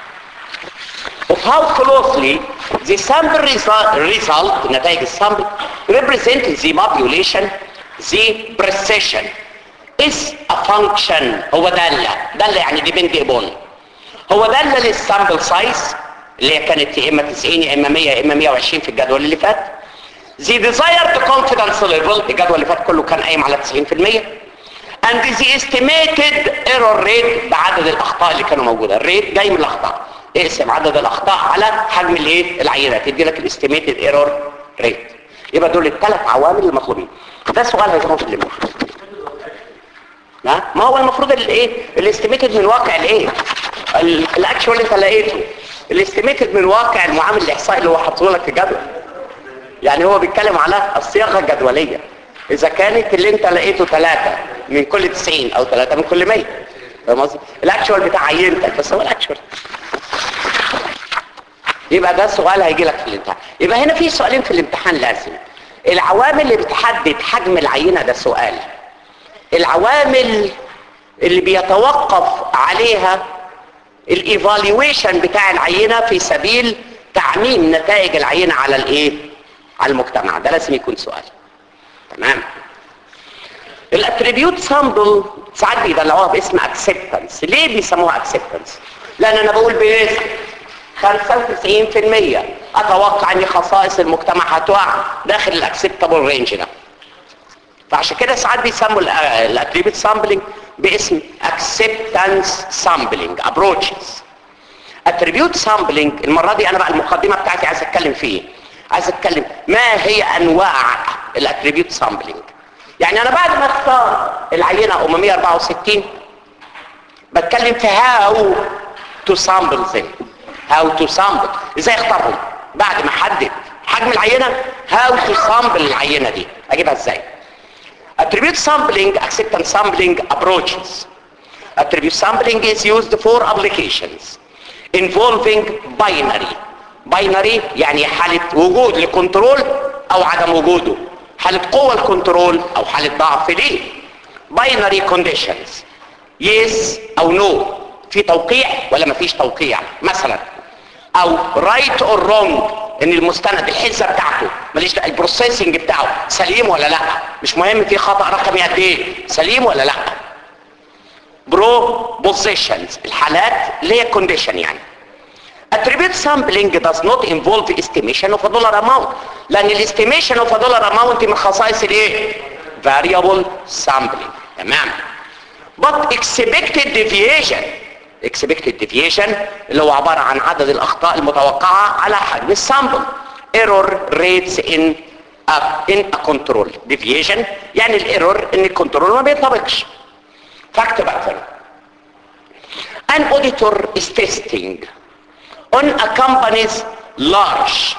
of how closely the sample result, result نتائج السامبل represent the population the precision is a function هو دالة دالة يعني depend upon هو دالة للسامبل سايز اللي هي كانت يا اما 90 يا اما 100 يا اما 120 في الجدول اللي فات the desired confidence level الجدول اللي فات كله كان قايم على 90% and the estimated error rate بعدد الاخطاء اللي كانوا موجوده الريت جاي من الاخطاء اقسم عدد الاخطاء على حجم الايه العينه تدي لك الاستيميتد ايرور ريت يبقى دول الثلاث عوامل المطلوبين ده سؤال هيجيبه في الامتحان ها ما هو المفروض الايه الاستيميتد من واقع الايه الاكشوال انت لقيته الاستيميتد من واقع المعامل الاحصائي اللي هو حاطه لك في جدول يعني هو بيتكلم على الصياغه الجدوليه اذا كانت اللي انت لقيته ثلاثة من كل 90 او ثلاثة من كل 100 فاهم قصدي الاكشوال بتاع عينتك بس هو الاكشوال يبقى ده سؤال هيجي لك في الامتحان يبقى هنا في سؤالين في الامتحان لازم العوامل اللي بتحدد حجم العينه ده سؤال العوامل اللي بيتوقف عليها الايفالويشن بتاع العينه في سبيل تعميم نتائج العينه على الايه على المجتمع ده لازم يكون سؤال تمام الاتريبيوت سامبل ساعات بيدلعوها باسم اكسبتنس ليه بيسموها اكسبتنس لان انا بقول بنسبه 95% اتوقع ان خصائص المجتمع هتقع داخل الاكسبتابل رينج ده فعشان كده ساعات بيسموا الاتريبيوت سامبلنج باسم اكسبتنس سامبلنج ابروتشز اتريبيوت سامبلنج المره دي انا بقى المقدمه بتاعتي عايز اتكلم فيه عايز اتكلم ما هي انواع الاتريبيوت سامبلنج يعني انا بعد ما اختار العينه ام 164 بتكلم في هاو تو سامبل them هاو تو سامبل ازاي اختارهم بعد ما احدد حجم العينه هاو تو سامبل العينه دي اجيبها ازاي attribute sampling acceptance sampling approaches attribute sampling is used for applications involving binary binary يعني حالة وجود لكنترول او عدم وجوده حالة قوة الكنترول او حالة ضعف ليه binary conditions yes او no في توقيع ولا مفيش توقيع مثلا او right or wrong ان المستند الحزه بتاعته ماليش دعوه البروسيسنج بتاعه سليم ولا لا مش مهم في خطا رقمي قد ايه سليم ولا لا propositions الحالات اللي هي condition يعني attribute sampling does not involve estimation of a dollar amount لان الاستيميشن of a dollar amount من خصائص الايه variable sampling تمام but expected deviation expected deviation اللي هو عبارة عن عدد الاخطاء المتوقعة على حجم السامبل error rates in a, in a control deviation يعني الايرور ان الكنترول ما بيطبقش fact pattern an auditor is testing on a company's large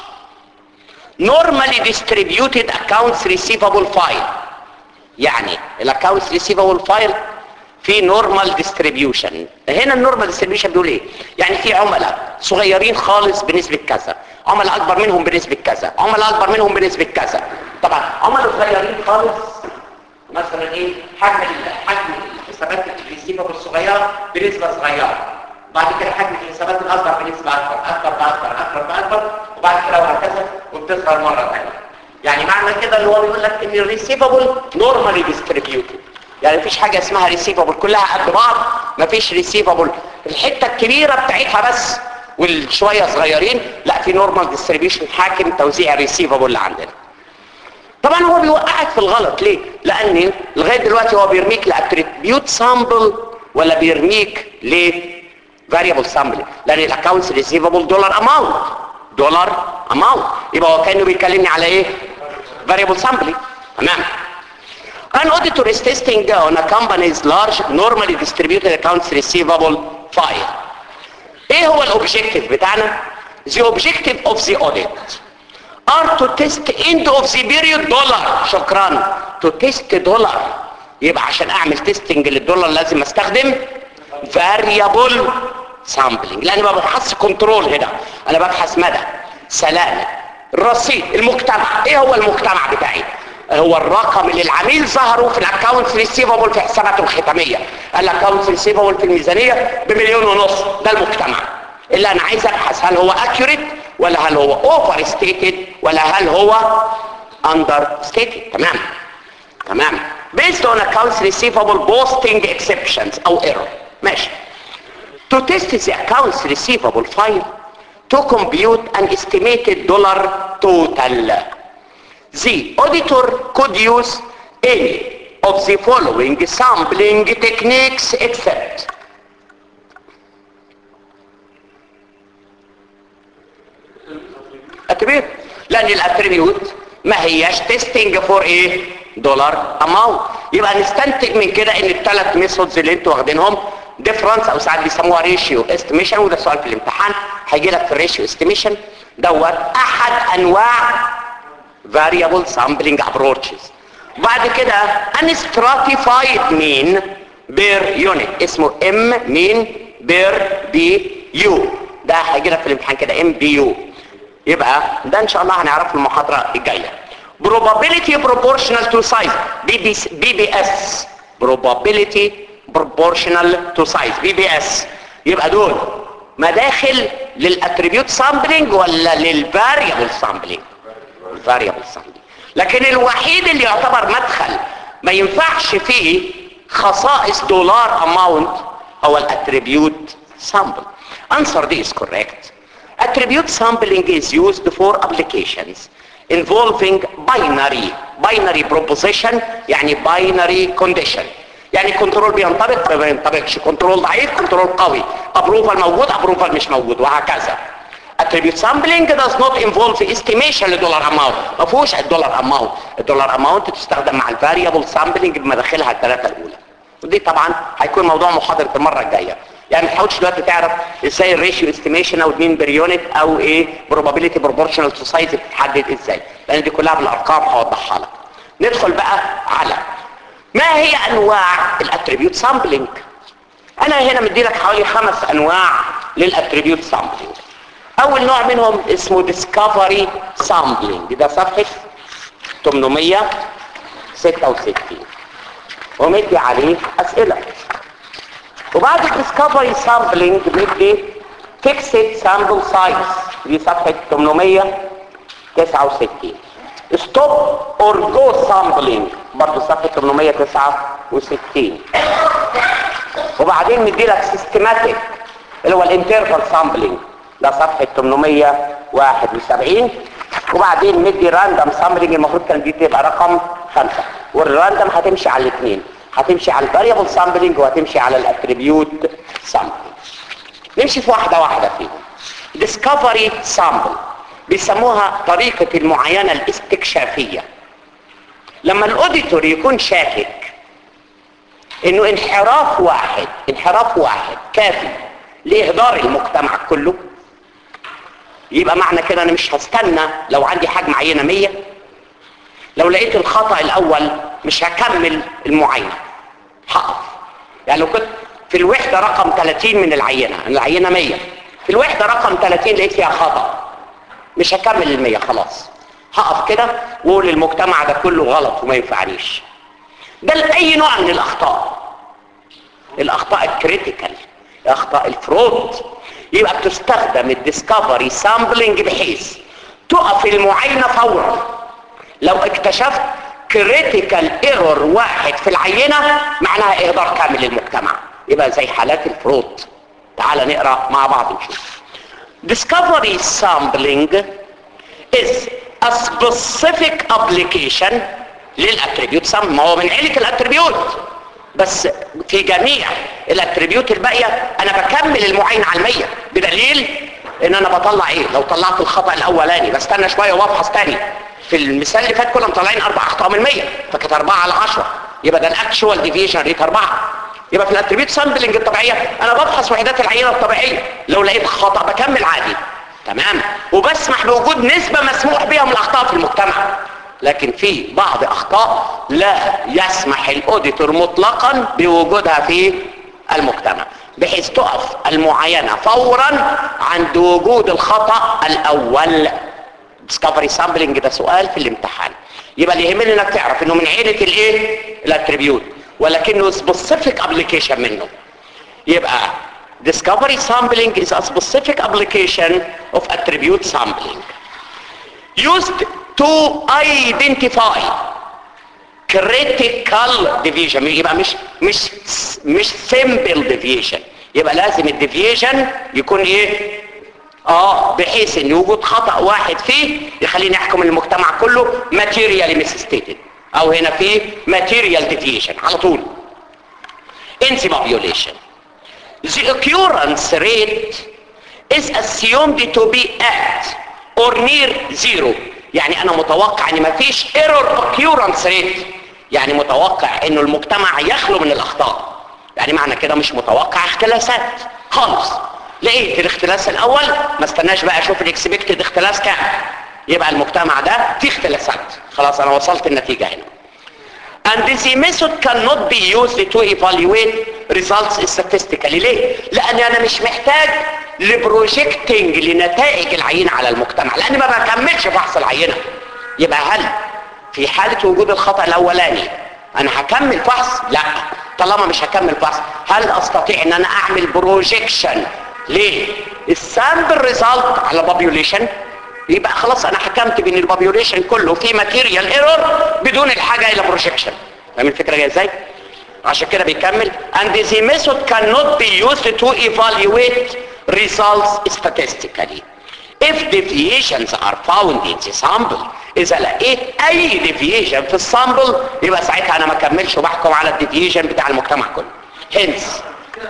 normally distributed accounts receivable file يعني الاكونتس ريسيفبل فايل في نورمال ديستريبيوشن هنا النورمال ديستريبيوشن بيقول ايه يعني في عملاء صغيرين خالص بنسبه كذا عملاء اكبر منهم بنسبه كذا عملاء اكبر منهم بنسبه كذا طبعا عملاء صغيرين خالص مثلا ايه حجم حجم الحسابات الريسيفبل الصغيره بنسبه صغيره بعد كده حجم الحسابات الاصغر بنسبه اكبر اكبر باكبر اكبر باكبر وبعد كده وهكذا وبتصغر مره ثانيه يعني معنى كده اللي هو بيقول لك ان الريسيفبل نورمالي ديستريبيوتد يعني مفيش حاجه اسمها ريسيفبل كلها قد بعض مفيش ريسيفبل الحته الكبيره بتاعتها بس والشويه صغيرين لا في نورمال ديستريبيوشن حاكم توزيع الريسيفبل اللي عندنا طبعا هو بيوقعك في الغلط ليه لان لغايه دلوقتي هو بيرميك لاتريبيوت سامبل ولا بيرميك ل فاريبل سامبل لان الاكونتس ريسيفبل دولار اماونت دولار اماونت يبقى هو كانه بيكلمني على ايه variable sampling تمام An auditor is testing on a company's large normally distributed accounts receivable file. ايه هو الاوبجيكتيف بتاعنا؟ The objective of the audit are to test end of the period dollar شكرا to test dollar يبقى عشان اعمل تيستنج للدولار لازم استخدم variable sampling لان ما ببحثش كنترول هنا انا ببحث مدى سلامه الرصيد المجتمع ايه هو المجتمع بتاعي هو الرقم اللي العميل ظهره في الاكونت ريسيفبل في حساباته الختاميه الاكونت ريسيفبل في الميزانيه بمليون ونص ده المجتمع اللي انا عايز ابحث هل هو اكيوريت ولا هل هو اوفر ستيتد ولا هل هو اندر ستيتد تمام تمام based on accounts receivable posting exceptions او error ماشي to test the accounts receivable file to compute an estimated dollar total. The auditor could use any of the following sampling techniques except اتريبيوت لان الاتريبيوت ما هياش تيستنج فور ايه دولار اماونت يبقى نستنتج من كده ان الثلاث ميثودز اللي انتوا واخدينهم ديفرنس او ساعات بيسموها ريشيو استيميشن وده سؤال في الامتحان هيجي لك في الريشيو استيميشن دوت احد انواع variable sampling approaches بعد كده ان stratified mean بير يونت اسمه ام مين بير بي يو ده هيجي لك في الامتحان كده ام بي يو يبقى ده ان شاء الله هنعرفه المحاضره الجايه probability proportional to size بي بي بي بي اس probability proportional to size بي بي اس يبقى دول مداخل للاتريبيوت سامبلنج ولا للفاريبل سامبلنج الفاريبل سامبلنج لكن الوحيد اللي يعتبر مدخل ما ينفعش فيه خصائص دولار اماونت هو الاتريبيوت سامبل answer this is correct attribute sampling is used for applications involving binary binary proposition يعني binary condition يعني كنترول بينطبق ما بينطبقش كنترول ضعيف كنترول قوي ابروفال موجود ابروفال مش موجود وهكذا attribute sampling does not involve estimation لدولار اماونت ما فيهوش الدولار اماونت الدولار اماونت تستخدم مع الفاريبل سامبلنج بمداخلها الثلاثه الاولى ودي طبعا هيكون موضوع محاضره المره الجايه يعني ما تحاولش دلوقتي تعرف ازاي الريشيو استيميشن او مين بير يونت او ايه probability proportional to size بتتحدد ازاي لان دي كلها بالارقام هوضحها لك ندخل بقى على ما هي انواع الاتريبيوت سامبلنج انا هنا مدي لك حوالي خمس انواع للاتريبيوت سامبلنج اول نوع منهم اسمه ديسكفري سامبلنج ده صفحه 866 ومدي عليه اسئله وبعد الديسكفري سامبلنج مدي فيكسد سامبل سايز دي صفحه 869 ستوب اور جو سامبلنج برضه صفحه 869 وبعدين مديلك سيستماتيك اللي هو الانترفال سامبلينج ده صفحه 871 وبعدين مدي راندوم سامبلينج المفروض كان دي تبقى رقم خمسة والراندوم هتمشي على الاثنين هتمشي على الفاريبل سامبلينج وهتمشي على الاتريبيوت سامبلينج نمشي في واحده واحده فيهم ديسكفري سامبل بيسموها طريقه المعاينه الاستكشافيه لما الاوديتور يكون شاكك انه انحراف واحد انحراف واحد كافي لاهدار المجتمع كله يبقى معنى كده انا مش هستنى لو عندي حجم عينه 100 لو لقيت الخطا الاول مش هكمل المعاينه هقف يعني لو كنت في الوحده رقم 30 من العينه العينه 100 في الوحده رقم 30 لقيت فيها خطا مش هكمل ال 100 خلاص هقف كده واقول المجتمع ده كله غلط وما ينفعنيش ده لاي نوع من الاخطاء الاخطاء الكريتيكال اخطاء الفرود يبقى بتستخدم الديسكفري سامبلنج بحيث تقف المعاينه فورا لو اكتشفت كريتيكال ايرور واحد في العينه معناها اهدار كامل للمجتمع يبقى زي حالات الفرود تعال نقرا مع بعض نشوف discovery sampling is a specific application للاتريبيوت سام ما هو من عيله الاتريبيوت بس في جميع الاتريبيوت الباقيه انا بكمل المعاينه على المية بدليل ان انا بطلع ايه لو طلعت الخطا الاولاني بستنى شويه وابحث تاني في المثال اللي فات كنا مطلعين اربع اخطاء من 100 فكانت 4 على 10 يبقى ده الاكشوال ديفيشن ريت 4 يبقى في الاتريبيوت سامبلنج الطبيعيه انا بفحص وحدات العينه الطبيعيه لو لقيت خطا بكمل عادي تمام وبسمح بوجود نسبه مسموح بها من الاخطاء في المجتمع لكن في بعض اخطاء لا يسمح الاوديتور مطلقا بوجودها في المجتمع بحيث تقف المعاينه فورا عند وجود الخطا الاول ديسكفري سامبلنج ده سؤال في الامتحان يبقى اللي يهمني انك تعرف انه من عيله الايه الاتريبيوت ولكنه سبيسيفيك ابلكيشن منه يبقى discovery sampling is a specific application of attribute sampling used to identify critical deviation يبقى مش مش مش simple deviation يبقى لازم الديفيشن يكون ايه اه بحيث ان وجود خطأ واحد فيه يخليني احكم المجتمع كله materially misstated او هنا في material deviation على طول enzyme violation the occurrence rate is assumed to be at or near zero يعني انا متوقع ان مفيش error occurrence rate يعني متوقع انه المجتمع يخلو من الاخطاء يعني معنى كده مش متوقع اختلاسات خالص لقيت الاختلاس الاول ما استناش بقى اشوف الاكسبكتد اختلاس كام يبقى المجتمع ده فيه اختلاسات خلاص انا وصلت النتيجه هنا and the method cannot be used to evaluate results statistically ليه؟ لان انا مش محتاج لبروجيكتنج لنتائج العينة على المجتمع لان ما بكملش فحص العينة يبقى هل في حالة وجود الخطأ الاولاني انا هكمل فحص؟ لا طالما مش هكمل فحص هل استطيع ان انا اعمل بروجيكشن ليه؟ السامبل ريزلت على بابيوليشن يبقى خلاص انا حكمت بين البابيوليشن كله في ماتيريال ايرور بدون الحاجه الى بروجيكشن فاهم الفكره جايه ازاي عشان كده بيكمل and the method cannot be used to evaluate results statistically if deviations are found in the sample اذا لقيت اي deviation في السامبل يبقى ساعتها انا ما كملش وبحكم على الديفيشن بتاع المجتمع كله hence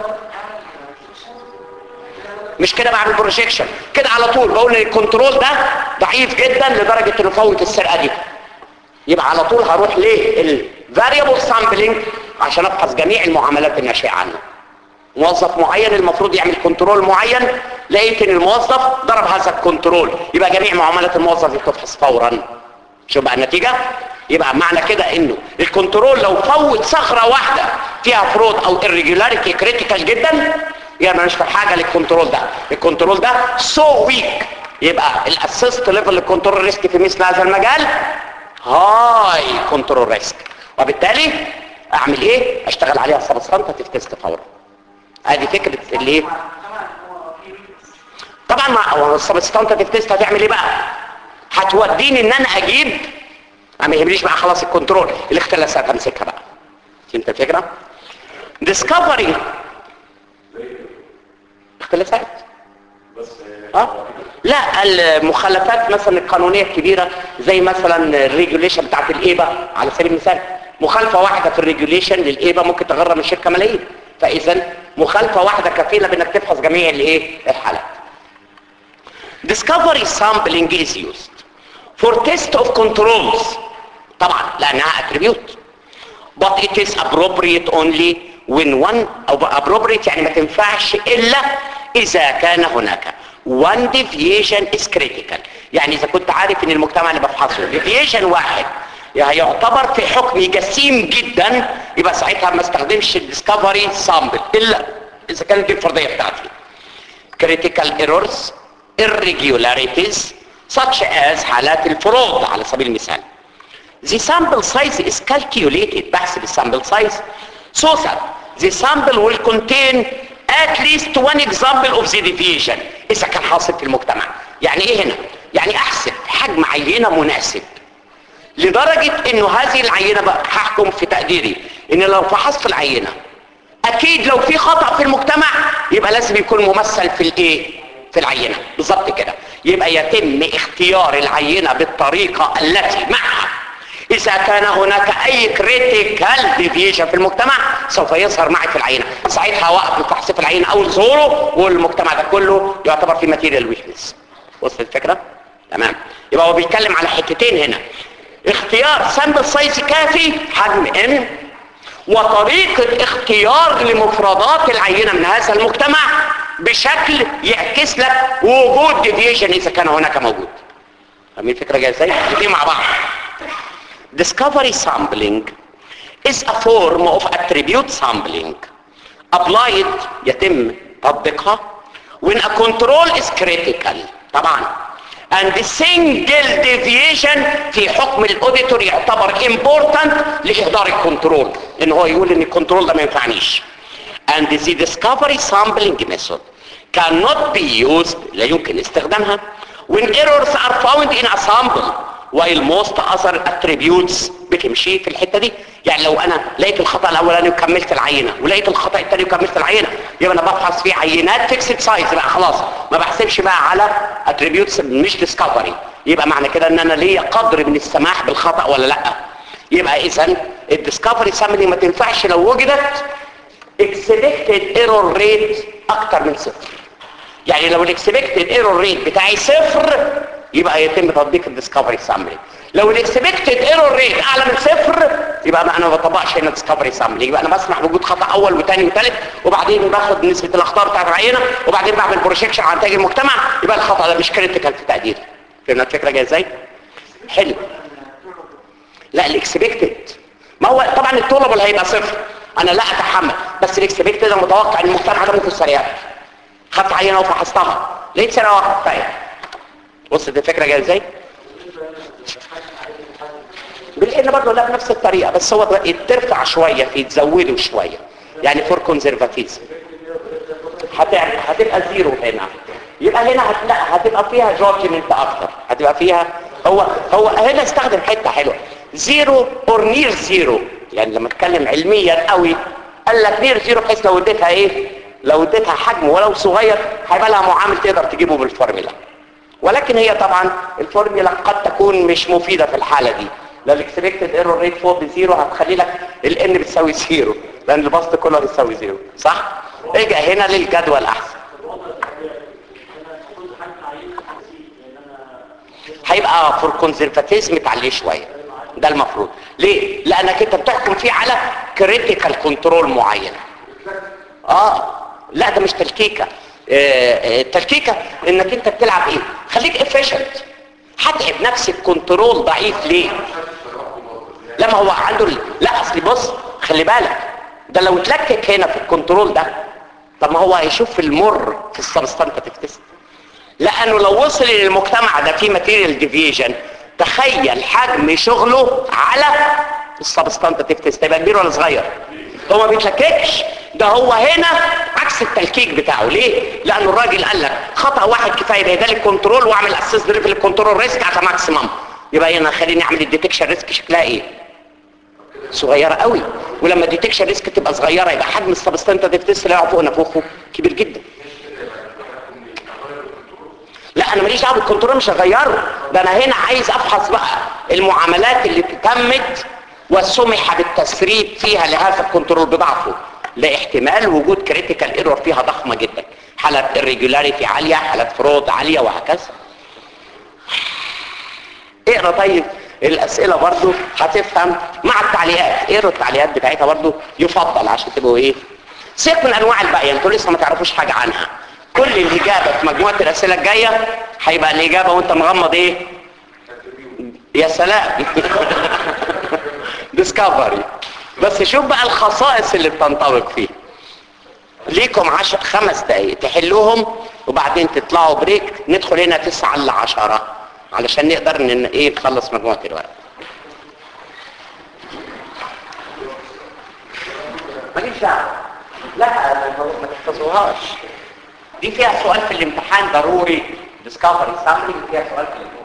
مش كده بعمل بروجيكشن كده على طول بقول ان الكنترول ده ضعيف جدا لدرجه انه فوت السرقه دي يبقى على طول هروح للفاريبل سامبلينج عشان افحص جميع المعاملات الناشئه عنه موظف معين المفروض يعمل كنترول معين لقيت ان الموظف ضرب هذا الكنترول يبقى جميع معاملات الموظف بتفحص فورا شوف بقى النتيجه يبقى معنى كده انه الكنترول لو فوت صخره واحده فيها فرود او irregularity كريتيكال جدا يعني مش في حاجه للكنترول ده الكنترول ده سو ويك يبقى الاسيست ليفل للكنترول ريسك في مثل هذا المجال هاي كنترول ريسك وبالتالي اعمل ايه اشتغل عليها سبستانتيف تيست فورا ادي فكره الايه طبعا مع السبستانتيف تيست هتعمل ايه بقى هتوديني ان انا اجيب ما يهمنيش بقى خلاص الكنترول الاختلاسات همسكها بقى فهمت الفكره discovery مثلثات اه لا المخالفات مثلا القانونيه الكبيره زي مثلا الريجوليشن بتاعت الايبا على سبيل المثال مخالفه واحده في الريجوليشن للايبا ممكن تغرم الشركه ملايين فاذا مخالفه واحده كفيله بانك تفحص جميع الايه الحالات discovery sampling is used for test of controls طبعا لانها attribute but it is appropriate only when one أو appropriate يعني ما تنفعش الا اذا كان هناك one deviation is critical يعني اذا كنت عارف ان المجتمع اللي بفحصه deviation واحد يعني يعتبر في حكم جسيم جدا يبقى ساعتها ما استخدمش الديسكفري سامبل الا اذا كانت دي الفرضيه بتاعتي critical errors irregularities such as حالات الفروض على سبيل المثال the sample size is calculated بحسب السامبل size so that the sample will contain at least one example of the deviation اذا كان حاصل في المجتمع يعني ايه هنا يعني احسب حجم عينة مناسب لدرجة انه هذه العينة بقى هحكم في تقديري ان لو فحصت العينة اكيد لو في خطأ في المجتمع يبقى لازم يكون ممثل في الايه في العينة بالظبط كده يبقى يتم اختيار العينة بالطريقة التي معها اذا كان هناك اي كريتيكال ديفيشن في المجتمع سوف يظهر معي في العينة ساعتها اوقف الفحص في العينة او ظهوره والمجتمع ده كله يعتبر في ماتيريال ويكنس وصلت الفكرة تمام يبقى هو بيتكلم على حتتين هنا اختيار سامبل سايز كافي حجم ان وطريقة اختيار لمفردات العينة من هذا المجتمع بشكل يعكس لك وجود ديفيشن اذا كان هناك موجود فاهمين الفكرة جاية ازاي؟ الاثنين مع بعض discovery sampling is a form of attribute sampling applied يتم تطبيقها when a control is critical طبعا and the single deviation في حكم الاوديتور يعتبر important لاهدار الكنترول ان هو يقول ان الكنترول ده ما ينفعنيش and the discovery sampling method cannot be used لا يمكن استخدامها when errors are found in a sample while most other attributes بتمشي في الحتة دي يعني لو انا لقيت الخطأ الاولاني وكملت العينة ولقيت الخطأ الثاني وكملت العينة يبقى انا بفحص فيه عينات فيكسد سايز بقى خلاص ما بحسبش بقى على attributes مش discovery يبقى معنى كده ان انا ليا قدر من السماح بالخطأ ولا لا يبقى اذا الديسكفري سامبلنج ما تنفعش لو وجدت expected error rate اكتر من صفر يعني لو الاكسبكتد ايرور ريت بتاعي صفر يبقى يتم تطبيق الديسكفري سامبلنج لو الاكسبكتد ايرور ريت اعلى من صفر يبقى انا ما بطبقش هنا ديسكفري سامبلنج يبقى انا بسمح بوجود خطا اول وثاني وثالث وبعدين باخد نسبه الاخطاء بتاعت العينه وبعدين بعمل بروجكشن عن نتائج المجتمع يبقى الخطا ده مش كريتيكال في تقديري فهمنا الفكره جايه ازاي حلو لا الاكسبكتد ما هو طبعا الطلب هيبقى صفر انا لا اتحمل بس الاكسبكتد انا متوقع ان المجتمع ده ممكن سريع خدت عينه وفحصتها لقيت سنه واحده طيب وصلت الفكره جايه ازاي بالان برضه لا بنفس الطريقه بس هو ترفع شويه في تزوده شويه يعني فور كونزرفاتيزم هتبقى زيرو هنا يبقى هنا هتلاقي هتبقى فيها جادجمنت اكتر هتبقى فيها هو هو هنا استخدم حته حلوه زيرو اور نير زيرو يعني لما اتكلم علميا قوي قال لك نير زيرو بحيث لو اديتها ايه لو اديتها حجم ولو صغير هيبقى لها معامل تقدر تجيبه بالفورمولا ولكن هي طبعا الفورمولا قد تكون مش مفيدة في الحالة دي لو الاكسبكتد ايرور ريت فوق بزيرو هتخلي لك الان بتساوي زيرو لان البسط كله بتساوي زيرو صح؟ اجا هنا للجدول احسن هيبقى فور كونزرفاتيزم تعليه شويه ده المفروض ليه؟ لانك انت بتحكم فيه على كريتيكال كنترول معين اه لا ده مش تلكيكه التلكيكه انك انت بتلعب ايه خليك افيشنت هتعب نفسك كنترول ضعيف ليه لما هو عنده ال... لا اصل بص خلي بالك ده لو اتلكك هنا في الكنترول ده طب ما هو هيشوف المر في السبستانتيف تيست لانه لو وصل للمجتمع ده فيه ماتيريال ديفيجن تخيل حجم شغله على السبستانتيف تيست يبقى كبير ولا صغير هو ما بيتلككش ده هو هنا عكس التلكيك بتاعه ليه لان الراجل قال لك خطا واحد كفايه ده يدالي الكنترول واعمل اسيس دريف للكنترول ريسك على ماكسيمم يبقى هنا خليني اعمل الديتكشن ريسك شكلها ايه صغيره قوي ولما الديتكشن ريسك تبقى صغيره يبقى حجم السبستانتيف تيست اللي يقع فوق نفوخه كبير جدا لا انا ماليش دعوه بالكنترول مش هغيره ده انا هنا عايز افحص بقى المعاملات اللي تمت وسمح بالتسريب فيها لهذا الكنترول بضعفه لاحتمال وجود كريتيكال ايرور فيها ضخمه جدا حالات irregularity عاليه حالات فرود عاليه وهكذا اقرا طيب الاسئله برضو هتفهم مع التعليقات اقرا التعليقات بتاعتها برضو يفضل عشان تبقوا ايه سيبك من انواع الباقيه انتوا لسه ما تعرفوش حاجه عنها كل الاجابه في مجموعه الاسئله الجايه هيبقى الاجابه وانت مغمض ايه يا سلام ديسكفري بس شوف بقى الخصائص اللي بتنطبق فيه ليكم عشر خمس دقايق تحلوهم وبعدين تطلعوا بريك ندخل هنا تسعة ل 10 علشان نقدر ان ايه نخلص مجموعه الورق ماليش دعوه لا ما تحفظوهاش دي فيها سؤال في الامتحان ضروري ديسكفري سامبلينج فيها سؤال في الامتحان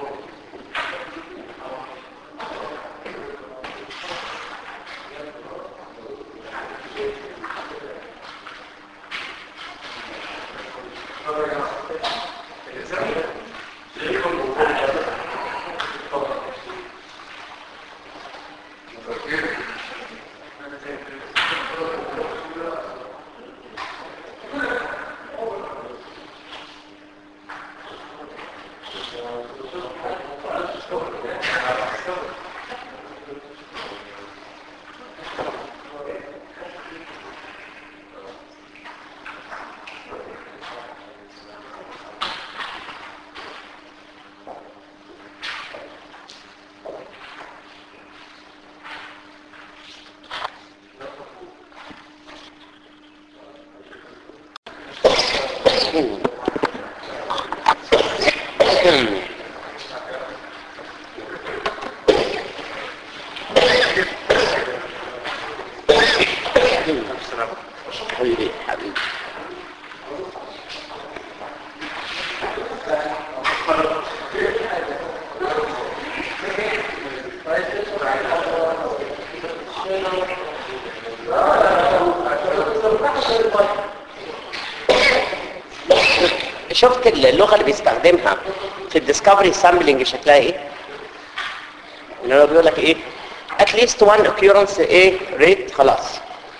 حبيبي حبيبي شفت اللغه اللي بيستخدمها في الديسكفري سامبلنج شكلها ايه اللي هو بيقول لك ايه at least one occurrence ايه rate خلاص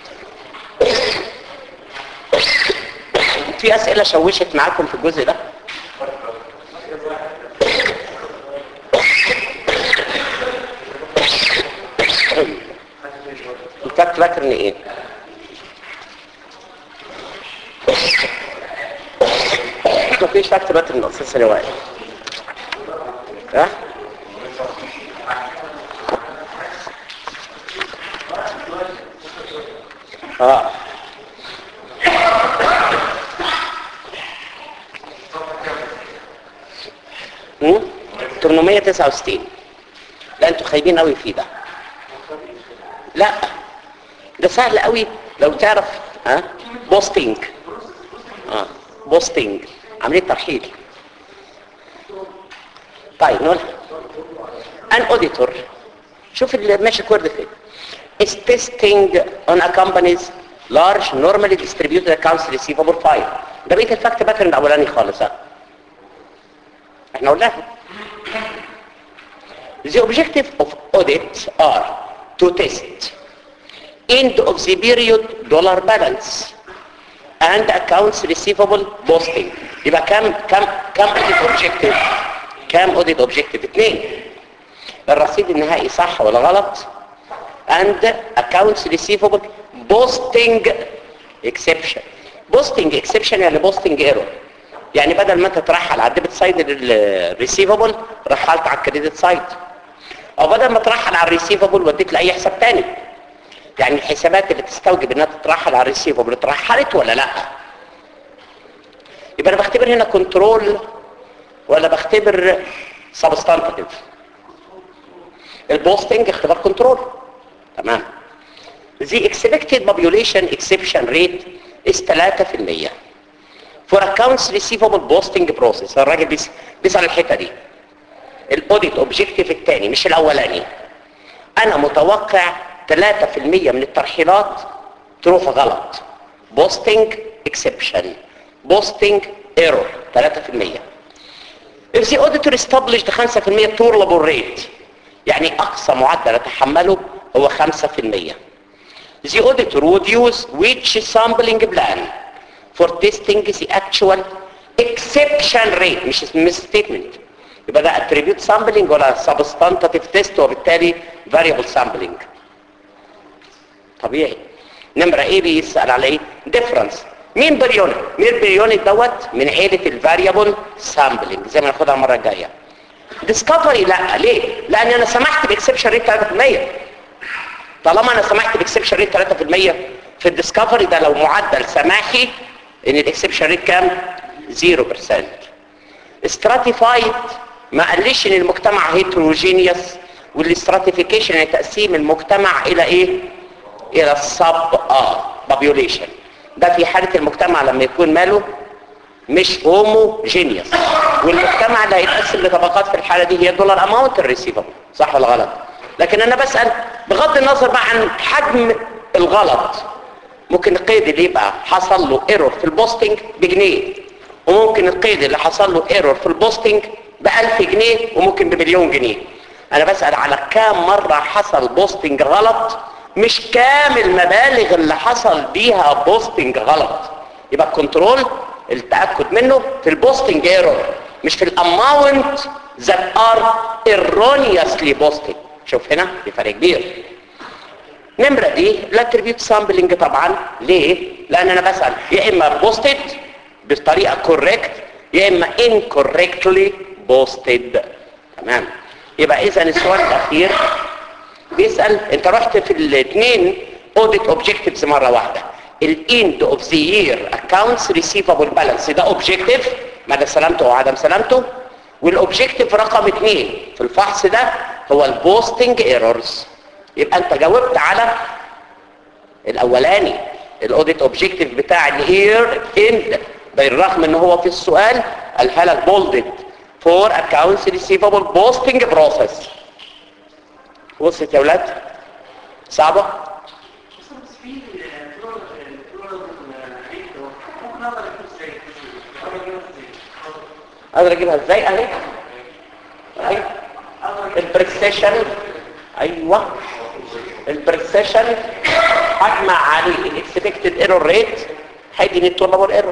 في اسئله شوشت معاكم في الجزء ده انت فاكر ان ايه مفيش فاكت باترن اساسا واحد ها اه هم؟ 869 لا انتوا خايبين قوي فيه ده لا ده سهل قوي لو تعرف ها بوستنج اه بوستنج عمليه ترحيل طيب نقول ان اوديتور شوف اللي ماشي كورد فين is testing on a company's large normally distributed accounts receivable file ده بقيه الفاكت باترن الاولاني خالص ها احنا قلناها The objective of audit are to test end of the period dollar balance and accounts receivable posting يبقى كم كم كم audit objective كم audit objective اثنين الرصيد النهائي صح ولا غلط and accounts receivable posting exception posting exception يعني posting error يعني بدل ما انت ترحل على الديبت سايد الريسيفبل رحلت على الكريدت سايد او بدل ما ترحل على الريسيفبل وديت لاي حساب تاني يعني الحسابات اللي تستوجب انها تترحل على الريسيفبل اترحلت ولا لا يبقى انا بختبر هنا كنترول ولا بختبر سبستانتيف البوستنج اختبار كنترول تمام the expected population exception rate is 3% for accounts receivable posting process الراجل بيس- بيسأل الحتة دي الاوديت اوبجيكتيف الثاني مش الاولاني انا متوقع 3% من الترحيلات تروح غلط بوستنج اكسبشن بوستنج ايرور 3% if the auditor established 5% tolerable rate يعني اقصى معدل اتحمله هو 5% the auditor would use which sampling plan for testing the actual exception rate مش misstatement يبقى ده attribute sampling ولا substantive test وبالتالي variable sampling طبيعي نمرة ايه بيسأل على ايه difference مين بريوني مين بريوني دوت من عيلة الفاريبل سامبلنج زي ما ناخدها المرة الجاية ديسكفري لا ليه لان انا سمحت باكسبشن ريت 3% طالما انا سمحت باكسبشن ريت 3% في الديسكفري ده لو معدل سماحي ان الاكسبشن ريت كام 0% استراتيفايد ما قاليش ان المجتمع هيتروجينيوس والاستراتيفيكيشن يعني تقسيم المجتمع الى ايه الى السب اه population ده في حالة المجتمع لما يكون ماله مش هوموجينيوس والمجتمع اللي هيتقسم لطبقات في الحالة دي هي دولار اماونت الريسيفبل صح ولا غلط لكن انا بسأل بغض النظر بقى عن حجم الغلط ممكن القيد اللي يبقى حصل له ايرور في البوستنج بجنيه وممكن القيد اللي حصل له ايرور في البوستنج ب 1000 جنيه وممكن بمليون جنيه انا بسأل على كام مرة حصل بوستنج غلط مش كام المبالغ اللي حصل بيها بوستنج غلط يبقى الكنترول التأكد منه في البوستنج ايرور مش في الاماونت that are erroneously posted شوف هنا في فرق كبير نمرة دي الاتريبيوت سامبلنج طبعا ليه؟ لان انا بسأل يا اما بوستد بطريقة كوريكت يا اما incorrectly posted تمام يبقى اذا السؤال الاخير بيسأل انت رحت في الاثنين audit objectives مرة واحدة الاند اوف ذا يير accounts receivable balance ده objective مدى سلامته او عدم سلامته والاوبجكتيف رقم اثنين في الفحص ده هو البوستنج ايرورز يبقى انت جاوبت على الاولاني الاوديت اوبجكتيف بتاع اليير اند بالرغم ان هو في السؤال قالها لك بولدد فور accounts receivable posting process وصلت يا ولاد صعبة اقدر اجيبها ازاي اهي اهي البريسيشن ايوه البريسيشن هجمع عليه الاكسبكتد ايرور ريت هيديني التولابل ايرور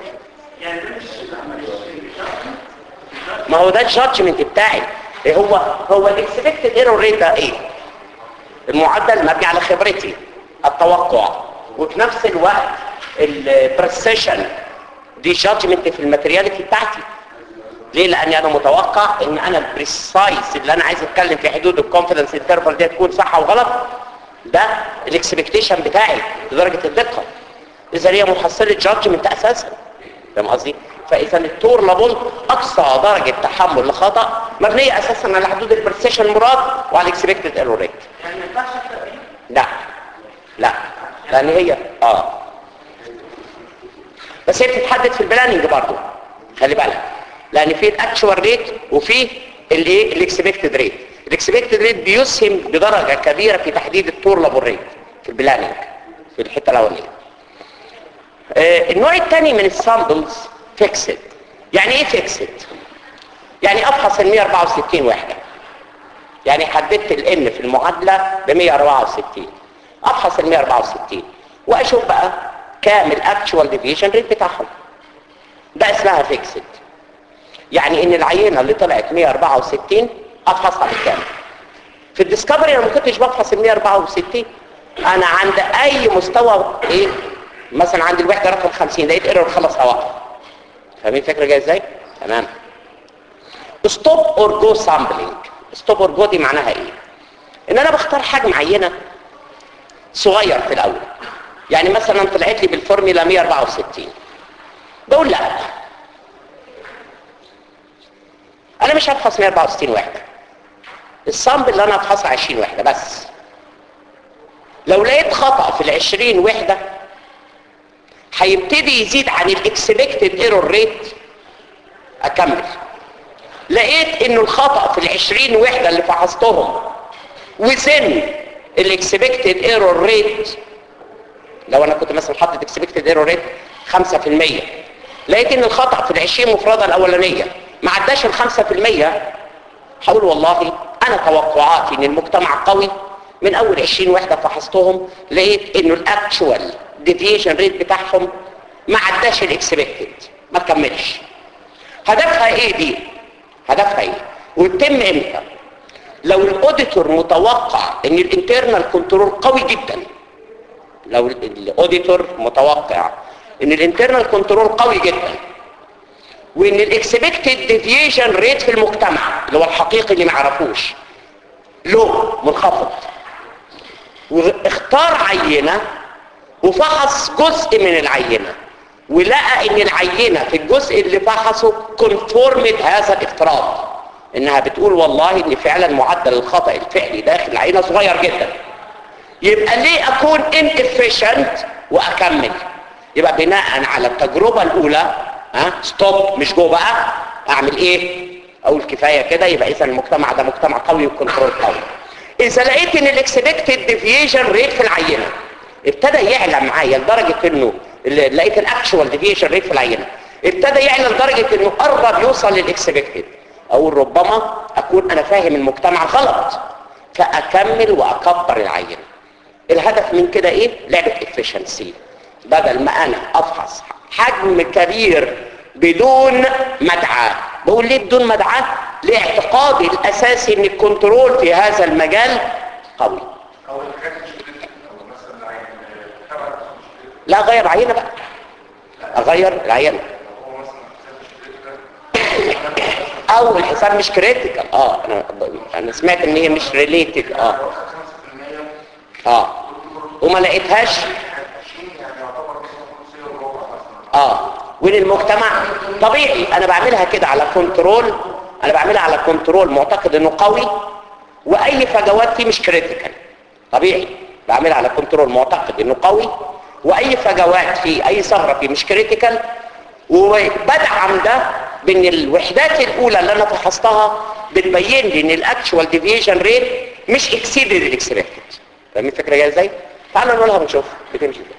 ما هو ده الجادجمنت بتاعي إيه هو هو الاكسبكتد ايرور ريت ده ايه المعدل مبني على خبرتي التوقع وفي نفس الوقت البريسيشن دي جادجمنت في الماتيرياليتي بتاعتي ليه لاني انا متوقع ان انا البريسايز اللي انا عايز اتكلم في حدود الكونفيدنس انترفال دي تكون صح وغلط ده الاكسبكتيشن بتاعي بدرجه الدقه اذا هي محصله جادجمنت اساسا فاهم قصدي فاذا التور لابل اقصى درجه تحمل لخطا مبنيه اساسا على حدود البريسيشن المراد وعلى الاكسبكتد ايرور ريت يعني ما ينفعش التقريب لا لا لان هي اه بس هي بتتحدد في البلاننج برضه خلي بالك لان في الاكشوال ريت وفي الايه الاكسبكتد ريت الاكسبكتد ريت بيسهم بدرجه كبيره في تحديد التور لابل ريت في البلاننج في الحته الاولانيه آه النوع الثاني من السامبلز فيكسد يعني ايه فيكسد يعني افحص ال 164 وحده يعني حددت الان في المعادله ب 164 افحص ال 164 واشوف بقى كام الاكشوال ديفيشن ريت بتاعهم ده اسمها فيكسد يعني ان العينه اللي طلعت 164 افحصها بالكامل في الديسكفري انا ما كنتش بفحص ال 164 انا عند اي مستوى ايه مثلا عند الوحده رقم 50 لقيت ايرور خلص اوقف فاهمين الفكره جايه ازاي تمام ستوب اور جو سامبلينج ستوب اور جو دي معناها ايه ان انا بختار حجم عينه صغير في الاول يعني مثلا طلعت لي بالفورميلا 164 بقول لا انا مش هفحص 164 وحده الصامبل اللي انا هفحصها 20 وحده بس لو لقيت خطأ في ال 20 وحده هيبتدي يزيد عن الاكسبكتد ايرور ريت اكمل لقيت انه الخطأ في ال 20 وحده اللي فحصتهم وزن الاكسبكتد ايرور ريت لو انا كنت مثلا حاطط اكسبكتد ايرور ريت 5% لقيت ان الخطأ في ال 20 مفردة الاولانية ما عداش ال 5% هقول والله انا توقعاتي ان المجتمع قوي من اول 20 وحده فحصتهم لقيت انه الاكشوال ديفيشن ريت بتاعهم ما عداش الاكسبكتد ما كملش هدفها ايه دي هدفها ايه ويتم امتى لو الاوديتور متوقع ان الانترنال كنترول قوي جدا لو الاوديتور متوقع ان الانترنال كنترول قوي جدا وان الاكسبكتد ديفيشن ريت في المجتمع اللي هو الحقيقي اللي ما يعرفوش له منخفض واختار عينه وفحص جزء من العينه ولقى ان العينه في الجزء اللي فحصه كونفورمت هذا الافتراض انها بتقول والله ان فعلا معدل الخطا الفعلي داخل العينه صغير جدا يبقى ليه اكون inefficient واكمل يبقى بناء على التجربه الاولى ها ستوب مش جو بقى اعمل ايه اقول كفايه كده يبقى اذا المجتمع ده مجتمع قوي وكنترول قوي اذا لقيت ان الاكسبكتد ديفيشن ريت في العينه ابتدى يعلى معايا لدرجه انه لقيت الاكشوال ديفيشن ريت في العينه ابتدى يعلى لدرجه انه قرب يوصل للاكسبكتد اقول ربما اكون انا فاهم المجتمع غلط فاكمل واكبر العينه الهدف من كده ايه لعبه افشنسي بدل ما انا افحص حجم كبير بدون مدعاه بقول ليه بدون مدعاه لاعتقادي الاساسي ان الكنترول في هذا المجال قوي او الحاجات مش بتفرق او مثلا عين تبع مش لا اغير عينه بقى اغير العينه هو مثلا حساب مش بتفرق او الحساب مش كريتيكال اه انا انا سمعت ان هي مش ريليتد اه 5% اه وما لقيتهاش 20 يعني يعتبر مثلا خمسية وربع مثلا اه وين المجتمع طبيعي انا بعملها كده على كنترول انا بعملها على كنترول معتقد انه قوي واي فجوات فيه مش كريتيكال طبيعي بعملها على كنترول معتقد انه قوي واي فجوات فيه اي ثغره فيه مش كريتيكال وبدعم ده بان الوحدات الاولى اللي انا فحصتها بتبين لي ان الاكشوال ديفيشن ريت مش اكسيدد الاكسبكتد فاهمين الفكره جايه ازاي تعالوا نقولها ونشوف بتمشي ازاي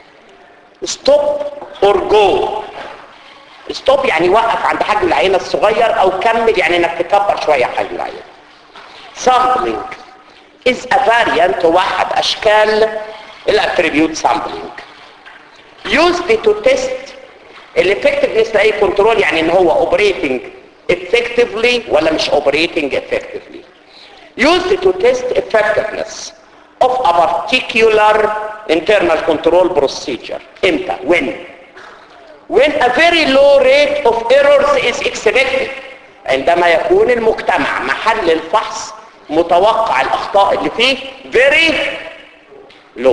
ستوب اور جو ستوب يعني وقف عند حجم العينه الصغير او كمل يعني انك تكبر شويه حجم العينه sampling is a variant واحد اشكال الاتريبيوت sampling used to test الeffectiveness لاي كنترول يعني ان هو operating effectively ولا مش operating effectively used to test effectiveness of a particular internal control procedure امتى when when a very low rate of errors is expected عندما يكون المجتمع محل الفحص متوقع الاخطاء اللي فيه very low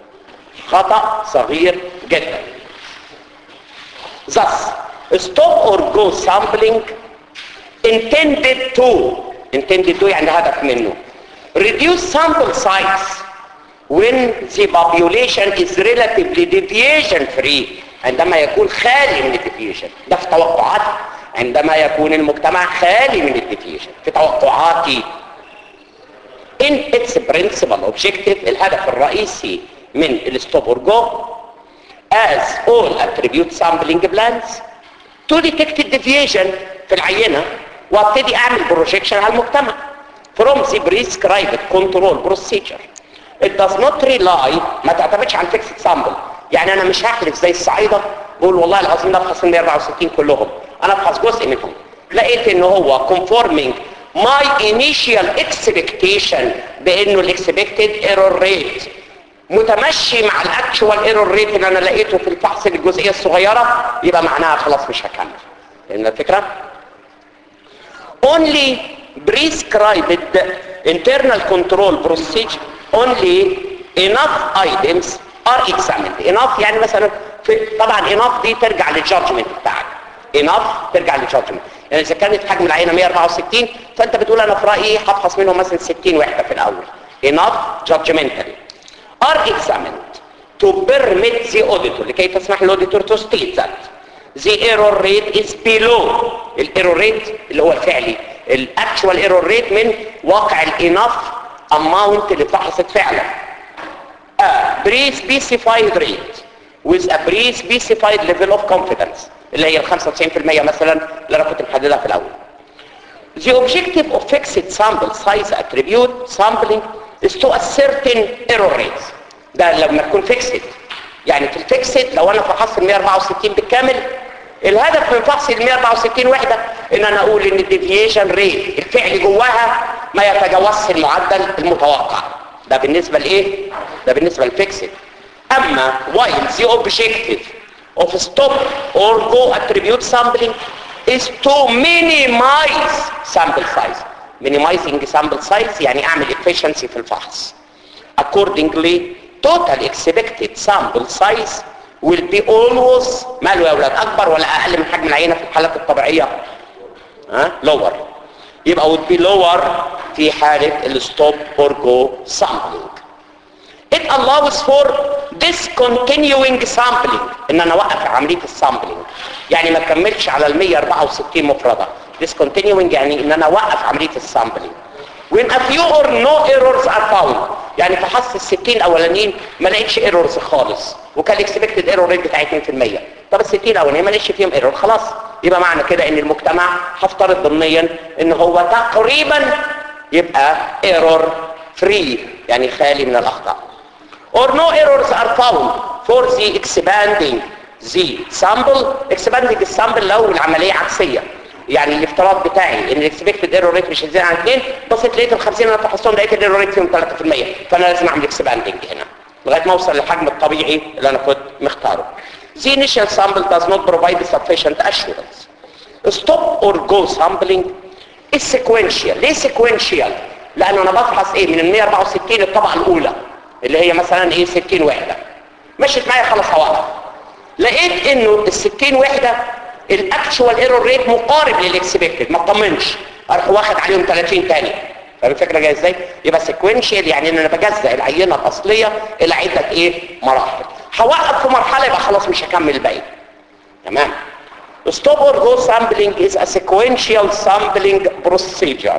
خطأ صغير جدا thus stop or go sampling intended to intended to يعني هدف منه reduce sample size when the population is relatively deviation free عندما يكون خالي من الديفيشن ده في توقعاتي عندما يكون المجتمع خالي من الديفيشن في توقعاتي in its principal objective الهدف الرئيسي من الستوب اور جو as all attribute sampling plans to detect the deviation في العينة وابتدي اعمل بروجيكشن على المجتمع from the prescribed control procedure it does not rely ما تعتمدش على fixed sample يعني انا مش هحلف زي الصعيدة بقول والله العظيم ده افحص ال 164 كلهم انا افحص جزء منهم لقيت ان هو conforming my initial expectation بانه الاكسبكتد ايرور ريت متمشي مع الاكشوال ايرور ريت اللي انا لقيته في الفحص الجزئيه الصغيره يبقى معناها خلاص مش هكمل لان الفكره only prescribed internal control procedure only enough items are examined enough يعني مثلا في طبعا enough دي ترجع للجادجمنت بتاعك enough ترجع للجادجمنت يعني اذا كانت حجم العينه 164 فانت بتقول انا في رايي هفحص منهم مثلا 60 وحده في الاول enough judgmentally are examined to permit the auditor لكي تسمح للاوديتور to state that the error rate is below الايرور ريت اللي هو الفعلي الاكشوال ايرور ريت من واقع الاناف اماونت اللي اتفحصت فعلا a pre-specified rate with a pre-specified level of confidence اللي هي ال 95% مثلا اللي انا كنت محددها في الاول The objective of fixed sample size attribute sampling is to a certain error rate. ده لما تكون fixed. يعني في الفيكسد لو انا فحصت ال 164 بالكامل الهدف من فحص ال 164 وحده ان انا اقول ان الديفيشن ريت الفعل جواها ما يتجاوزش المعدل المتوقع. ده بالنسبه لايه؟ ده بالنسبه للفيكسد. اما while the objective of stop or go attribute sampling is to minimize sample size minimizing sample size يعني اعمل efficiency في الفحص accordingly total expected sample size will be always ماله يا اولاد اكبر ولا اقل من حجم العينه في الحالات الطبيعيه ها lower يبقى would be lower في حاله الستوب or go sampling it allows for discontinuing sampling ان انا اوقف عمليه السامبلينج يعني ما اكملش على ال 164 مفرده discontinuing يعني ان انا اوقف عمليه السامبلينج when a few or no errors are found يعني فحصت ال 60 الاولانيين ما لقيتش ايرورز خالص وكان الاكسبكتد ايرور ريت بتاعي 2% طب ال 60 الاولانيين ما لقيتش فيهم ايرور خلاص يبقى معنى كده ان المجتمع هفترض ضمنيا ان هو تقريبا يبقى ايرور فري يعني خالي من الاخطاء or no errors are found for the expanding the sample expanding السامبل لو العملية عكسية يعني الافتراض بتاعي ان الاكسبكتد ايرور ريت مش هيزيد عن 2 بس لقيت ال 50 انا فحصتهم لقيت الايرور ريت فيهم 3% فانا لازم اعمل اكسباندنج هنا لغايه ما اوصل للحجم الطبيعي اللي انا كنت مختاره. The initial sample does not provide sufficient assurance. Stop or go sampling is sequential. ليه sequential؟ لانه انا بفحص ايه من ال 164 الطبقه الاولى اللي هي مثلا ايه 60 وحده مشيت معايا خلاص هوقف لقيت انه ال 60 وحده الاكتشوال ايرور ريت مقارب للاكسبكتد ما اطمنش اروح واخد عليهم 30 تاني فاهم الفكره جايه ازاي يبقى سيكوينشال يعني ان انا بجزء العينه الاصليه الى عده ايه مراحل هوقف في مرحله يبقى خلاص مش هكمل الباقي تمام stop or go sampling is a sequential sampling procedure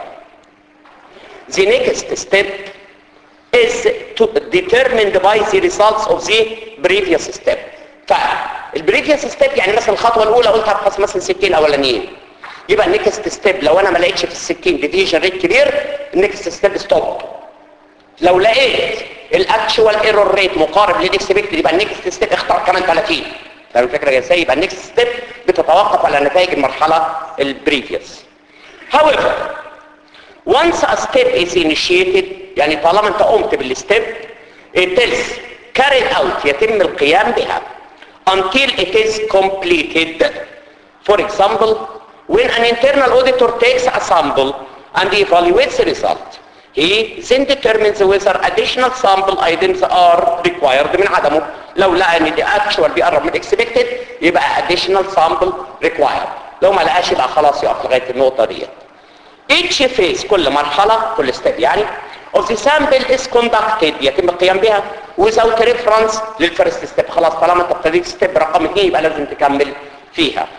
the next step is to determined by the results of the previous step فالبريفيوس ستيب يعني مثلا الخطوه الاولى قلت هفحص مثلا 60 اولانيين يبقى النكست ستيب لو انا ما لقيتش في ال 60 ديفيجن ريت كبير النكست ستيب ستوب لو لقيت الاكشوال ايرور ريت مقارب للاكسبكتد يبقى النكست ستيب اختار كمان 30 فاهم الفكره ازاي يبقى النكست ستيب بتتوقف على نتائج المرحله البريفيوس however once a step is initiated يعني طالما انت قمت بالستيب it is carried out يتم القيام بها until it is completed. For example, when an internal auditor takes a sample and evaluates the result, he then determines whether additional sample items are required من عدمه. لو لقى ان the actual بيقرب من expected يبقى additional sample required. لو ما لقاش يبقى خلاص يقف لغايه النقطه ديت. Each phase كل مرحله كل step يعني of the sample is conducted يتم القيام بها without reference للفيرست ستيب خلاص طالما انت ابتديت ستيب رقم 2 يبقى لازم تكمل فيها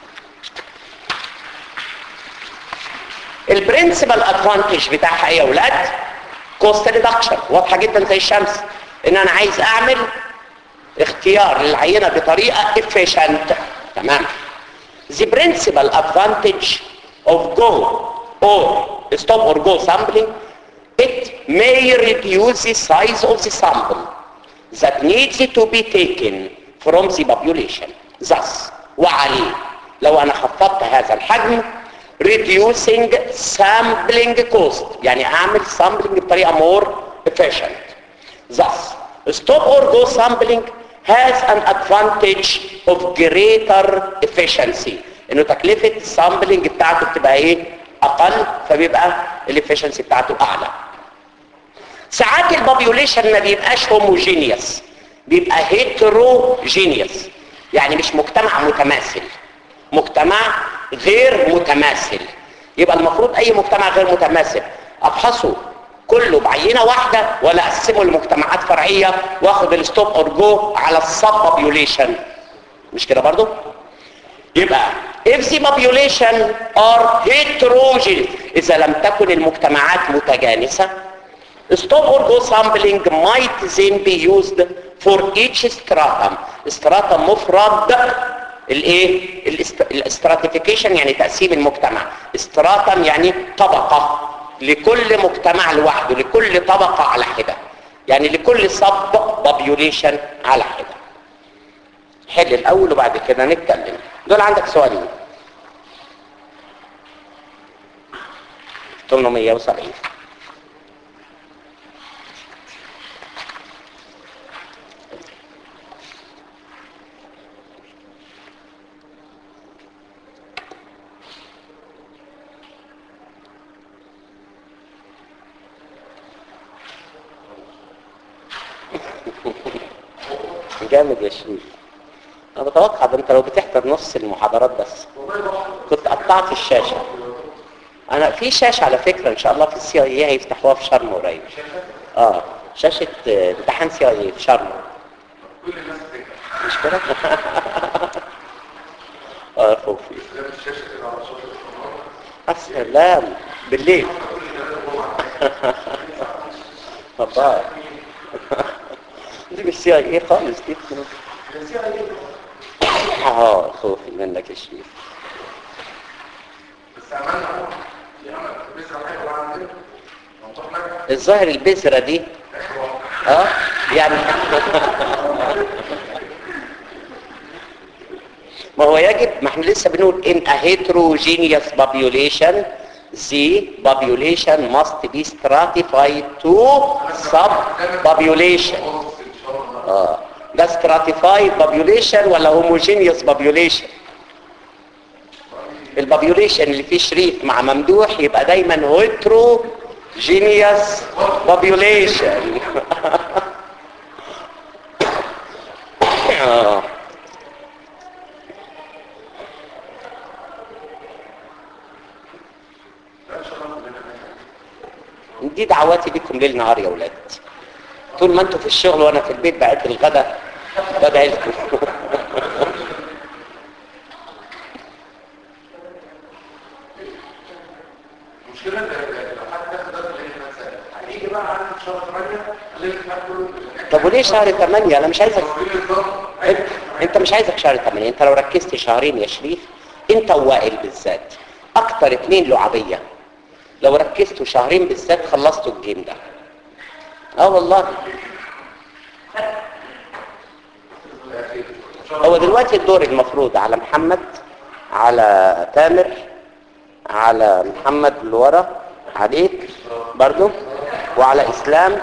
البرنسبل ادفانتج بتاعها ايه يا اولاد كوست ريدكشن واضحه جدا زي الشمس ان انا عايز اعمل اختيار للعينه بطريقه efficient تمام the principal advantage of go or stop or go sampling it may reduce the size of the sample that needs to be taken from the population. Thus, وعليه لو أنا خفضت هذا الحجم reducing sampling cost يعني أعمل sampling بطريقة more efficient. Thus, stop or go sampling has an advantage of greater efficiency انه تكلفة السامبلنج بتاعته بتبقى ايه اقل فبيبقى الافشنسي بتاعته اعلى ساعات البوبيوليشن ما بيبقاش هوموجينيوس بيبقى هيتروجينيوس يعني مش مجتمع متماثل مجتمع غير متماثل يبقى المفروض اي مجتمع غير متماثل ابحثه كله بعينه واحده ولا اقسمه لمجتمعات فرعيه واخد الستوب اور جو على السب بوبيوليشن مش كده برضو يبقى if the population are heterogeneous اذا لم تكن المجتمعات متجانسه stop or go sampling might then be used for each stratum stratum مفرد الايه الاستراتيفيكيشن يعني تقسيم المجتمع استراتم يعني طبقة لكل مجتمع لوحده لكل طبقة على حدة يعني لكل سب بابيوليشن على حدة حل الاول وبعد كده نتكلم دول عندك سؤالين 870 جامد يا شريف انا بتوقع ده انت لو بتحضر نص المحاضرات بس كنت قطعت الشاشة انا في شاشة على فكرة ان شاء الله في السي اي هيفتحوها في شرم قريب اه شاشة آه، امتحان سي اي في شرم كل الناس بتكره مش كده اه خوفي لابس الشاشه كده على صوت القناه السلام بالليل الله دي مش سي اي خالص دي اه خوفي منك يا شريف بس عملنا اهو في عمل بس حاجه عندنا منطق لك الظاهر البذرة دي اه يعني ما هو يجب ما احنا لسه بنقول in a heterogeneous population the population must be stratified to sub population بص ان شاء الله اه ده stratified population ولا homogeneous population البابيوليشن اللي فيه شريف مع ممدوح يبقى دايما heterogeneous population آه. دي دعواتي لكم ليل نهار يا ولاد طول ما انتوا في الشغل وانا في البيت بعد الغدا بدعي لكم المشكله ان لو حد دخل دخل ايه مثلا هيجي بقى عند شهر 8 لازم كله طب وليه شهر 8 انا مش عايزك في نظام انت, انت مش عايزك شهر 8 انت لو ركزت شهرين يا شريف انت ووائل بالذات اكتر اتنين لعبية لو ركزتوا شهرين بالذات خلصتوا الجيم ده اه والله هو دلوقتي الدور المفروض على محمد على تامر على محمد اللي ورا عليك برضو وعلى اسلام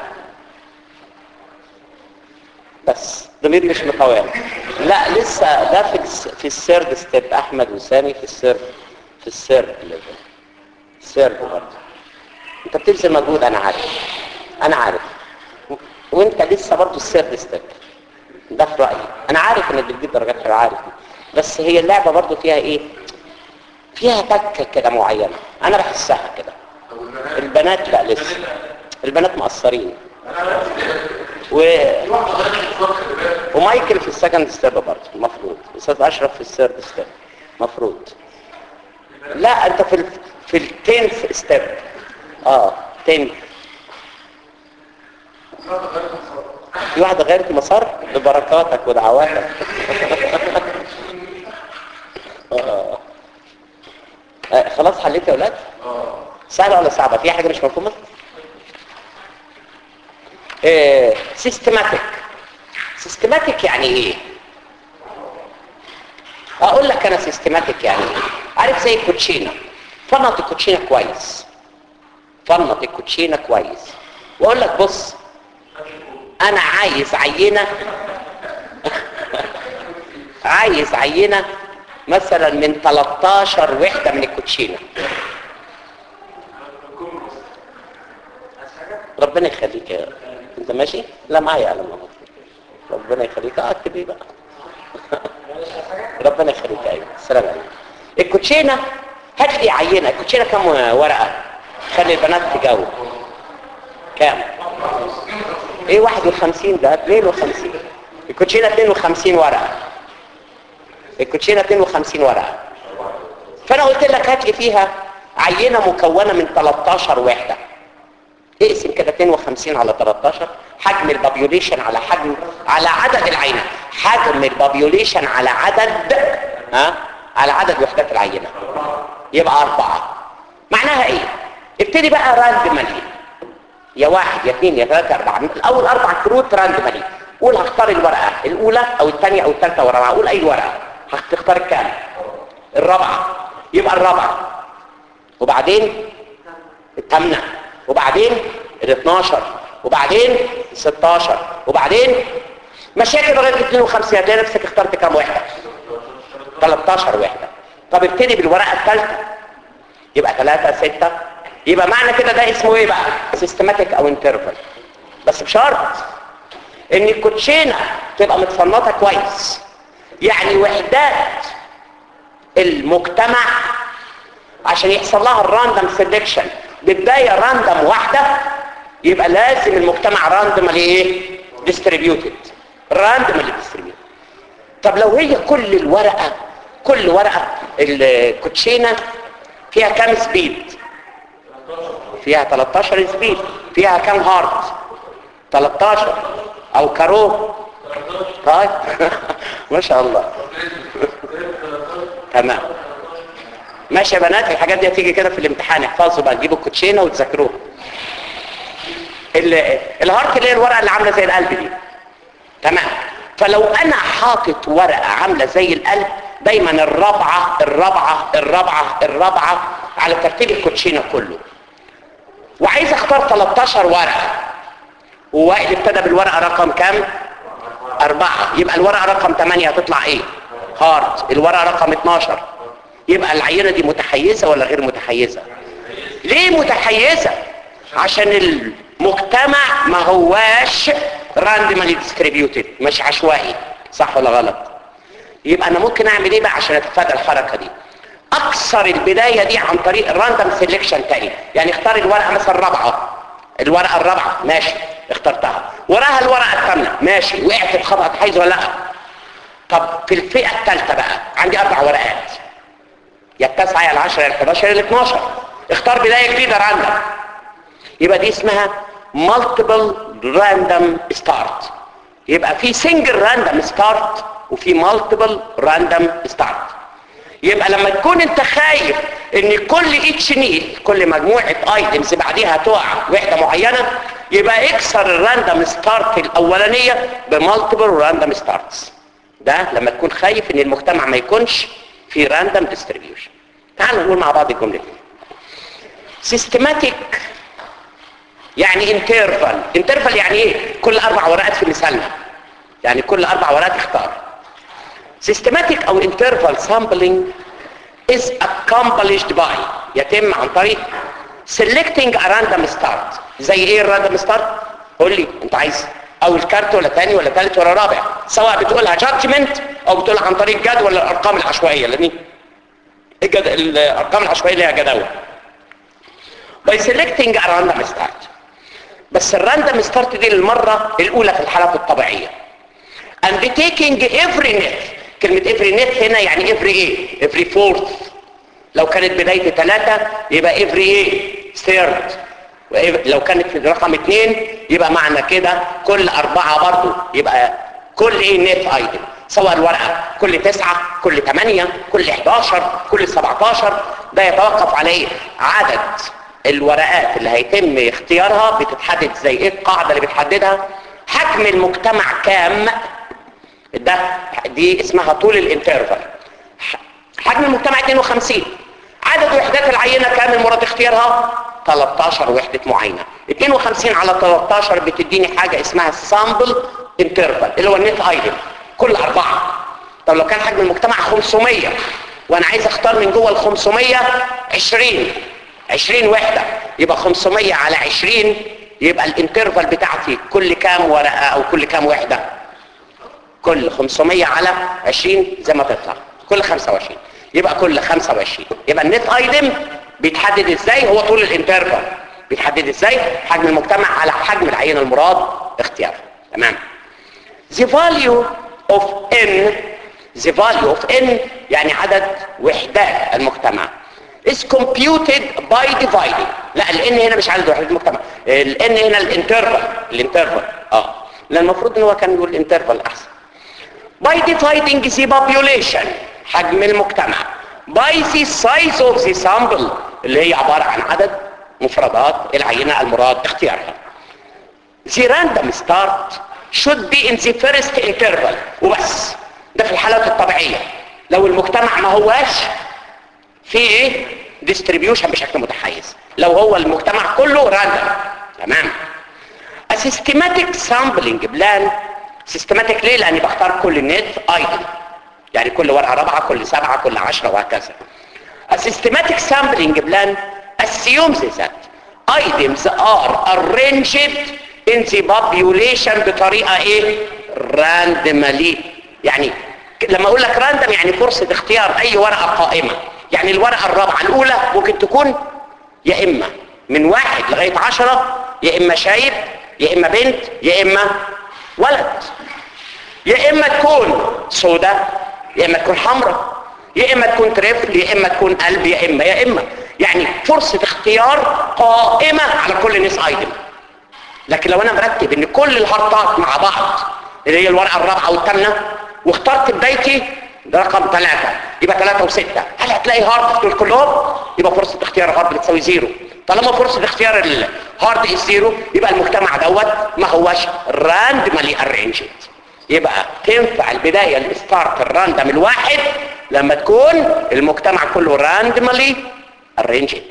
بس ضمير مش مقاوم لا لسه ده في الس- في السيرد ستيب احمد وسامي في السيرد في السيرد ليفل السيرد برضه انت بتبذل مجهود انا عارف انا عارف و- وانت لسه برضه السيرد ستيب ده في رايي انا عارف انك بتجيب درجات حلوه عارف بس هي اللعبه برضه فيها ايه فيها تكه كده معينه انا بحسها كده البنات لا لسه البنات مقصرين و... ومايكل في السكند ستيب برضه المفروض استاذ اشرف في الثيرد ستيب المفروض لا انت في ال... في التنث ستيب اه تنث في واحدة غيرت مسار ببركاتك ودعواتك آه. آه، خلاص حليت يا ولاد سهلة ولا صعبة في حاجة مش مفهومة سيستماتيك سيستماتيك يعني ايه اقول لك انا سيستماتيك يعني ايه عارف زي الكوتشينه فنط الكوتشينه كويس فنط الكوتشينه كويس واقول لك بص انا عايز عينه عايز عينه مثلا من 13 وحده من الكوتشينه ربنا يخليك يا انت ماشي لا معايا قلم اهو ربنا يخليك اه اكتب ايه بقى ربنا يخليك ايوه السلام عليكم الكوتشينه هات لي عينه الكوتشينه كام ورقه خلي البنات تجاوب كام ايه 51 ده 52 الكوتشينه 52 ورقه الكوتشينه 52 ورقه فانا قلت لك هات لي فيها عينه مكونه من 13 وحده اقسم كده 52 على 13 حجم البابيوليشن على حجم على عدد العينة حجم البابيوليشن على عدد ها على عدد وحدات العينة يبقى أربعة معناها ايه ابتدي بقى راندمالي يا واحد يا اثنين يا ثلاثة أربعة الأول أربع كروت راندمالي قول هختار الورقة الأولى أو الثانية أو الثالثة والرابعة قول أي ورقة هتختار الكام الرابعة يبقى الرابعة وبعدين الثامنة وبعدين ال 12 وبعدين 16 وبعدين مشاكل لغايه 52 هتلاقي نفسك اخترت كام وحده 13 وحده طب ابتدي بالورقه الثالثه يبقى 3 6 يبقى معنى كده ده اسمه ايه بقى سيستماتيك او انترفال بس بشرط ان الكوتشينه تبقى متصنفه كويس يعني وحدات المجتمع عشان يحصل لها الراندوم سيلكشن ببدايه راندوم واحده يبقى لازم المجتمع راندوم ايه ديستريبيوتد راندوم ديستريبيوتد طب لو هي كل الورقه كل ورقه الكوتشينه فيها كام سبيد فيها 13 سبيد فيها كام هارت 13 او كارو طيب ما شاء الله تمام ماشي يا بنات الحاجات دي هتيجي كده في الامتحان احفظوا بقى تجيبوا الكوتشينه وتذاكروها الهارت اللي هي الورقه اللي عامله زي القلب دي تمام فلو انا حاطط ورقه عامله زي القلب دايما الرابعه الرابعه الرابعه الرابعه على ترتيب الكوتشينه كله وعايز اختار 13 ورقه ووائل ابتدى بالورقه رقم كام أربعة يبقى الورقه رقم 8 هتطلع ايه هارت الورقه رقم 12 يبقى العينه دي متحيزه ولا غير متحيزه ليه متحيزه عشان المجتمع ما هواش راندمالي ديستريبيوتد مش عشوائي صح ولا غلط يبقى انا ممكن اعمل ايه بقى عشان اتفادى الحركه دي اكسر البدايه دي عن طريق الراندوم سيلكشن تاني يعني اختار الورقه مثلا الرابعه الورقه الرابعه ماشي اخترتها وراها الورقه الثامنه ماشي وقعت في خطأ حيز ولا لا طب في الفئه الثالثه بقى عندي اربع ورقات يا التاسعه يا العشره يا ال11 يا ال 12 اختار بدايه جديده راندوم يبقى دي اسمها multiple random start يبقى في single random start وفي multiple random start يبقى لما تكون انت خايف ان كل اتش نيل كل مجموعة ايتمز بعديها تقع وحدة معينة يبقى اكسر الراندوم ستارت الاولانية بمالتيبل راندوم ستارتس ده لما تكون خايف ان المجتمع ما يكونش في راندوم ديستريبيوشن تعالوا نقول مع بعض الجملة دي سيستماتيك يعني انترفال انترفال يعني ايه كل اربع ورقات في مثالنا يعني كل اربع ورقات اختار systematic او interval sampling is accomplished by يتم عن طريق selecting a random start زي ايه الراندوم ستارت قول لي انت عايز اول كارت ولا ثاني ولا ثالث ولا رابع سواء بتقولها judgment او بتقولها عن طريق جدول الارقام العشوائيه لان الجد... الارقام العشوائيه ليها جداول by selecting a random start بس الراندوم ستارت دي للمره الاولى في الحالات الطبيعيه and taking every net كلمة every net هنا يعني every ايه every fourth لو كانت بداية ثلاثة يبقى every ايه third لو كانت في رقم اثنين يبقى معنى كده كل اربعة برضو يبقى كل ايه نت ايتم سواء الورقة كل تسعة كل ثمانية كل 11 كل 17 ده يتوقف على ايه عدد الورقات اللي هيتم اختيارها بتتحدد زي ايه القاعدة اللي بتحددها حجم المجتمع كام ده دي اسمها طول الانترفال حجم المجتمع 52 عدد وحدات العينة كام المراد اختيارها 13 وحدة معاينة 52 على 13 بتديني حاجة اسمها السامبل انترفال اللي هو النت ايتم كل أربعة طب لو كان حجم المجتمع 500 وانا عايز اختار من جوه ال 500 20 20 وحدة يبقى 500 على 20 يبقى الانترفال بتاعتي كل كام ورقة او كل كام وحدة كل 500 على 20 زي ما تطلع كل 25 يبقى كل 25 يبقى النت ايتم بيتحدد ازاي هو طول الانترفال بيتحدد ازاي حجم المجتمع على حجم العينه المراد اختياره تمام the value of n the value of n يعني عدد وحدات المجتمع is computed by dividing لا ال n هنا مش عدد وحدات المجتمع ال n هنا الانترفال الانترفال اه لان المفروض ان هو كان يقول الانترفال احسن by dividing the population حجم المجتمع by the size of the sample اللي هي عبارة عن عدد مفردات العينة المراد اختيارها the random start should be in the first interval وبس ده في الحالات الطبيعية لو المجتمع ما هواش في ايه distribution بشكل متحيز لو هو المجتمع كله راندم تمام a systematic sampling plan systematic ليه لاني بختار كل النت ايضا يعني كل ورقة رابعة كل سبعة كل عشرة وهكذا a systematic sampling plan assumes that items are arranged in the population بطريقة ايه randomly يعني لما اقول لك راندم يعني فرصة اختيار اي ورقة قائمة يعني الورقة الرابعة الاولى ممكن تكون يا اما من واحد لغاية عشرة يا اما شايب يا اما بنت يا اما ولد يا اما تكون سوداء يا اما تكون حمراء يا اما تكون ترفل يا اما تكون قلب يا اما يا اما يعني فرصة اختيار قائمة على كل ناس ايتم لكن لو انا مرتب ان كل الهارتات مع بعض اللي هي الورقة الرابعة والثامنة واخترت بدايتي ده رقم ثلاثة يبقى ثلاثة وستة هل هتلاقي هارد في دول كلهم يبقى فرصة اختيار الهارد بتساوي زيرو طالما فرصة اختيار الهارد از زيرو يبقى المجتمع دوت ما هوش راندمالي ارينجد يبقى تنفع البداية الستارت الراندم الواحد لما تكون المجتمع كله راندمالي ارينجد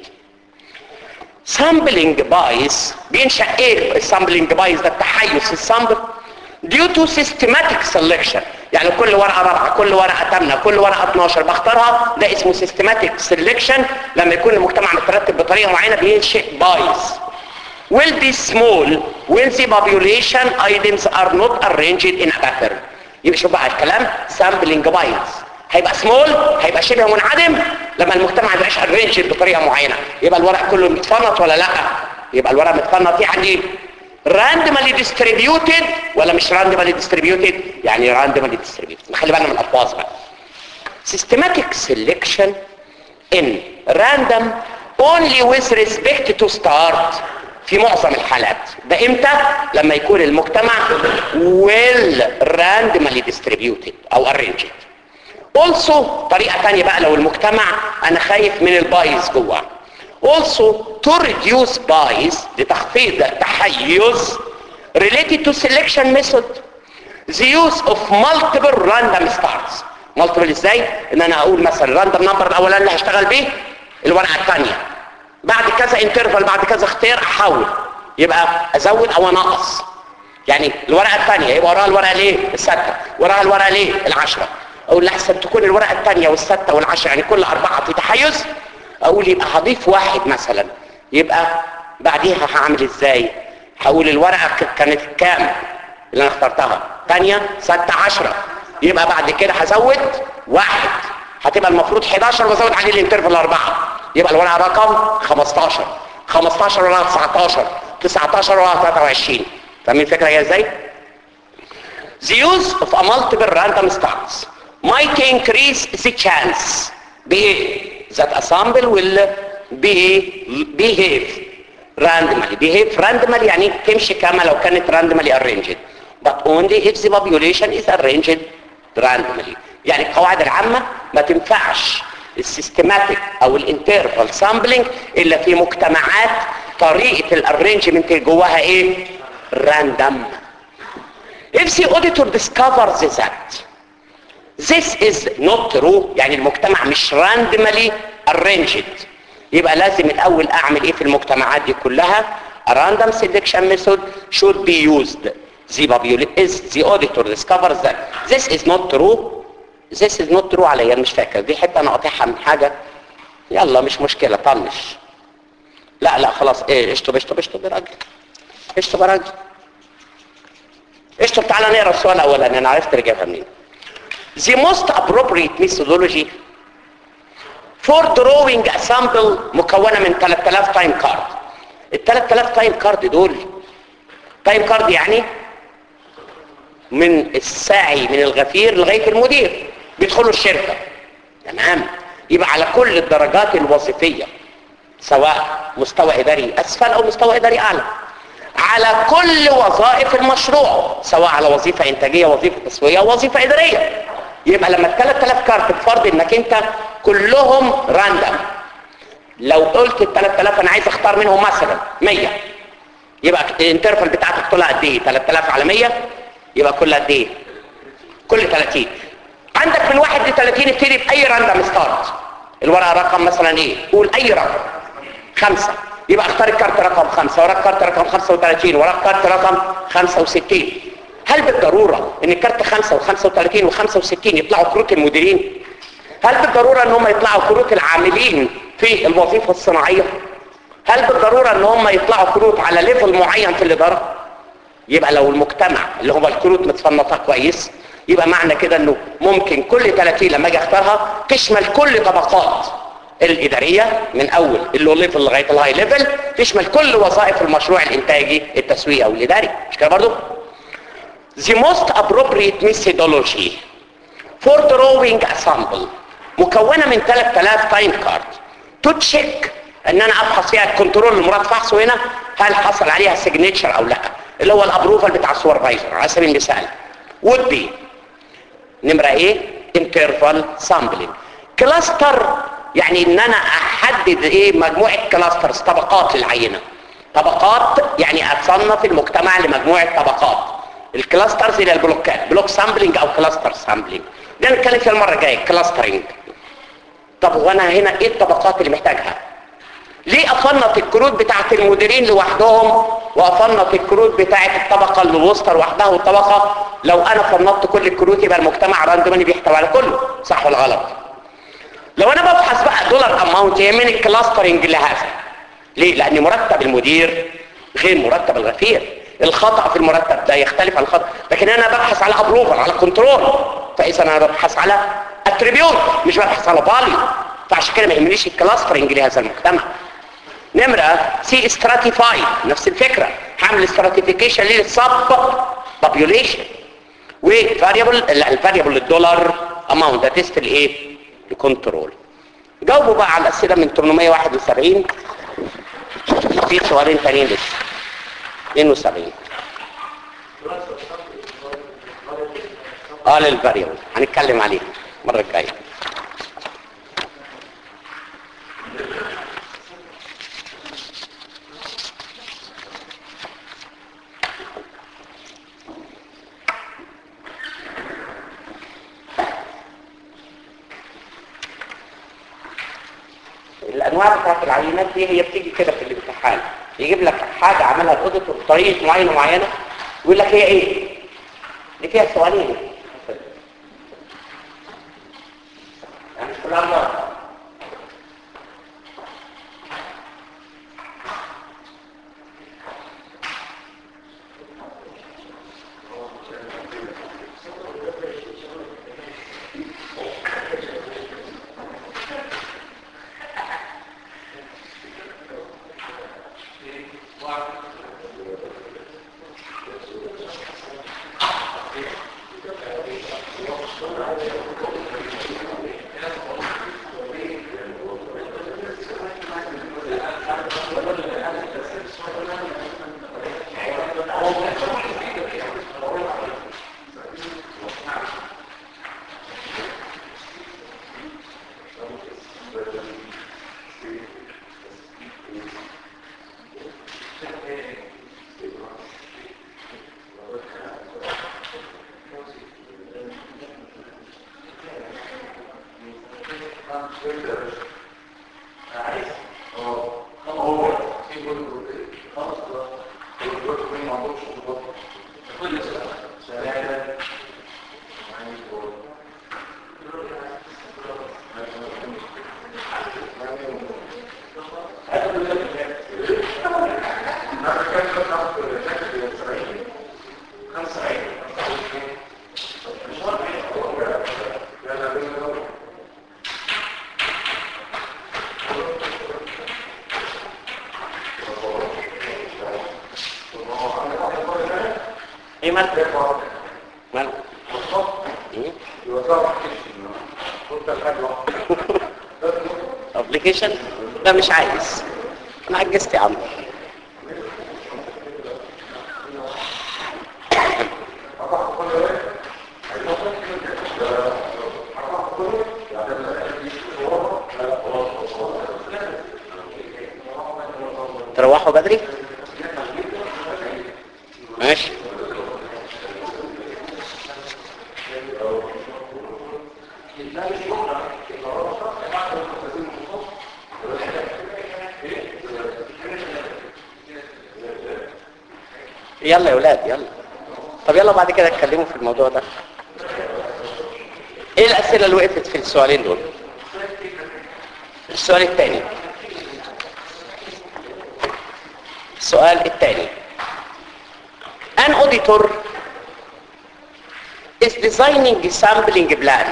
سامبلينج بايس بينشأ ايه السامبلينج بايس ده التحيز السامبل due to systematic selection يعني كل ورقة رابعة كل ورقة تامنة كل ورقة 12 بختارها ده اسمه systematic selection لما يكون المجتمع مترتب بطريقة معينة بينشئ بايس will be small when the population items are not arranged in a pattern يبقى شوف بقى الكلام sampling bias هيبقى سمول هيبقى شبه منعدم لما المجتمع ما يبقاش arranged بطريقة معينة يبقى الورق كله متفنط ولا لا يبقى الورق متفنط يعني randomly distributed ولا مش randomly distributed يعني randomly distributed خلي بالنا من الالفاظ بقى systematic selection in random only with respect to start في معظم الحالات ده امتى لما يكون المجتمع well randomly distributed او arranged also طريقة تانية بقى لو المجتمع انا خايف من البايز جوه also to reduce bias لتخفيض التحيز related to selection method the use of multiple random starts multiple ازاي ان انا اقول مثلا random number الاولاني اللي هشتغل بيه الورقه الثانيه بعد كذا انترفال بعد كذا اختيار احول يبقى ازود او انقص يعني الورقه الثانيه يبقى وراها الورقه ليه السته وراها الورقه ليه العشره اقول لحسن تكون الورقه الثانيه والسته والعشره يعني كل اربعه في تحيز اقول يبقى هضيف واحد مثلا يبقى بعديها هعمل ازاي هقول الورقه كانت كام اللي انا اخترتها ثانيه ستة عشرة يبقى بعد كده هزود واحد هتبقى المفروض 11 وازود عليه الانترفال اربعة يبقى الورقه رقم 15 15 وراها 19 19 وراها 23 فاهمين الفكره هي ازاي The use of a multiple random starts might increase the chance بايه that a sample will be behave randomly behave randomly يعني تمشي كما لو كانت randomly arranged but only if the population is arranged randomly يعني القواعد العامة ما تنفعش السيستماتيك او الانترفال سامبلينج الا في مجتمعات طريقة الارينجمنت اللي جواها ايه random if the auditor discovers that This is not true يعني المجتمع مش randomly arranged يبقى لازم الاول اعمل ايه في المجتمعات دي كلها A random selection method should be used the is the auditor discovers that this is not true this is not true عليا مش فاكر دي حته انا قاطعها من حاجه يلا مش مشكله طنش لا لا خلاص ايه اشطب اشطب اشطب يا راجل اشطب يا راجل اشطب تعالى نقرا السؤال الاولاني انا عرفت رجعها منين the most appropriate methodology for drawing a sample مكونة من 3000 تايم كارد ال 3000 تايم كارد دول تايم كارد يعني من الساعي من الغفير لغاية المدير بيدخلوا الشركة تمام يبقى على كل الدرجات الوظيفية سواء مستوى إداري أسفل أو مستوى إداري أعلى على كل وظائف المشروع سواء على وظيفة إنتاجية وظيفة تسوية وظيفة إدارية يبقى لما ال 3000 كارت بفرض انك انت كلهم راندم لو قلت ال 3000 انا عايز اختار منهم مثلا 100 يبقى الانترفال بتاعتك طلع قد ايه 3000 على 100 يبقى كل قد ايه كل 30 عندك من 1 ل 30 ابتدي باي راندم ستارت الورقه رقم مثلا ايه قول اي رقم خمسة يبقى اختار الكارت رقم خمسة وراك كارت رقم 35 وراك كارت رقم 65 هل بالضرورة ان الكارت 5 و35 و65 يطلعوا كروت المديرين هل بالضرورة ان هم يطلعوا كروت العاملين في الوظيفة الصناعية هل بالضرورة ان هم يطلعوا كروت على ليفل معين في الادارة يبقى لو المجتمع اللي هو الكروت متصنفة كويس يبقى معنى كده انه ممكن كل 30 لما اجي اختارها تشمل كل طبقات الاداريه من اول اللو ليفل لغايه الهاي ليفل تشمل كل وظائف المشروع الانتاجي التسويقي او الاداري مش كده برضه the most appropriate methodology for drawing a sample مكونه من 3000 تايم كارد تو تشيك ان انا ابحث فيها الكنترول المراد فحصه هنا هل حصل عليها سيجنتشر او لا اللي هو الابروفال بتاع السوبرفايزر على سبيل المثال would be نمرة ايه interval sampling كلاستر يعني ان انا احدد ايه مجموعة كلاسترز طبقات للعينة طبقات يعني اتصنف المجتمع لمجموعة طبقات الكلاسترز الى البلوكات بلوك سامبلينج او كلاستر سامبلينج ده نتكلم فيها المرة الجاية كلاسترنج طب وانا هنا ايه الطبقات اللي محتاجها ليه افنط الكروت بتاعت المديرين لوحدهم وافنط الكروت بتاعت الطبقة اللي الوسطى لوحدها والطبقة لو انا فنطت كل الكروت يبقى المجتمع راندوملي بيحتوي على كله صح ولا غلط لو انا ببحث بقى دولار اماونت يهمني الكلاسترنج لهذا ليه لان مرتب المدير غير مرتب الغفير الخطأ في المرتب ده يختلف عن الخطأ لكن انا ببحث على ابروفر على كنترول فاذا انا ببحث على اتريبيوت مش ببحث على فاليو فعشان كده ما يهمنيش الكلاسترنج لهذا المجتمع نمرة سي استراتيفايد نفس الفكرة هعمل استراتيفيكيشن للسب population وفاريبل الفاريبل الدولار اماونت ده تيست الايه الكنترول جاوبوا بقى على الاسئله من 871 في سؤالين تانيين لسه 72 اه للفاريبل هنتكلم عليه المره الجايه الانواع بتاعت العينات دي هي بتيجي كده في الامتحان يجيب لك حاجه عملها الاوديت بطريقه معينه ومعينه ويقول لك هي ايه دي فيها سؤالين يعني كلها مرة. ايه مالك مالك ايه ابلكيشن لا مش عايز انا عجزت يا عم تروحوا بدري ماشي يلا يا ولاد يلا طب يلا بعد كده اتكلموا في الموضوع ده ايه الاسئله اللي وقفت في السؤالين دول السؤال الثاني السؤال الثاني an auditor is designing a sampling plan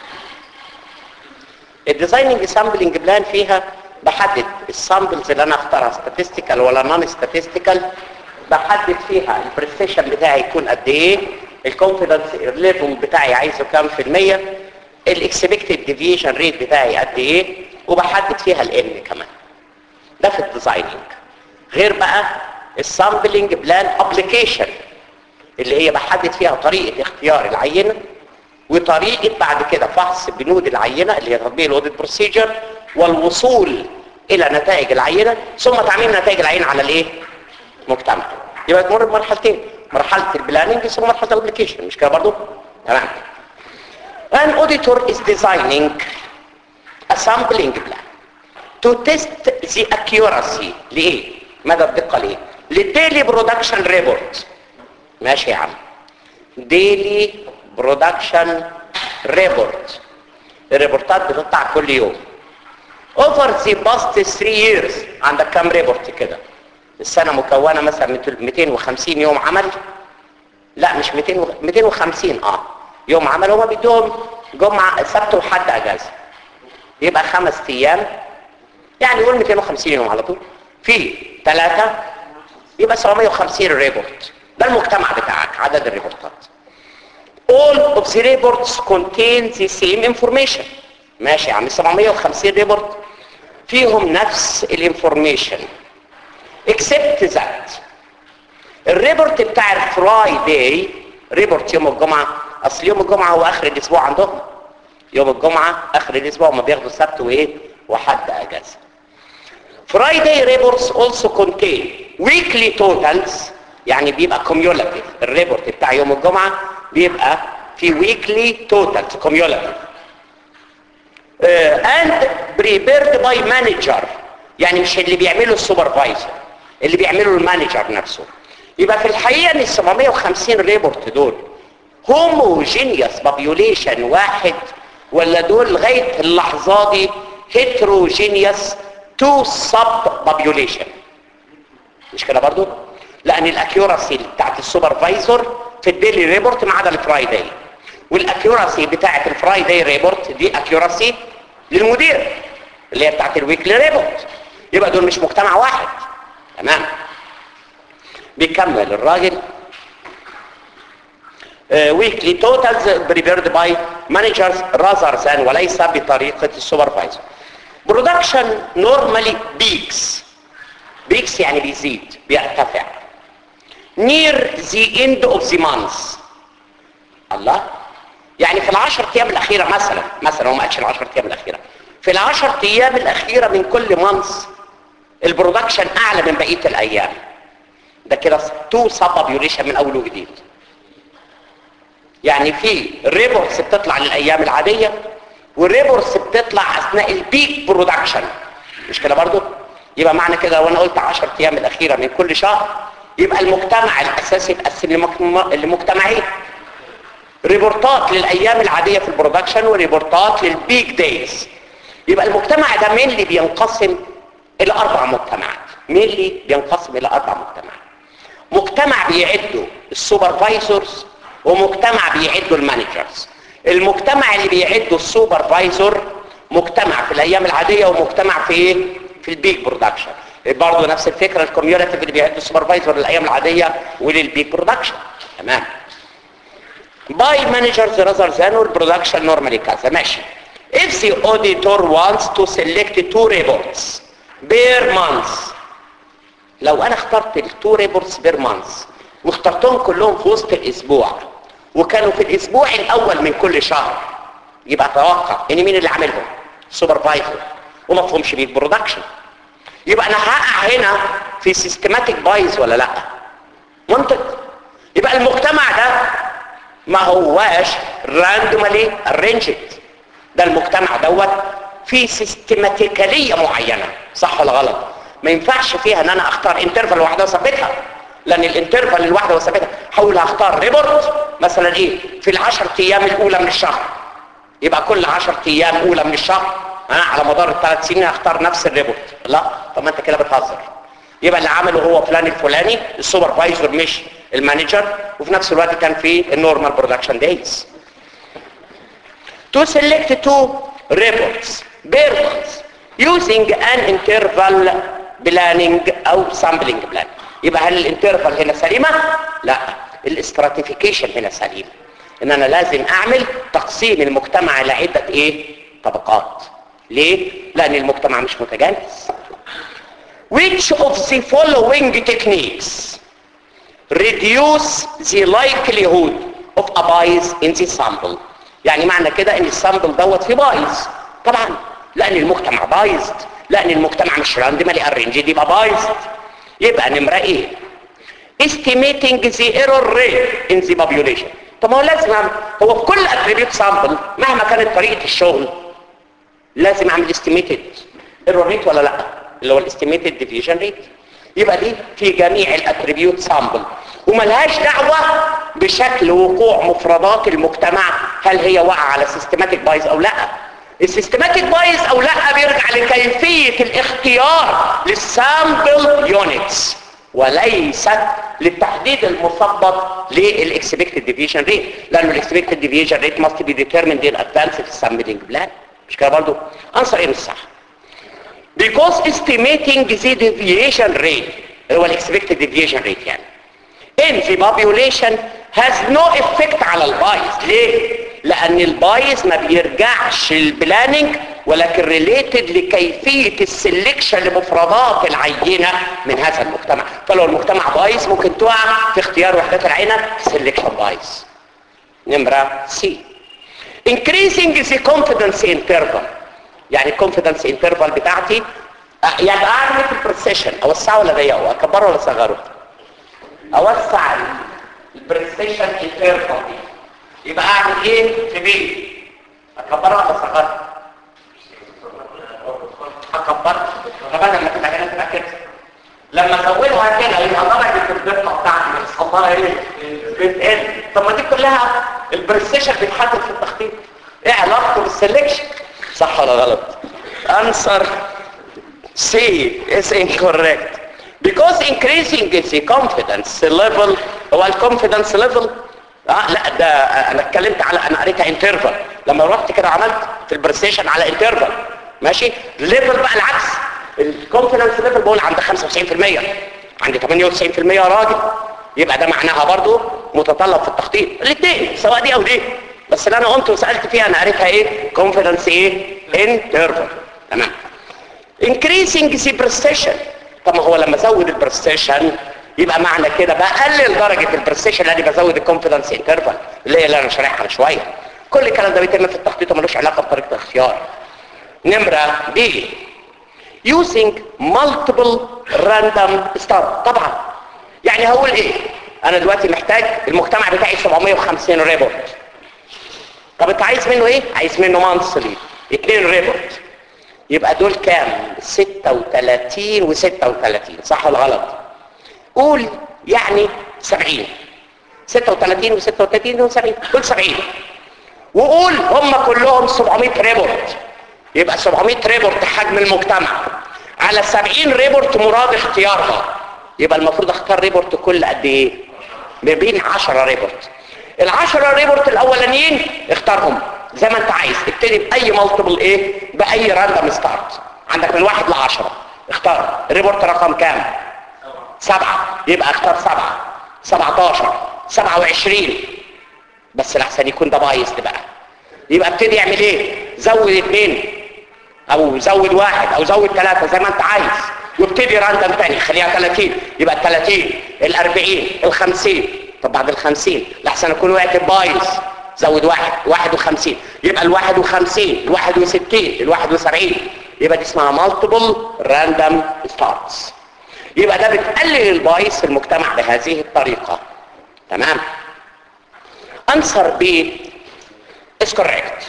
الديزايننج سامبلنج بلان فيها بحدد السامبلز اللي انا اختارها statistical ولا نون statistical بحدد فيها البريسيشن بتاعي يكون قد ايه الكونفيدنس ليفل بتاعي عايزه كام في المية الاكسبكتد ديفيشن ريت بتاعي قد ايه وبحدد فيها الان كمان ده في الديزايننج غير بقى السامبلنج بلان ابلكيشن اللي هي بحدد فيها طريقة اختيار العينة وطريقة بعد كده فحص بنود العينة اللي هي تطبيق الاوديت بروسيجر والوصول الى نتائج العينة ثم تعميم نتائج العينة على الايه مجتمع يبقى تمر بمرحلتين مرحلة البلاننج ثم مرحلة الابلكيشن مش كده برضو تمام An auditor is designing a sampling plan to test the accuracy لإيه؟ مدى الدقة لإيه؟ للديلي برودكشن ريبورت ماشي يا عم ديلي برودكشن ريبورت الريبورتات بتطلع كل يوم اوفر ذا باست 3 years عندك كام ريبورت كده السنة مكونة مثلا 250 يوم عمل لا مش 200 و... 250 اه يوم عمل هما بيدوهم جمعة سبت وحد اجازة يبقى خمس ايام يعني قول 250 يوم على طول في ثلاثة يبقى 750 ريبورت ده المجتمع بتاعك عدد الريبورتات all of the reports contain the same information ماشي يا عم 750 ريبورت فيهم نفس الانفورميشن except that الريبورت بتاع الفرايداي ريبورت يوم الجمعة اصل يوم الجمعة هو اخر الاسبوع عندهم يوم الجمعة اخر الاسبوع ما بياخدوا السبت وايه وحد اجازة Friday reports also contain weekly totals يعني بيبقى cumulative الريبورت بتاع يوم الجمعة بيبقى في weekly totals cumulative uh, and prepared by manager يعني مش اللي بيعمله السوبرفايزر اللي بيعمله المانجر نفسه يبقى في الحقيقة ان ال 750 ريبورت دول هوموجينيوس بابيوليشن واحد ولا دول لغاية اللحظة دي هيتروجينيوس تو سب بابيوليشن مش كده برضو لان الاكيوراسي بتاعت السوبرفايزر في الديلي ريبورت ما عدا الفرايداي والاكيوراسي بتاعت الفرايداي ريبورت دي اكيوراسي للمدير اللي هي بتاعت الويكلي ريبورت يبقى دول مش مجتمع واحد تمام بيكمل الراجل ويكلي توتالز بريبيرد باي مانجرز rather than وليس بطريقة السوبرفايزر برودكشن نورمالي بيكس بيكس يعني بيزيد بيرتفع near the end of the month الله يعني في العشر ايام الاخيره مثلا مثلا هو ما قالش العشر ايام الاخيره في العشر ايام الاخيره من كل مانث البرودكشن اعلى من بقيه الايام ده كده تو سبابيوليشن من اول وجديد يعني في ريبورتس بتطلع للايام العاديه والريبورتس بتطلع اثناء البيك برودكشن مش كده برضو يبقى معنى كده لو انا قلت 10 ايام الاخيره من كل شهر يبقى المجتمع الاساسي يتقسم لمجتمعين ريبورتات للايام العاديه في البرودكشن وريبورتات للبيك دايز يبقى المجتمع ده مين اللي بينقسم الى اربع مجتمعات مين اللي بينقسم الى اربع مجتمعات مجتمع بيعدوا السوبرفايزرز ومجتمع بيعدوا المانجرز المجتمع اللي بيعدوا السوبرفايزر مجتمع في الايام العاديه ومجتمع في ايه في البيك برودكشن برضه نفس الفكره الكوميونتي اللي بيعد السوبرفايزر للايام العاديه وللبيك برودكشن تمام باي مانجرز rather than البرودكشن نورمالي كذا ماشي if the auditor wants to select two reports per month لو انا اخترت التو ريبورتس بير مانث واخترتهم كلهم في وسط الاسبوع وكانوا في الاسبوع الاول من كل شهر يبقى اتوقع ان مين اللي عاملهم سوبرفايزر وما فهمش بيك برودكشن يبقى انا هقع هنا في سيستماتيك بايز ولا لا منطق يبقى المجتمع ده ما هواش راندومالي ارينجد ده المجتمع دوت في سيستماتيكاليه معينه صح ولا غلط ما ينفعش فيها ان انا اختار انترفال واحده واثبتها لان الانترفال الواحده واثبتها حاول اختار ريبورت مثلا ايه في العشر ايام الاولى من الشهر يبقى كل 10 ايام اولى من الشهر انا على مدار الثلاث سنين هختار نفس الريبورت لا طب ما انت كده بتهزر يبقى اللي عمله هو فلان الفلاني السوبرفايزر مش المانجر وفي نفس الوقت كان في النورمال برودكشن دايز to select two reports pairs using an interval planning او sampling plan يبقى هل الانترفال هنا سليمة؟ لا الاستراتيفيكيشن هنا سليم ان انا لازم اعمل تقسيم المجتمع لعدة ايه؟ طبقات ليه؟ لان المجتمع مش متجانس which of the following techniques reduce the likelihood of a bias in the sample يعني معنى كده ان السامبل دوت فيه بايظ طبعا لان المجتمع بايظ لان المجتمع مش راندمالي ارينجد يبقى بايظ يبقى نمره ايه estimating the error rate in the population طب ما هو لازم أعمل هو في كل attribute sample مهما كانت طريقه الشغل لازم اعمل estimated error rate ولا لا اللي هو الاستيميتد ديفيجن ريت يبقى دي في جميع الاتريبيوت سامبل وملهاش دعوة بشكل وقوع مفردات المجتمع هل هي واقعة على سيستماتيك بايز او لا السيستماتيك بايز او لا بيرجع لكيفية الاختيار للسامبل يونتس وليست للتحديد المثبط للاكسبكتد ديفيجن ريت لانه الاكسبكتد ديفيجن ريت must be determined in advance في السامبلينج بلان مش كده برضه انسر ايه مش صح because estimating the deviation rate هو الاكسبكتد deviation rate يعني in the population has no effect على البايس ليه؟ لأن البايس ما بيرجعش البلاننج ولكن related لكيفية السلكشن لمفردات العينة من هذا المجتمع فلو المجتمع بايس ممكن تقع في اختيار وحدات العينة selection بايس نمرة C increasing the confidence interval يعني الكونفيدنس انترفال بتاعتي يعني اعمل في البريسيشن اوسعه ولا اضيقه اكبره ولا اصغره اوسع البريسيشن انترفال يبقى اعمل ايه في بي اكبره ولا اصغره اكبرها طب انا لما تبقى هنا تبقى كده لما ازودها كده يبقى درجه الدقه بتاعتي بتصممها ايه بتقل طب ما دي كلها البريسيشن بيتحدد في التخطيط ايه علاقته بالسلكشن صح ولا غلط answer C is incorrect because increasing the confidence level هو الكونفيدنس level اه لا ده انا اتكلمت على انا قريتها انترفال لما رحت كده عملت في البرسيشن على انترفال ماشي ليفل بقى العكس الكونفيدنس ليفل بقول عند 95% عند 98% يا راجل يبقى ده معناها برضو متطلب في التخطيط الاثنين سواء دي او دي بس اللي انا قمت وسالت فيها انا قريتها ايه كونفيدنس ايه انترفال تمام increasing the precision طب ما هو لما ازود البرستيشن يبقى معنى كده بقلل درجه البرستيشن لاني بزود الكونفيدنس انترفال اللي هي اللي انا شارحها من شويه كل الكلام ده بيتم في التخطيط وملوش علاقه بطريقه الاختيار نمره دي using multiple random start طبعا يعني هقول ايه انا دلوقتي محتاج المجتمع بتاعي 750 ريبورت طب انت عايز منه ايه عايز منه مانثلي اتنين ريبورت يبقى دول كام 36 و36 صح ولا غلط قول يعني 70 36 و36 و70 قول 70 وقول هم كلهم 700 ريبورت يبقى 700 ريبورت حجم المجتمع على 70 ريبورت مراد اختيارها يبقى المفروض اختار ريبورت كل قد ايه ما بين 10 ريبورت ال10 ريبورت الاولانيين اختارهم زي ما انت عايز ابتدي باي مالتيبل ايه باي راندوم ستارت عندك من واحد لعشرة اختار ريبورت رقم كام سبعة يبقى اختار سبعة سبعتاشر سبعة وعشرين بس لحسن يكون ده بايظ بقى يبقى ابتدي اعمل ايه زود اثنين او زود واحد او زود ثلاثة زي ما انت عايز وابتدي راندوم تاني خليها 30 يبقى ال 30 ال 40 ال 50 طب بعد ال 50 لحسن اكون وقت بايظ زود واحد واحد وخمسين يبقى الواحد وخمسين الواحد وستين الواحد وسبعين يبقى دي اسمها multiple random starts يبقى ده بتقلل البايظ في المجتمع بهذه الطريقة تمام answer B is correct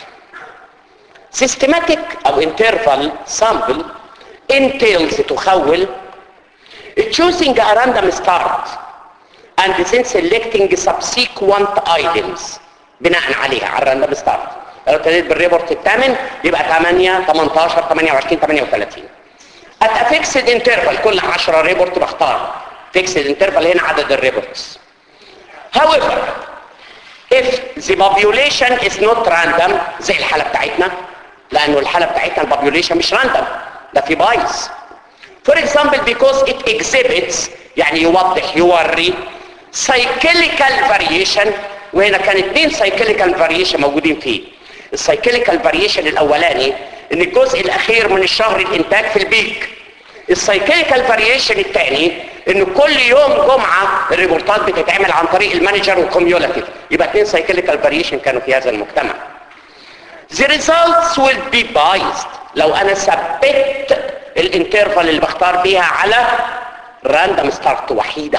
systematic او interval sample entails تخول choosing a random start and then selecting subsequent items بناء عليها على الراندوم ستارت لو ابتديت بالريبورت الثامن يبقى 8 18 28 38 at a fixed interval كل 10 ريبورت بختار fixed interval هنا عدد الريبورتس however if the population is not random زي الحالة بتاعتنا لأنه الحالة بتاعتنا البوبيوليشن مش راندوم ده في بايظ for example because it exhibits يعني يوضح يوري cyclical variation وهنا كان اثنين cyclical variation موجودين فيه السايكليكال فاريشن الاولاني ان الجزء الاخير من الشهر الانتاج في البيك السايكليكال فاريشن الثاني ان كل يوم جمعه الريبورتات بتتعمل عن طريق المانجر والكوميولاتيف يبقى اثنين سايكليكال فاريشن كانوا في هذا المجتمع The results will be biased لو انا ثبت الانترفال اللي بختار بيها على راندوم ستارت وحيده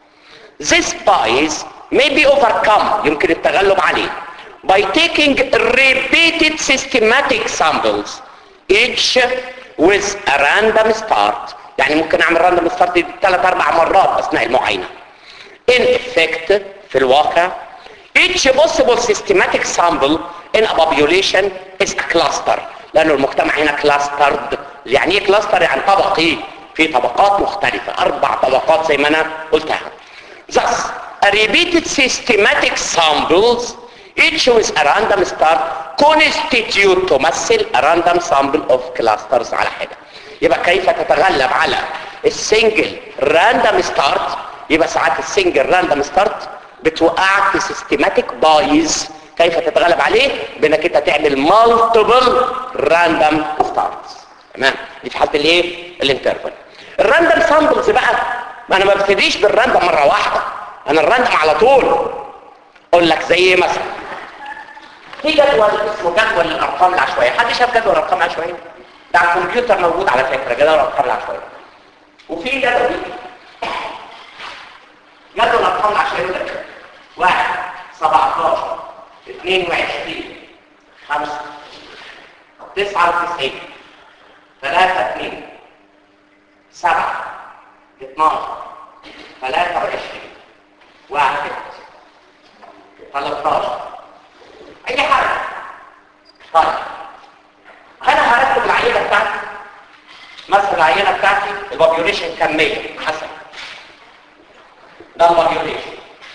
This bias may be overcome يمكن التغلب عليه by taking repeated systematic samples each with a random start يعني ممكن اعمل random start دي ثلاث اربع مرات اثناء المعاينه in effect في الواقع each possible systematic sample in a population is a cluster لانه المجتمع هنا clustered يعني ايه cluster يعني طبقي في طبقات مختلفة اربع طبقات زي ما انا قلتها thus a repeated systematic samples each with a random start constitute تمثل a random sample of clusters على حدة يبقى كيف تتغلب على السنجل راندوم ستارت يبقى ساعات السنجل راندوم ستارت بتوقعك في سيستماتيك بايز كيف تتغلب عليه بانك انت تعمل مالتيبل راندوم ستارتس تمام دي في حاله الايه الانترفال الراندوم سامبلز بقى ما انا ما ببتديش بالراندوم مره واحده انا الراندوم على طول اقول لك زي ايه مثلا في جدول اسمه جدول الارقام العشوائيه حد شاف جدول الارقام العشوائيه ده على الكمبيوتر موجود على فكره جدول الارقام العشوائيه وفي جدول جدول الارقام العشوائيه ده واحد 17 22 5 99 3 2 7 12 23 1 13 اي حاجه طيب انا هرتب العينه بتاعتي مثلا العينه بتاعتي البوبيوليشن كام 100 حسب ده البوبيوليشن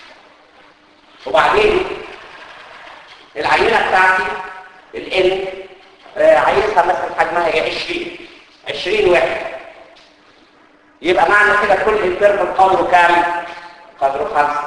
وبعدين العينه بتاعتي الان آه عايزها مثلا حجمها هي 20 20 واحد يبقى معنى كده كل انترفال قدره كام قدره خمسة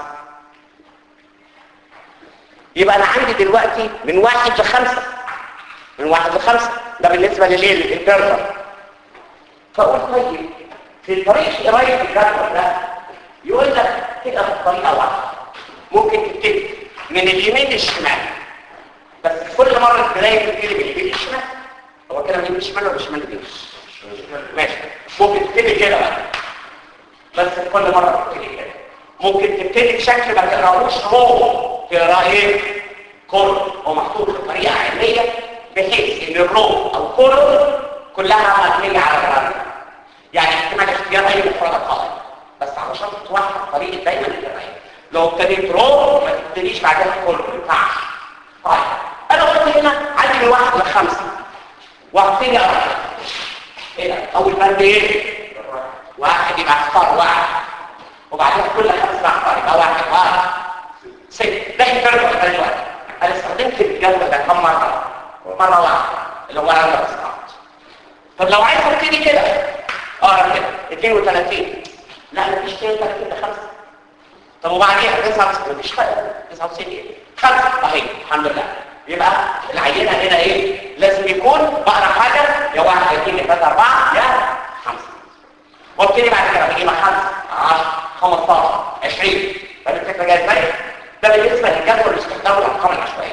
يبقى انا عندي دلوقتي من واحد لخمسة من واحد لخمسة ده بالنسبة للايه للانترفال فاقول طيب في طريق قرايه الجدول ده يقول لك كده بطريقه واحده ممكن تبتدي من اليمين للشمال بس كل مره تلاقي تبتدي من اليمين للشمال هو كده من اليمين للشمال ولا الشمال لليمين ماشي ممكن تبتدي كده بقى بس كل مره تبتدي كده ممكن تبتدي بشكل ما تقراهوش رو تقراه ايه كله هو محطوط بطريقه علميه بحيث ان الرو او كله كلها مبنيه على الرمز يعني احتمال اختيار اي مفردة قائم بس علشان توحد طريقه دايما القرايه لو ابتديت رو ما تبتديش بعدها كله ما ينفعش طيب انا قلت هنا عندي من واحد لخمسه وهبتدي اقرا ايه ده اول بند ايه واحد يبقى اختار واحد وبعدين كل خمسه اختار يبقى واحد واحد ست ده يفرق دلوقتي انا استخدمت الجدول ده كم مره مره واحده اللي هو انا بستعمل طب لو عايز ابتدي كده اقرا كده 32 لا مفيش 32 ده خمسه طب وبعديها 99 مفيش فرق 99 ايه خمسه اهي الحمد لله يبقى العينه هنا ايه لازم يكون بقرا حاجه يا واحد يا اثنين يا ثلاثه اربعه يا خمسه وابتدي بعد كده بجيب خمسه 10 15 20 فاهم الفكره جايه ازاي؟ ده بالنسبه للجدول الاستخدام الارقام العشوائيه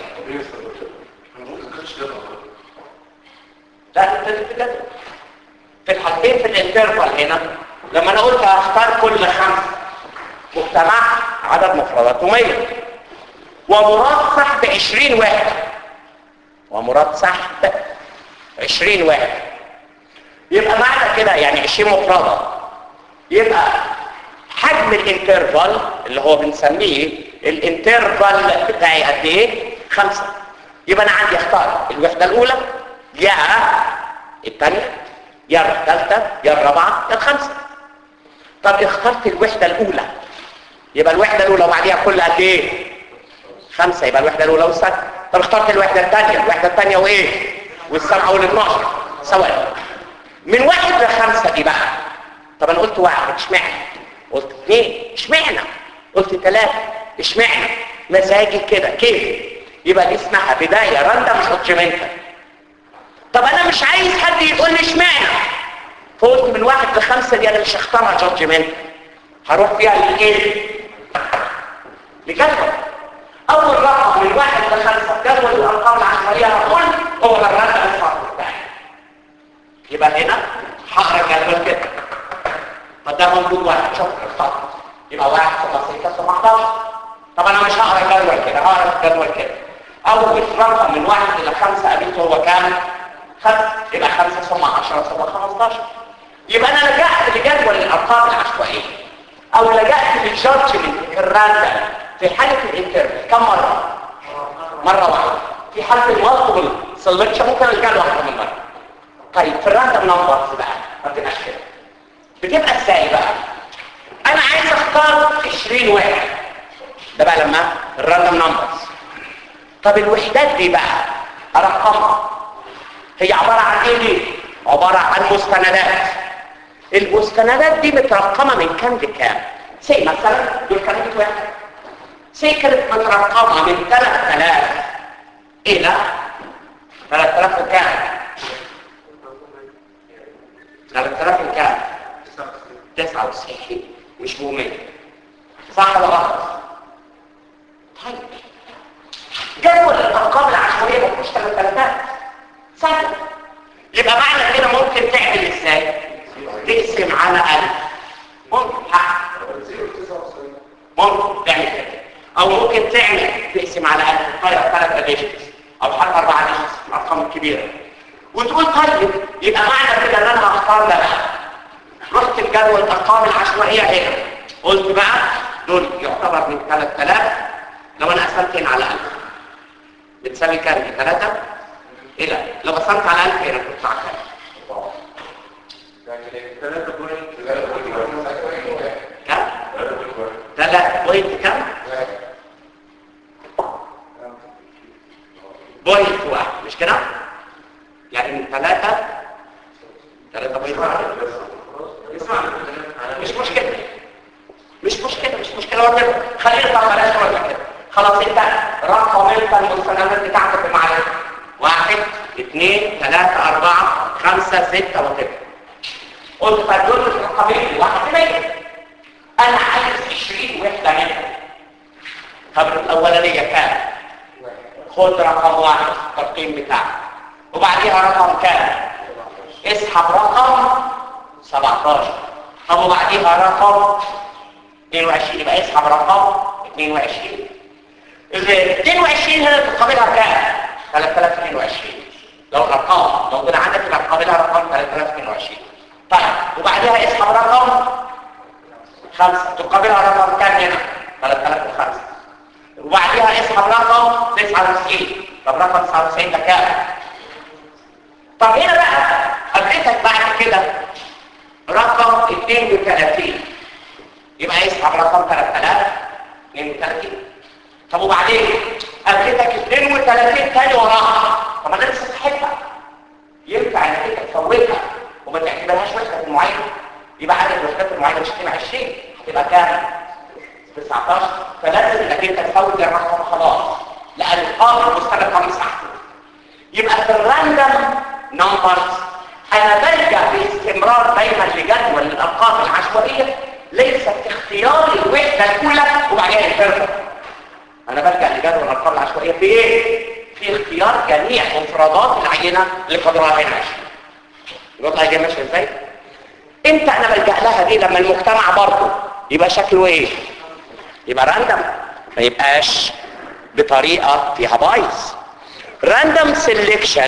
لا تبتدي في الجدول في الحالتين في الانترفال هنا لما انا قلت هختار كل خمسه مجتمع عدد مفرداته 100 ومراد سحب 20 واحد ومراد سحب 20 واحد يبقى معنى كده يعني 20 مفردة يبقى حجم الانترفال اللي هو بنسميه الانترفال بتاعي قد ايه خمسة يبقى انا عندي اختار الوحدة الاولى يا الثانية يا الثالثة يا الرابعة يا الخامسة طب اخترت الوحدة الاولى يبقى الوحدة الاولى وبعديها كل قد ايه خمسة يبقى الوحدة الاولى والثانية طب اخترت الوحدة الثانية الوحدة الثانية وايه والسبعة والاثناشر سواء من واحد لخمسة دي بقى طب انا قلت واحد اشمعنى قلت اثنين اشمعنى قلت ثلاثة اشمعنى مزاجي كده كيف يبقى دي اسمها بداية راندم جادجمنتال طب انا مش عايز حد يقول لي اشمعنى فقلت من واحد لخمسة دي انا مش هختارها جادجمنتال هروح فيها لايه لجدول اول رقم من واحد لخمسة جدول الارقام العشوائية هقول هو الراندم الفرق بتاعي يبقى هنا هقرا الجدول كده فده موجود واحد شوف اختار يبقى واحد ثم ستة ثم 11 طب انا مش هقرا الجدول كده هقرا الجدول كده اول رقم من واحد الى خمسة قابلته هو كام خمسة يبقى خمسة ثم 10 ثم 15 يبقى انا لجأت لجدول الارقام العشوائية او لجأت للجادجمنت الراندم في حالة الانترفيو كم مرة؟ مرة واحدة في حالة المالتيبل سلكشن ممكن الجدول واحدة من مرة طيب في الراندم نمبرز بقى ما بتبقاش كده بتبقى ازاي بقى انا عايز اختار 20 واحد ده بقى لما الراندم نمبرز طب الوحدات دي بقى ارقمها هي عبارة عن ايه دي عبارة عن مستندات المستندات دي مترقمة من كام لكام سي مثلا دول كانت واحد سي كانت مترقمة من 3000 الى 3000 وكام 3000 كام 99 مش مهمة صح ولا غلط طيب جدول الارقام العشوائيه ما فيهوش 3000 سهل يبقى معنى كده ممكن تعمل ازاي تقسم على 1000 ممكن حق ممكن تعمل كده او ممكن تعمل تقسم على 1000 تغير ثلاث اديشنز او حتى اربع اديشنز الارقام الكبيره وتقول طيب يبقى معنى كده ان انا هختار ده بقى رحت الجدول الارقام العشوائيه هنا قلت بقى دول يعتبر من 3000 لو انا قسمت هنا على 1000 بتساوي كام 3 ايه لا لو قسمت على 1000 هنا بتطلع كام كام 3 بوينت كام بوينت واحد مش كده يعني من 3 3 بوينت واحد مش مشكلة مش مشكلة مش مشكلة ولا خلينا نطلع بلاش ولا كده خلاص انت رقم انت المستندات بتاعتك معايا واحد اثنين ثلاثة أربعة خمسة ستة وكده قلت فدول الرقمين واحد مية أنا عايز 20 وحدة منهم طب الأولانية كام؟ خد رقم واحد الترقيم بتاعك وبعديها رقم كام؟ اسحب رقم 17 طب وبعديها رقم 22 يبقى اسحب رقم 22 إذا 22 هنا تقابلها كام 3022 لو الارقام موجوده عندك يبقى تقابلها رقم 3022 طيب وبعديها اسحب رقم 5 تقابلها رقم كام هنا 3005 وبعديها اسحب رقم 99 طب رقم 99 ده كام طب هنا بقى قابلتك بعد كده رقم 32 يبقى يسحب رقم 3032 طب وبعدين قابلتك 32 تاني وراها طب انا لسه صاحبها ينفع انك انت تفوتها وما تعتبرهاش وحده معينه يبقى عدد الوحدات المعينه مش هتبقى 20 هتبقى كام 19 فلازم انك انت تفوت الرقم خلاص لان القاضي المستند قام مساحته يبقى في الراندم نمبرز انا بلجا باستمرار دايما لجدول الارقام العشوائيه ليست اختيار الوحده الاولى وبعدين الفرقه انا بلجا لجدول الارقام العشوائيه في ايه في اختيار جميع مفردات العينه اللي قدرها هنا 20 الوضع هيجي ماشي ازاي ايه امتى انا بلجأ لها دي لما المجتمع برضه يبقى شكله ايه يبقى راندم ما يبقاش بطريقة فيها بايظ random selection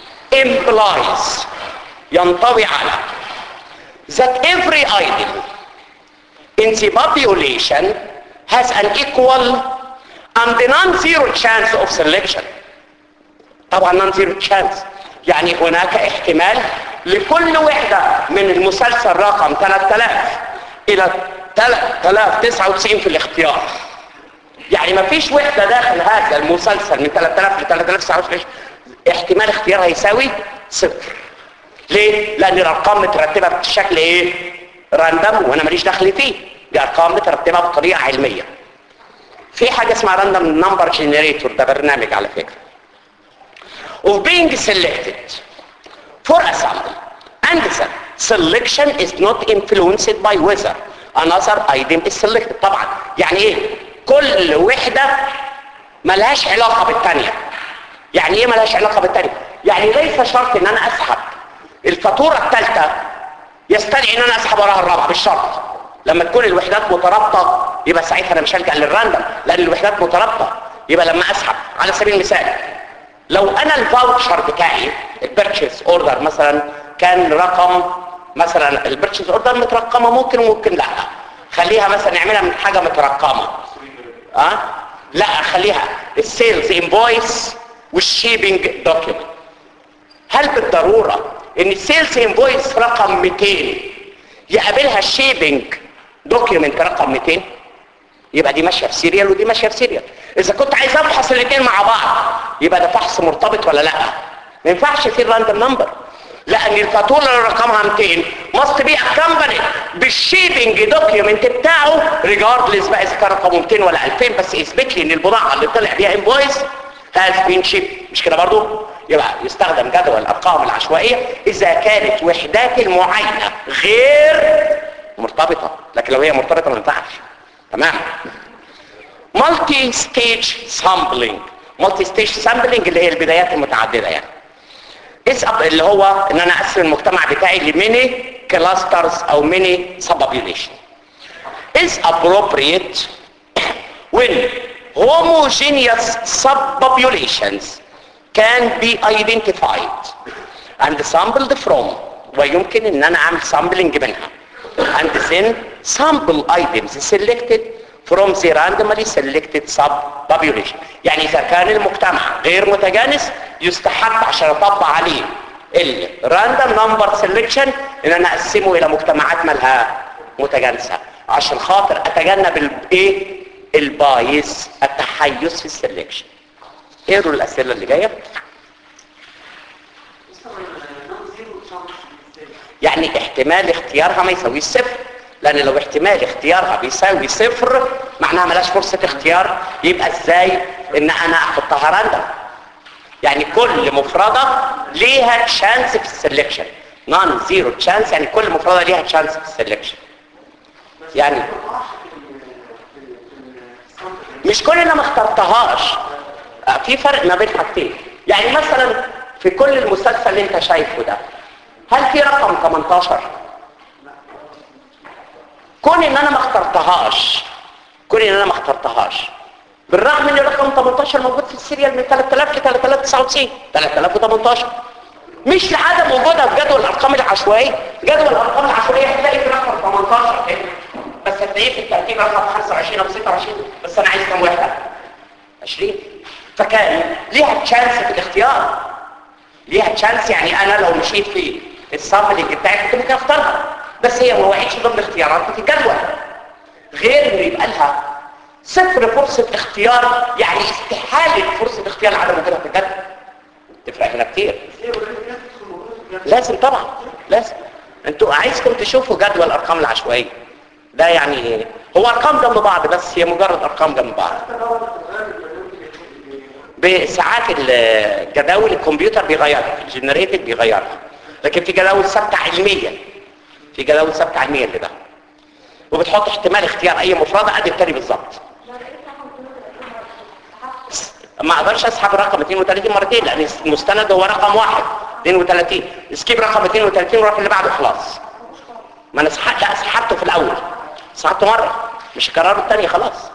implies ينطوي على that every item in the population has an equal and non-zero chance of selection طبعا non-zero chance يعني هناك احتمال لكل وحدة من المسلسل رقم 3000 الى 3099 في الاختيار يعني ما فيش وحدة داخل هذا المسلسل من 3000 ل 3099 احتمال اختيارها يساوي صفر ليه؟ لان الارقام مترتبة بشكل ايه؟ راندم وانا ماليش دخل فيه دي ارقام مترتبة بطريقة علمية في حاجة اسمها راندم نمبر جنريتور ده برنامج على فكرة of being selected for a sample and the selection is not influenced by whether another item is selected طبعا يعني ايه كل وحدة ملهاش علاقة بالتانية يعني ايه ملهاش علاقة بالتانية يعني ليس شرط ان انا اسحب الفاتورة الثالثة يستدعي ان انا اسحب وراها الرابعة بالشرط لما تكون الوحدات مترابطة يبقى ساعتها انا مش هلجأ للراندم لان الوحدات مترابطة يبقى لما اسحب على سبيل المثال لو انا الفاوتشر بتاعي البيرتشيز اوردر مثلا كان رقم مثلا البيرتشيز اوردر مترقمه ممكن وممكن لا خليها مثلا نعملها من حاجه مترقمه اه لا خليها السيلز انفويس والشيبنج دوكيومنت هل بالضروره ان السيلز انفويس رقم 200 يقابلها الشيبنج دوكيومنت رقم 200 يبقى دي ماشيه في سيريال ودي ماشيه في سيريال اذا كنت عايز افحص الاثنين مع بعض يبقى ده فحص مرتبط ولا لا ما ينفعش في الراندوم نمبر لان الفاتوره اللي رقمها 200 ماست بي اكمباني بالشيبنج دوكيومنت بتاعه ريجاردلس بقى اذا كان رقمه 200 ولا 2000 بس يثبت لي ان البضاعه اللي طلع بيها انفويس هاز بين شيب مش كده برضو يبقى يستخدم جدول الارقام العشوائيه اذا كانت وحدات المعاينه غير مرتبطه لكن لو هي مرتبطه ما ينفعش تمام مالتي ستيج سامبلينج مالتي ستيج سامبلينج اللي هي البدايات المتعدده يعني اسأل اللي هو ان انا اقسم المجتمع بتاعي لميني كلاسترز او ميني سبابيوليشن is appropriate when homogeneous subpopulations can be identified and sampled from ويمكن ان انا اعمل sampling منها and then sample items selected from the randomly selected subpopulation يعني اذا كان المجتمع غير متجانس يستحب عشان اطبق عليه الراندوم نمبر سيلكشن ان انا اقسمه الى مجتمعات مالها متجانسه عشان خاطر اتجنب الايه البايس التحيز في السلكشن اقروا الاسئله اللي جايه يعني احتمال اختيارها ما يساويش صفر لان لو احتمال اختيارها بيساوي صفر معناها ملاش فرصة اختيار يبقى ازاي ان انا احطها راندم يعني كل مفردة ليها تشانس في السلكشن نون زيرو تشانس يعني كل مفردة ليها تشانس في السلكشن يعني مش كل انا ما اخترتهاش في فرق ما بين حاجتين يعني مثلا في كل المسلسل اللي انت شايفه ده هل في رقم 18 كون ان انا ما اخترتهاش كون ان انا ما اخترتهاش بالرغم ان رقم 18 موجود في السيريال من 3000 ل 3099 3018 مش لعدم وجودها في جدول الارقام العشوائيه جدول الارقام العشوائيه هتلاقي في رقم 18 هنا بس هتلاقيه في الترتيب رقم 25 او 26 بس انا عايز كام وحده 20 فكان ليها تشانس في الاختيار ليها تشانس يعني انا لو مشيت في السامبلنج بتاعي كنت ممكن اختارها بس هي ما وقعتش ضمن اختياراتي في الجدول غير انه يبقى لها صفر فرصة اختيار يعني استحالة فرصة اختيار عدم وجودها في الجدول تفرق هنا كتير لازم طبعا لازم انتوا عايزكم تشوفوا جدول الارقام العشوائية ده يعني هو ارقام جنب بعض بس هي مجرد ارقام جنب بعض بساعات الجداول الكمبيوتر بيغيرها الجنريتد بيغيرها لكن في جداول ثابته علميا في جداول ثابته علميا لده وبتحط احتمال اختيار اي مفردة قد التاني بالظبط ما اقدرش اسحب الرقم 32 مرتين لان المستند هو رقم واحد 32 اسكيب رقم 32 وروح اللي بعده خلاص ما انا سحبت لا سحبته في الاول سحبته مره مش هكرره الثانيه خلاص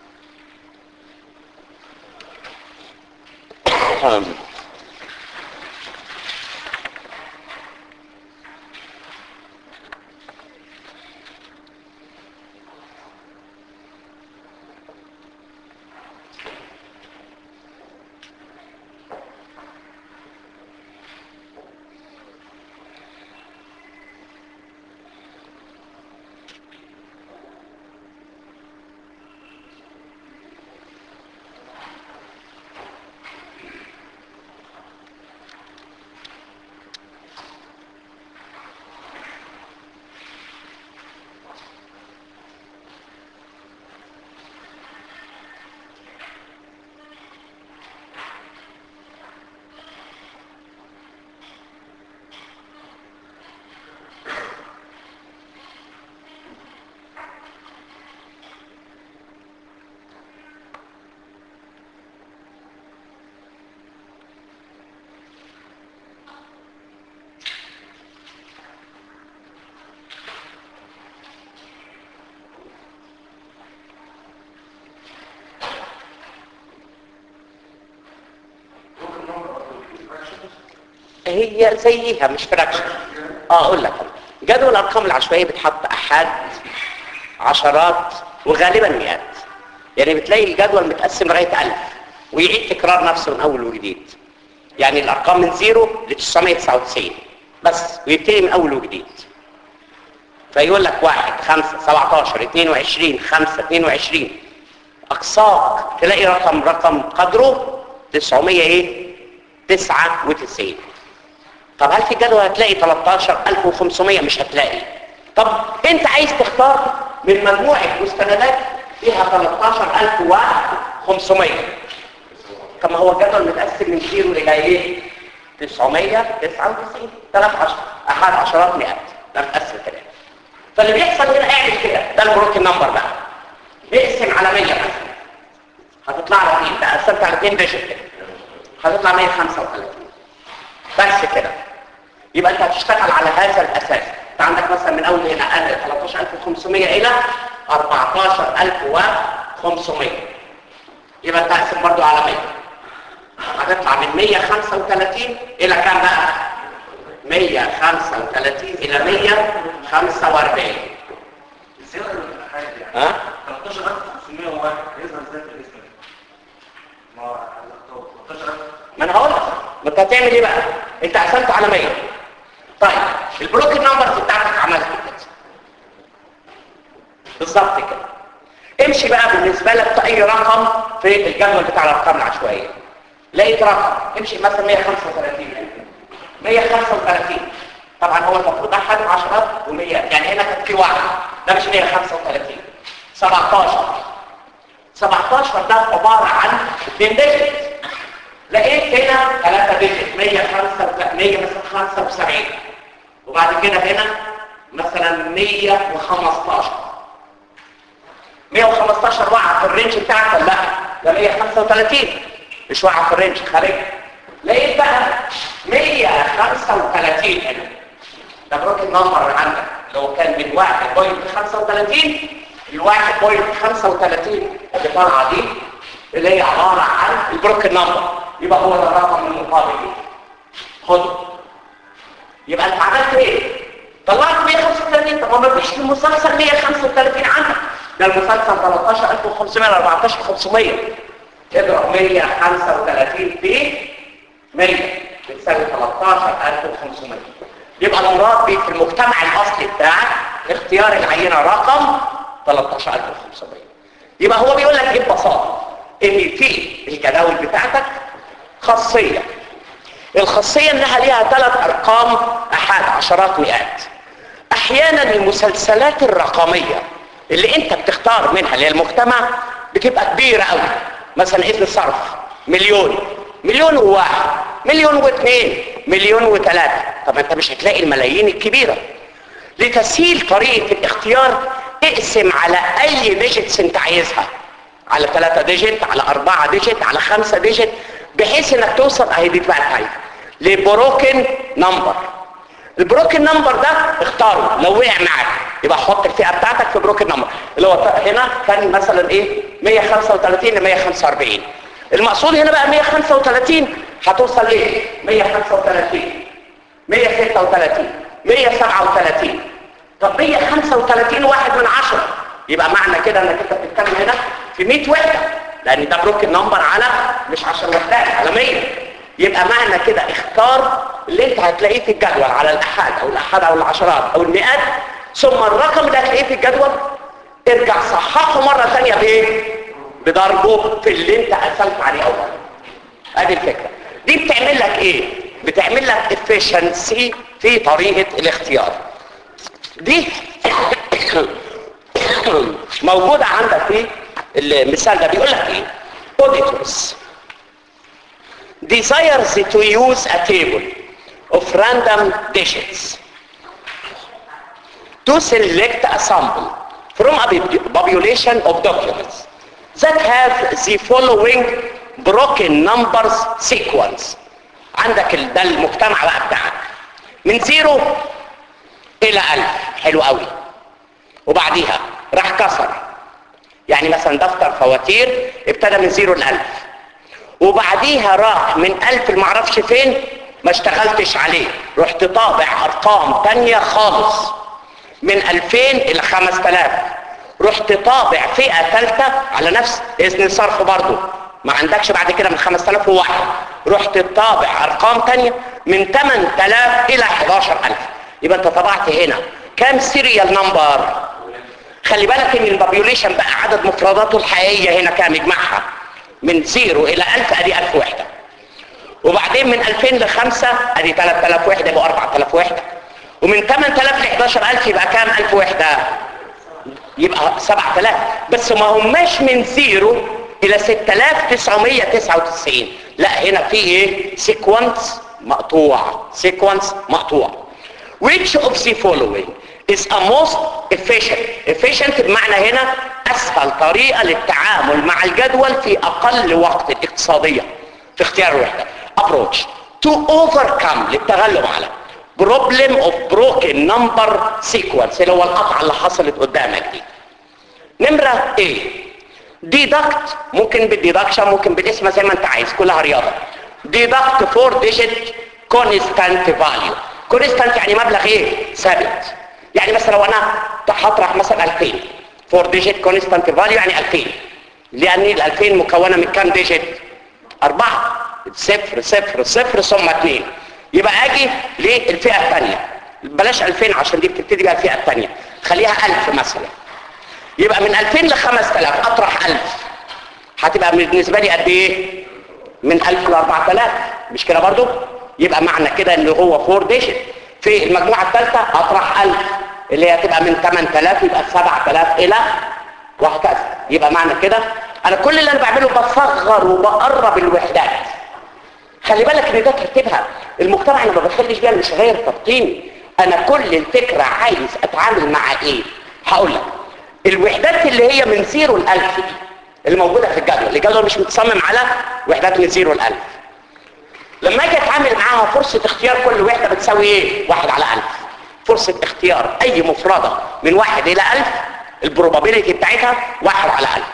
هي زيها مش فراكشن اه اقول لك جدول الارقام العشوائيه بتحط احاد عشرات وغالبا مئات يعني بتلاقي الجدول متقسم لغايه 1000 ويعيد تكرار نفسه من اول وجديد يعني الارقام من 0 ل 999 بس ويبتدي من اول وجديد فيقول لك 1 5 17 22 5 22 اقصاك تلاقي رقم رقم قدره 900 ايه 99 طب هل في الجدول هتلاقي 13500 مش هتلاقي طب انت عايز تختار من مجموعة مستندات فيها 13500 طب ما هو الجدول متقسم من 0 الى ايه 999 ثلاث عشر احد عشرات مئات ده متقسم كده فاللي بيحصل هنا اعمل كده ده البروكن نمبر بقى اقسم على 100 مثلا هتطلع لك ايه ده قسمت على 2 ديجيت كده هتطلع 135 بس كده يبقى انت هتشتغل على هذا الاساس انت عندك مثلا من اول هنا 13500 الى 14500 يبقى انت هتقسم برضو على 100 هتطلع من 135 الى كام بقى 135 الى 145 الزيادة اللي في الحاجة يعني ها 13501 يظهر ازاي في الاسم ما هو 13000 ما انا هقول لك ما انت هتعمل ايه بقى انت قسمت على 100 طيب البلوك نمبرز بتاعتك عملت كده بالظبط كده امشي بقى بالنسبه لك في اي رقم في الجدول بتاع الارقام العشوائيه لقيت رقم امشي مثلا 135 135 طبعا هو المفروض احد عشرات و100 يعني هنا كان في واحد ده مش 135 17 17 ده عباره عن 2 ديجيت لقيت هنا 3 ديجيت 175 وبعد كده هنا مثلا 115 115 وقع في الرينج بتاعك ولا لا ده 135 مش وقع في الرينج خارج لقيت بقى 135 هنا ده بروك النمبر اللي عندك اللي هو كان من 1.35 ل 1.35 اللي طالعه دي اللي هي عباره عن البروك النمبر يبقى هو ده الرقم المقابل ليه خده يبقى انت عملت ايه طلعت 135 طب ما فيش في المسلسل 135 عندك ده المسلسل 13500 ل 14500 اضرب 135 في 100 بتساوي 13500 يبقى المراد بيه في المجتمع الاصلي بتاعك اختيار العينه رقم 13500 يبقى هو بيقول لك ايه ببساطه ان في الجداول بتاعتك خاصيه الخاصيه انها ليها ثلاث ارقام احاد عشرات مئات احيانا المسلسلات الرقميه اللي انت بتختار منها اللي هي المجتمع بتبقى كبيره قوي مثلا اذن صرف مليون مليون وواحد مليون واثنين مليون وثلاثه طب انت مش هتلاقي الملايين الكبيره لتسهيل طريقه الاختيار اقسم على اي ديجيتس انت عايزها على ثلاثة ديجيت على أربعة ديجيت على خمسة ديجيت بحيث انك توصل اهي دي بقى الحاجة لبروكن نمبر البروكن نمبر ده اختاره لو وقع معاك يبقى حط الفئه بتاعتك في بروكن نمبر اللي هو هنا كان مثلا ايه 135 ل 145 المقصود هنا بقى 135 هتوصل ايه 135 136 137 طب 135 واحد من عشرة يبقى معنى كده انك انت بتتكلم هنا في 100 وحده لان ده بروكن نمبر على مش 10 وحدات على 100 يبقى معنى كده اختار اللي انت هتلاقيه في الجدول على الاحاد او الاحاد او العشرات او المئات ثم الرقم اللي هتلاقيه في الجدول ارجع صححه مرة ثانية بايه بضربه في اللي انت قسمت عليه اول ادي الفكرة دي بتعمل لك ايه بتعمل لك efficiency في طريقة الاختيار دي موجودة عندك في المثال ده بيقول لك ايه auditors desires to use a table of random digits to select a sample from a population of documents that have the following broken numbers sequence عندك ال- ده المجتمع بقى بتاعك من زيرو الى الف حلو قوي وبعديها راح كسر يعني مثلا دفتر فواتير ابتدى من زيرو لالف وبعديها راح من ألف المعرفش فين ما اشتغلتش عليه رحت طابع أرقام تانية خالص من ألفين إلى خمس تلاف رحت طابع فئة ثالثة على نفس إذن الصرف برضو ما عندكش بعد كده من خمس تلاف وواحد رحت طابع أرقام تانية من 8000 إلى 11000 يبقى أنت طبعت هنا كام سيريال نمبر خلي بالك ان البابيوليشن بقى عدد مفرداته الحقيقية هنا كام يجمعها من زيرو الى الف ادي الف وحدة وبعدين من 2000 ل 5 ادي 3000 وحدة يبقى 4000 وحدة ومن 8000 ل 11000 يبقى كام 1000 وحدة يبقى 7000 بس ما هماش من زيرو الى 6999 لا هنا في ايه سيكونس مقطوع سيكونس مقطوع which of the following is a most efficient efficient بمعنى هنا اسهل طريقة للتعامل مع الجدول في اقل وقت اقتصادية في اختيار الوحدة approach to overcome للتغلب على problem of broken number sequence اللي هو القطعة اللي حصلت قدامك دي نمرة ايه deduct ممكن بالديدكشن ممكن بالاسم زي ما انت عايز كلها رياضة deduct four digit constant value constant يعني مبلغ ايه ثابت يعني مثلا لو انا هطرح مثلا 2000 4 ديجيت كونستانت فاليو يعني 2000 لان ال 2000 مكونه من كام ديجيت أربعة صفر صفر صفر ثم 2 يبقى اجي للفئه الثانيه بلاش 2000 عشان دي بتبتدي بقى الفئه الثانيه خليها 1000 مثلا يبقى من 2000 ل 5000 اطرح 1000 هتبقى بالنسبه لي قد ايه من 1000 ل 4000 مش كده برضو يبقى معنى كده ان هو 4 ديجيت في المجموعة الثالثة اطرح 1000 اللي هي تبقى من 8000 يبقى 7000 الى وهكذا يبقى معنى كده انا كل اللي انا بعمله بصغر وبقرب الوحدات خلي بالك ان ده ترتيبها المجتمع انا ما بخليش بيها مش غير تبطيني انا كل الفكرة عايز اتعامل مع ايه هقول لك الوحدات اللي هي من زيرو ل 1000 دي اللي موجودة في الجدول الجدول مش متصمم على وحدات من زيرو ل 1000 لما اجي اتعامل معاها فرصة اختيار كل وحدة بتساوي ايه واحد على الف فرصة اختيار اي مفردة من واحد الى الف البروبابيليتي بتاعتها واحد على الف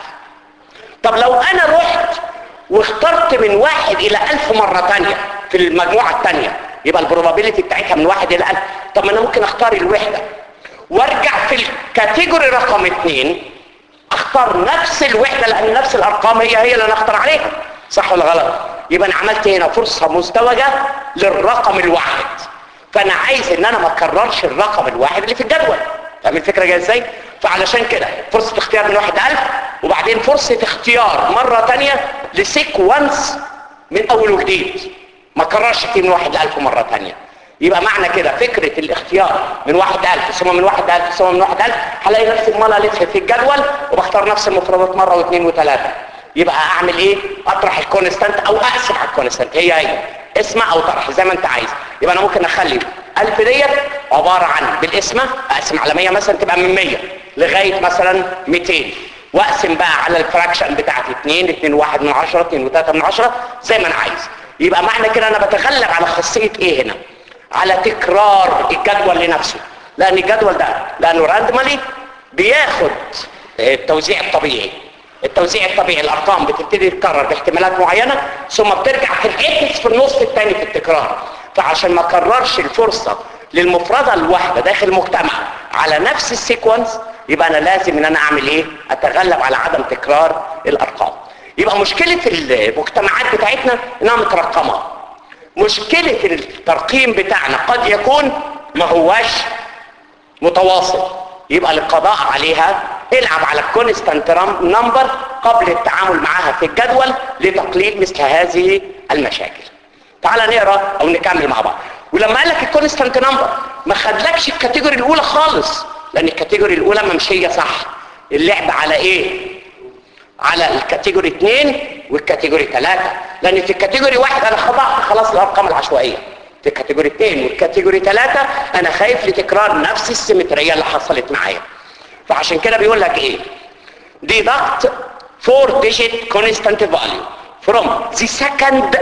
طب لو انا رحت واخترت من واحد الى الف مرة تانية في المجموعة التانية يبقى البروبابيليتي بتاعتها من واحد الى الف طب ما انا ممكن اختار الوحدة وارجع في الكاتيجوري رقم اتنين اختار نفس الوحدة لان نفس الارقام هي هي اللي انا اختار عليها صح ولا غلط يبقى انا عملت هنا فرصة مزدوجة للرقم الواحد فانا عايز ان انا ما اكررش الرقم الواحد اللي في الجدول فاهم الفكرة جاية ازاي فعلشان كده فرصة اختيار من واحد الف وبعدين فرصة اختيار مرة تانية لسيكونس من اول وجديد ما اكررش فيه من واحد الف مرة تانية يبقى معنى كده فكرة الاختيار من واحد الف ثم من واحد الف ثم من واحد الف هلاقي نفسي المرة الف في الجدول وبختار نفس المفردات مرة واثنين وثلاثة يبقى اعمل ايه اطرح الكونستانت او اقسم على الكونستانت هي هي اسم او طرح زي ما انت عايز يبقى انا ممكن اخلي الف ديت عبارة عن بالاسم اقسم على 100 مثلا تبقى من 100 لغاية مثلا 200 واقسم بقى على الفراكشن بتاعتي 2 2 1 من 10 2 3 من 10 زي ما انا عايز يبقى معنى كده انا بتغلب على خاصية ايه هنا على تكرار الجدول لنفسه لان الجدول ده لانه راندمالي بياخد التوزيع الطبيعي التوزيع الطبيعي الارقام بتبتدي تتكرر باحتمالات معينه ثم بترجع تنعكس في النص الثاني في التكرار فعشان ما اكررش الفرصه للمفرده الواحده داخل المجتمع على نفس السيكونس يبقى انا لازم ان انا اعمل ايه اتغلب على عدم تكرار الارقام يبقى مشكله المجتمعات بتاعتنا انها مترقمه مشكله الترقيم بتاعنا قد يكون ما هواش متواصل يبقى للقضاء عليها العب على الكونستانت نمبر قبل التعامل معها في الجدول لتقليل مثل هذه المشاكل تعال نقرا او نكمل مع بعض ولما قال لك الكونستانت نمبر ما خدلكش الكاتيجوري الاولى خالص لان الكاتيجوري الاولى ممشيه صح اللعب على ايه على الكاتيجوري 2 والكاتيجوري 3 لان في الكاتيجوري 1 انا خضعت خلاص الارقام العشوائيه في الكاتيجوري 2 والكاتيجوري 3 انا خايف لتكرار نفس السيمتريه اللي حصلت معايا فعشان كده بيقول لك ايه deduct 4 digit constant value from the second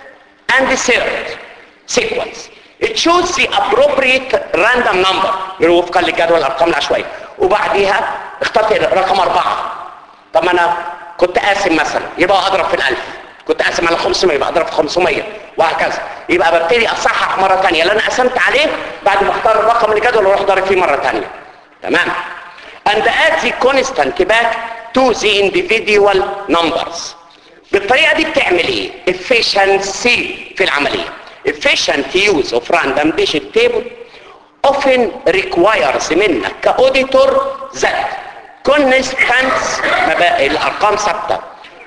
and the third sequence it choose the appropriate random number وفقا لجدول الارقام العشوائيه وبعديها اخترت رقم أربعة طب ما انا كنت قاسم مثلا يبقى اضرب في الالف كنت قاسم على 500 يبقى اضرب في 500 وهكذا يبقى ببتدي اصحح مره ثانيه اللي انا قسمت عليه بعد ما اختار الرقم اللي الجدول واروح ضارب فيه مره ثانيه تمام and add the constant back to the individual numbers بالطريقه دي بتعمل ايه efficiency في العمليه efficient use of random digit table often requires منك كاوديتور that constants مبادئ الارقام ثابته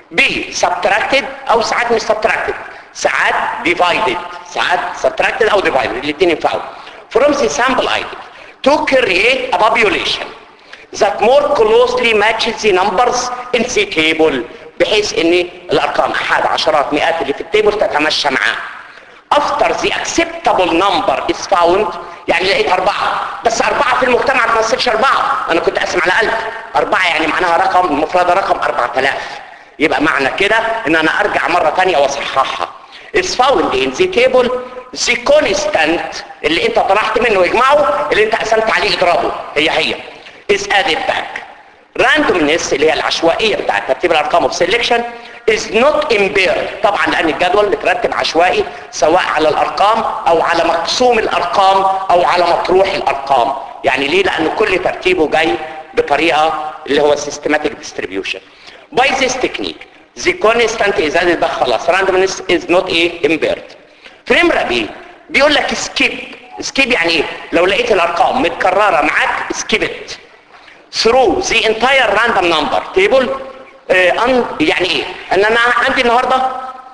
be subtracted او ساعات مش subtracted ساعات divided ساعات subtracted او divided الاثنين ينفعوا from the sample item to create a population that more closely matches the numbers in the table بحيث ان الارقام احد عشرات مئات اللي في التيبل تتمشى معاه after the acceptable number is found يعني لقيت أربعة بس أربعة في المجتمع ما تمثلش أربعة أنا كنت أقسم على ألف أربعة يعني معناها رقم مفردة رقم أربعة آلاف يبقى معنى كده إن أنا أرجع مرة تانية وأصححها is found in the table the constant اللي أنت طلعت منه اجمعه اللي أنت قسمت عليه اضربه هي هي is added back randomness اللي هي العشوائية بتاعت ترتيب الأرقام of selection is not impaired طبعا لأن الجدول مترتب عشوائي سواء على الأرقام أو على مقسوم الأرقام أو على مطروح الأرقام يعني ليه؟ لأن كل ترتيبه جاي بطريقة اللي هو systematic distribution by this technique the constant is added back خلاص randomness is not a impaired في نمرة بي بيقول لك skip skip يعني ايه؟ لو لقيت الأرقام متكررة معاك skip it through the entire random number table uh, un, يعني ايه ان انا عندي النهاردة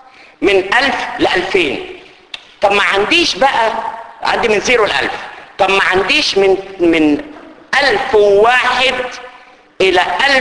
من 1000 ل 2000 طب ما عنديش بقى عندي من 0 ل 1000 طب ما عنديش من من 1001 الى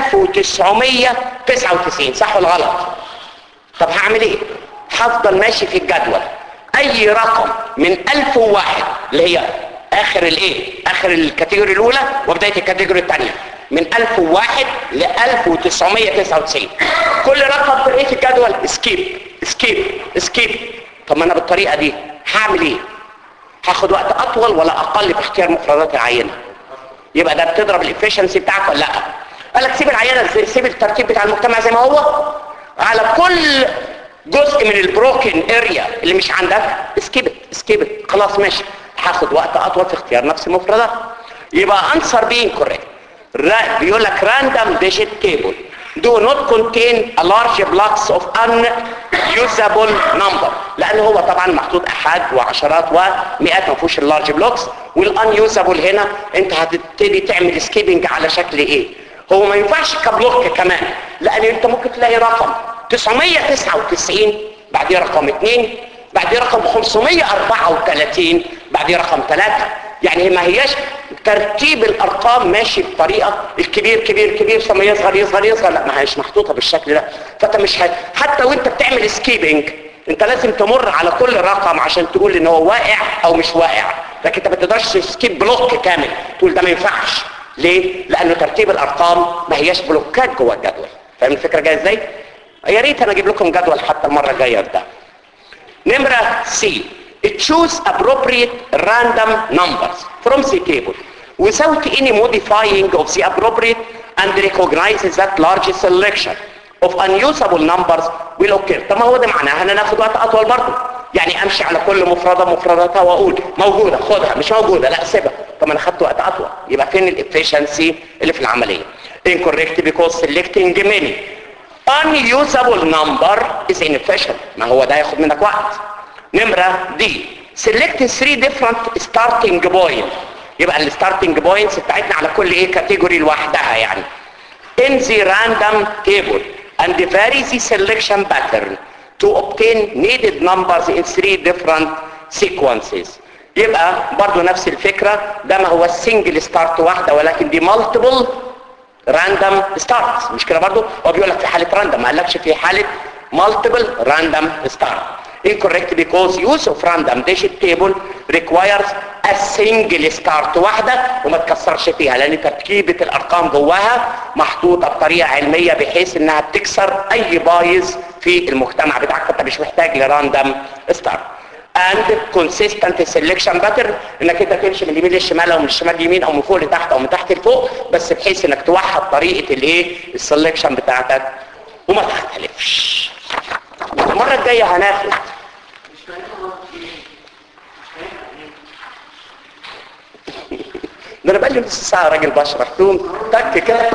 1999 صح ولا غلط طب هعمل ايه هفضل ماشي في الجدول اي رقم من 1001 اللي هي اخر الايه اخر الكاتيجوري الاولى وبدايه الكاتيجوري الثانيه من 1001 ل 1999 كل رقم في ايه في الجدول سكيب سكيب سكيب طب ما انا بالطريقه دي هعمل ايه هاخد وقت اطول ولا اقل في اختيار مفردات العينه يبقى ده بتضرب الافشنسي بتاعك ولا لا قال لك سيب العينه زي سيب الترتيب بتاع المجتمع زي ما هو على كل جزء من البروكن اريا اللي مش عندك سكيبت سكيبت خلاص ماشي هاخد وقت اطول في اختيار نفس المفردات يبقى انسر بين كوريكت بيقول لك random digit table do not contain a large blocks of unusable number لان هو طبعا محطوط احاد وعشرات ومئات ما فيهوش اللارج بلوكس والانيوزابل هنا انت هتبتدي تعمل سكيبنج على شكل ايه هو ما ينفعش كبلوك كمان لان انت ممكن تلاقي رقم 999 بعديه رقم 2 بعديه رقم 534 بعديه رقم 3 يعني ما هياش ترتيب الارقام ماشي بطريقه الكبير كبير كبير ثم يصغر يصغر يصغر لا ما هيش محطوطه بالشكل ده فانت مش ه... حتى وانت بتعمل سكيبنج انت لازم تمر على كل رقم عشان تقول ان هو واقع او مش واقع لكن انت ما تقدرش تسكيب بلوك كامل تقول ده ما ينفعش ليه لانه ترتيب الارقام ما هياش بلوكات جوه الجدول فاهم الفكره جايه ازاي يا ريت انا اجيب لكم جدول حتى المره الجايه ده نمره سي choose appropriate random numbers from the table without any modifying of the appropriate and recognizes that large selection of unusable numbers will occur طب ما هو ده معناها ان انا اخد وقت اطول برضه يعني امشي على كل مفردة مفرداتها واقول موجودة خدها مش موجودة لا سيبها طب انا خدت وقت اطول يبقى فين الافشنسي اللي في العملية incorrect because selecting many unusable number is inefficient ما هو ده ياخد منك وقت نمرة دي select three different starting point يبقى الستارتنج بوينتس بتاعتنا على كل ايه كاتيجوري لوحدها يعني in the random table and vary the selection pattern to obtain needed numbers in three different sequences يبقى برضو نفس الفكرة ده ما هو السنجل ستارت واحدة ولكن دي multiple راندم ستارت مش كده برضو هو بيقول لك في حاله راندم ما قالكش في حاله مالتيبل راندم ستارت incorrect because use of random digit table requires a single start واحدة وما تكسرش فيها لان تركيبة الارقام جواها محطوطة بطريقة علمية بحيث انها بتكسر اي بايظ في المجتمع بتاعك فانت مش محتاج لراندم ستارت and consistent selection pattern انك انت تمشي من اليمين للشمال او من الشمال يمين او من فوق لتحت او من تحت لفوق بس بحيث انك توحد طريقة الايه السلكشن بتاعتك وما تختلفش المرة الجاية هناخد ده انا بقالي نص ساعة راجل بشرح لهم تك كده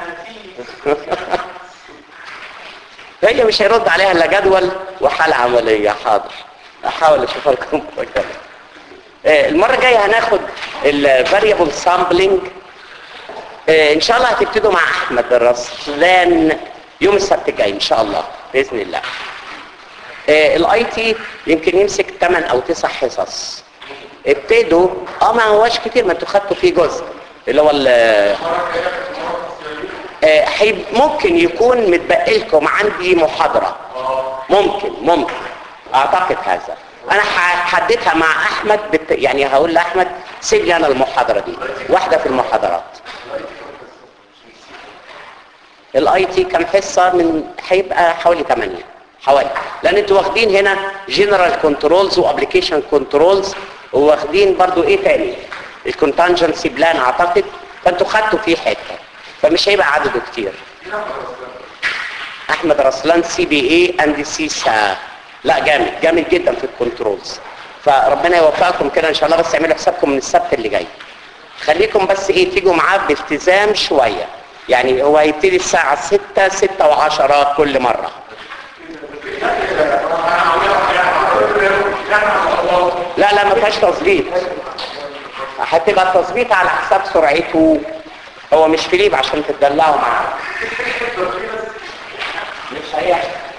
هي مش هيرد عليها الا جدول وحالة عملية حاضر احاول اشوف لكم كده المرة الجاية هناخد الفاريبل سامبلينج ان شاء الله هتبتدوا مع احمد الرسلان يوم السبت الجاي ان شاء الله باذن الله الاي تي يمكن يمسك 8 او 9 حصص ابتدوا اه ما هواش كتير ما انتوا خدتوا فيه جزء اللي هو آه ممكن يكون متبقي لكم عندي محاضرة ممكن ممكن اعتقد هذا انا حددتها مع احمد بت... يعني هقول لاحمد سيب لي انا المحاضرة دي واحدة في المحاضرات الاي تي كم حصة من هيبقى حوالي 8 حوالي لان انتوا واخدين هنا جنرال كنترولز وابلكيشن كنترولز وواخدين برضو ايه تاني الكونتنجنسي بلان اعتقد فانتوا خدتوا فيه حته فمش هيبقى عدده كتير احمد رسلان سي بي اي اند سي سا لا جامد جامد جدا في الكنترولز فربنا يوفقكم كده ان شاء الله بس اعملوا حسابكم من السبت اللي جاي خليكم بس ايه تيجوا معاه بالتزام شويه يعني هو هيبتدي الساعه 6 6 و10 كل مره لا لا ما فيهاش تظبيط هتبقى التظبيط على حساب سرعته هو مش فليب عشان تدلعوا معاه مش هيحصل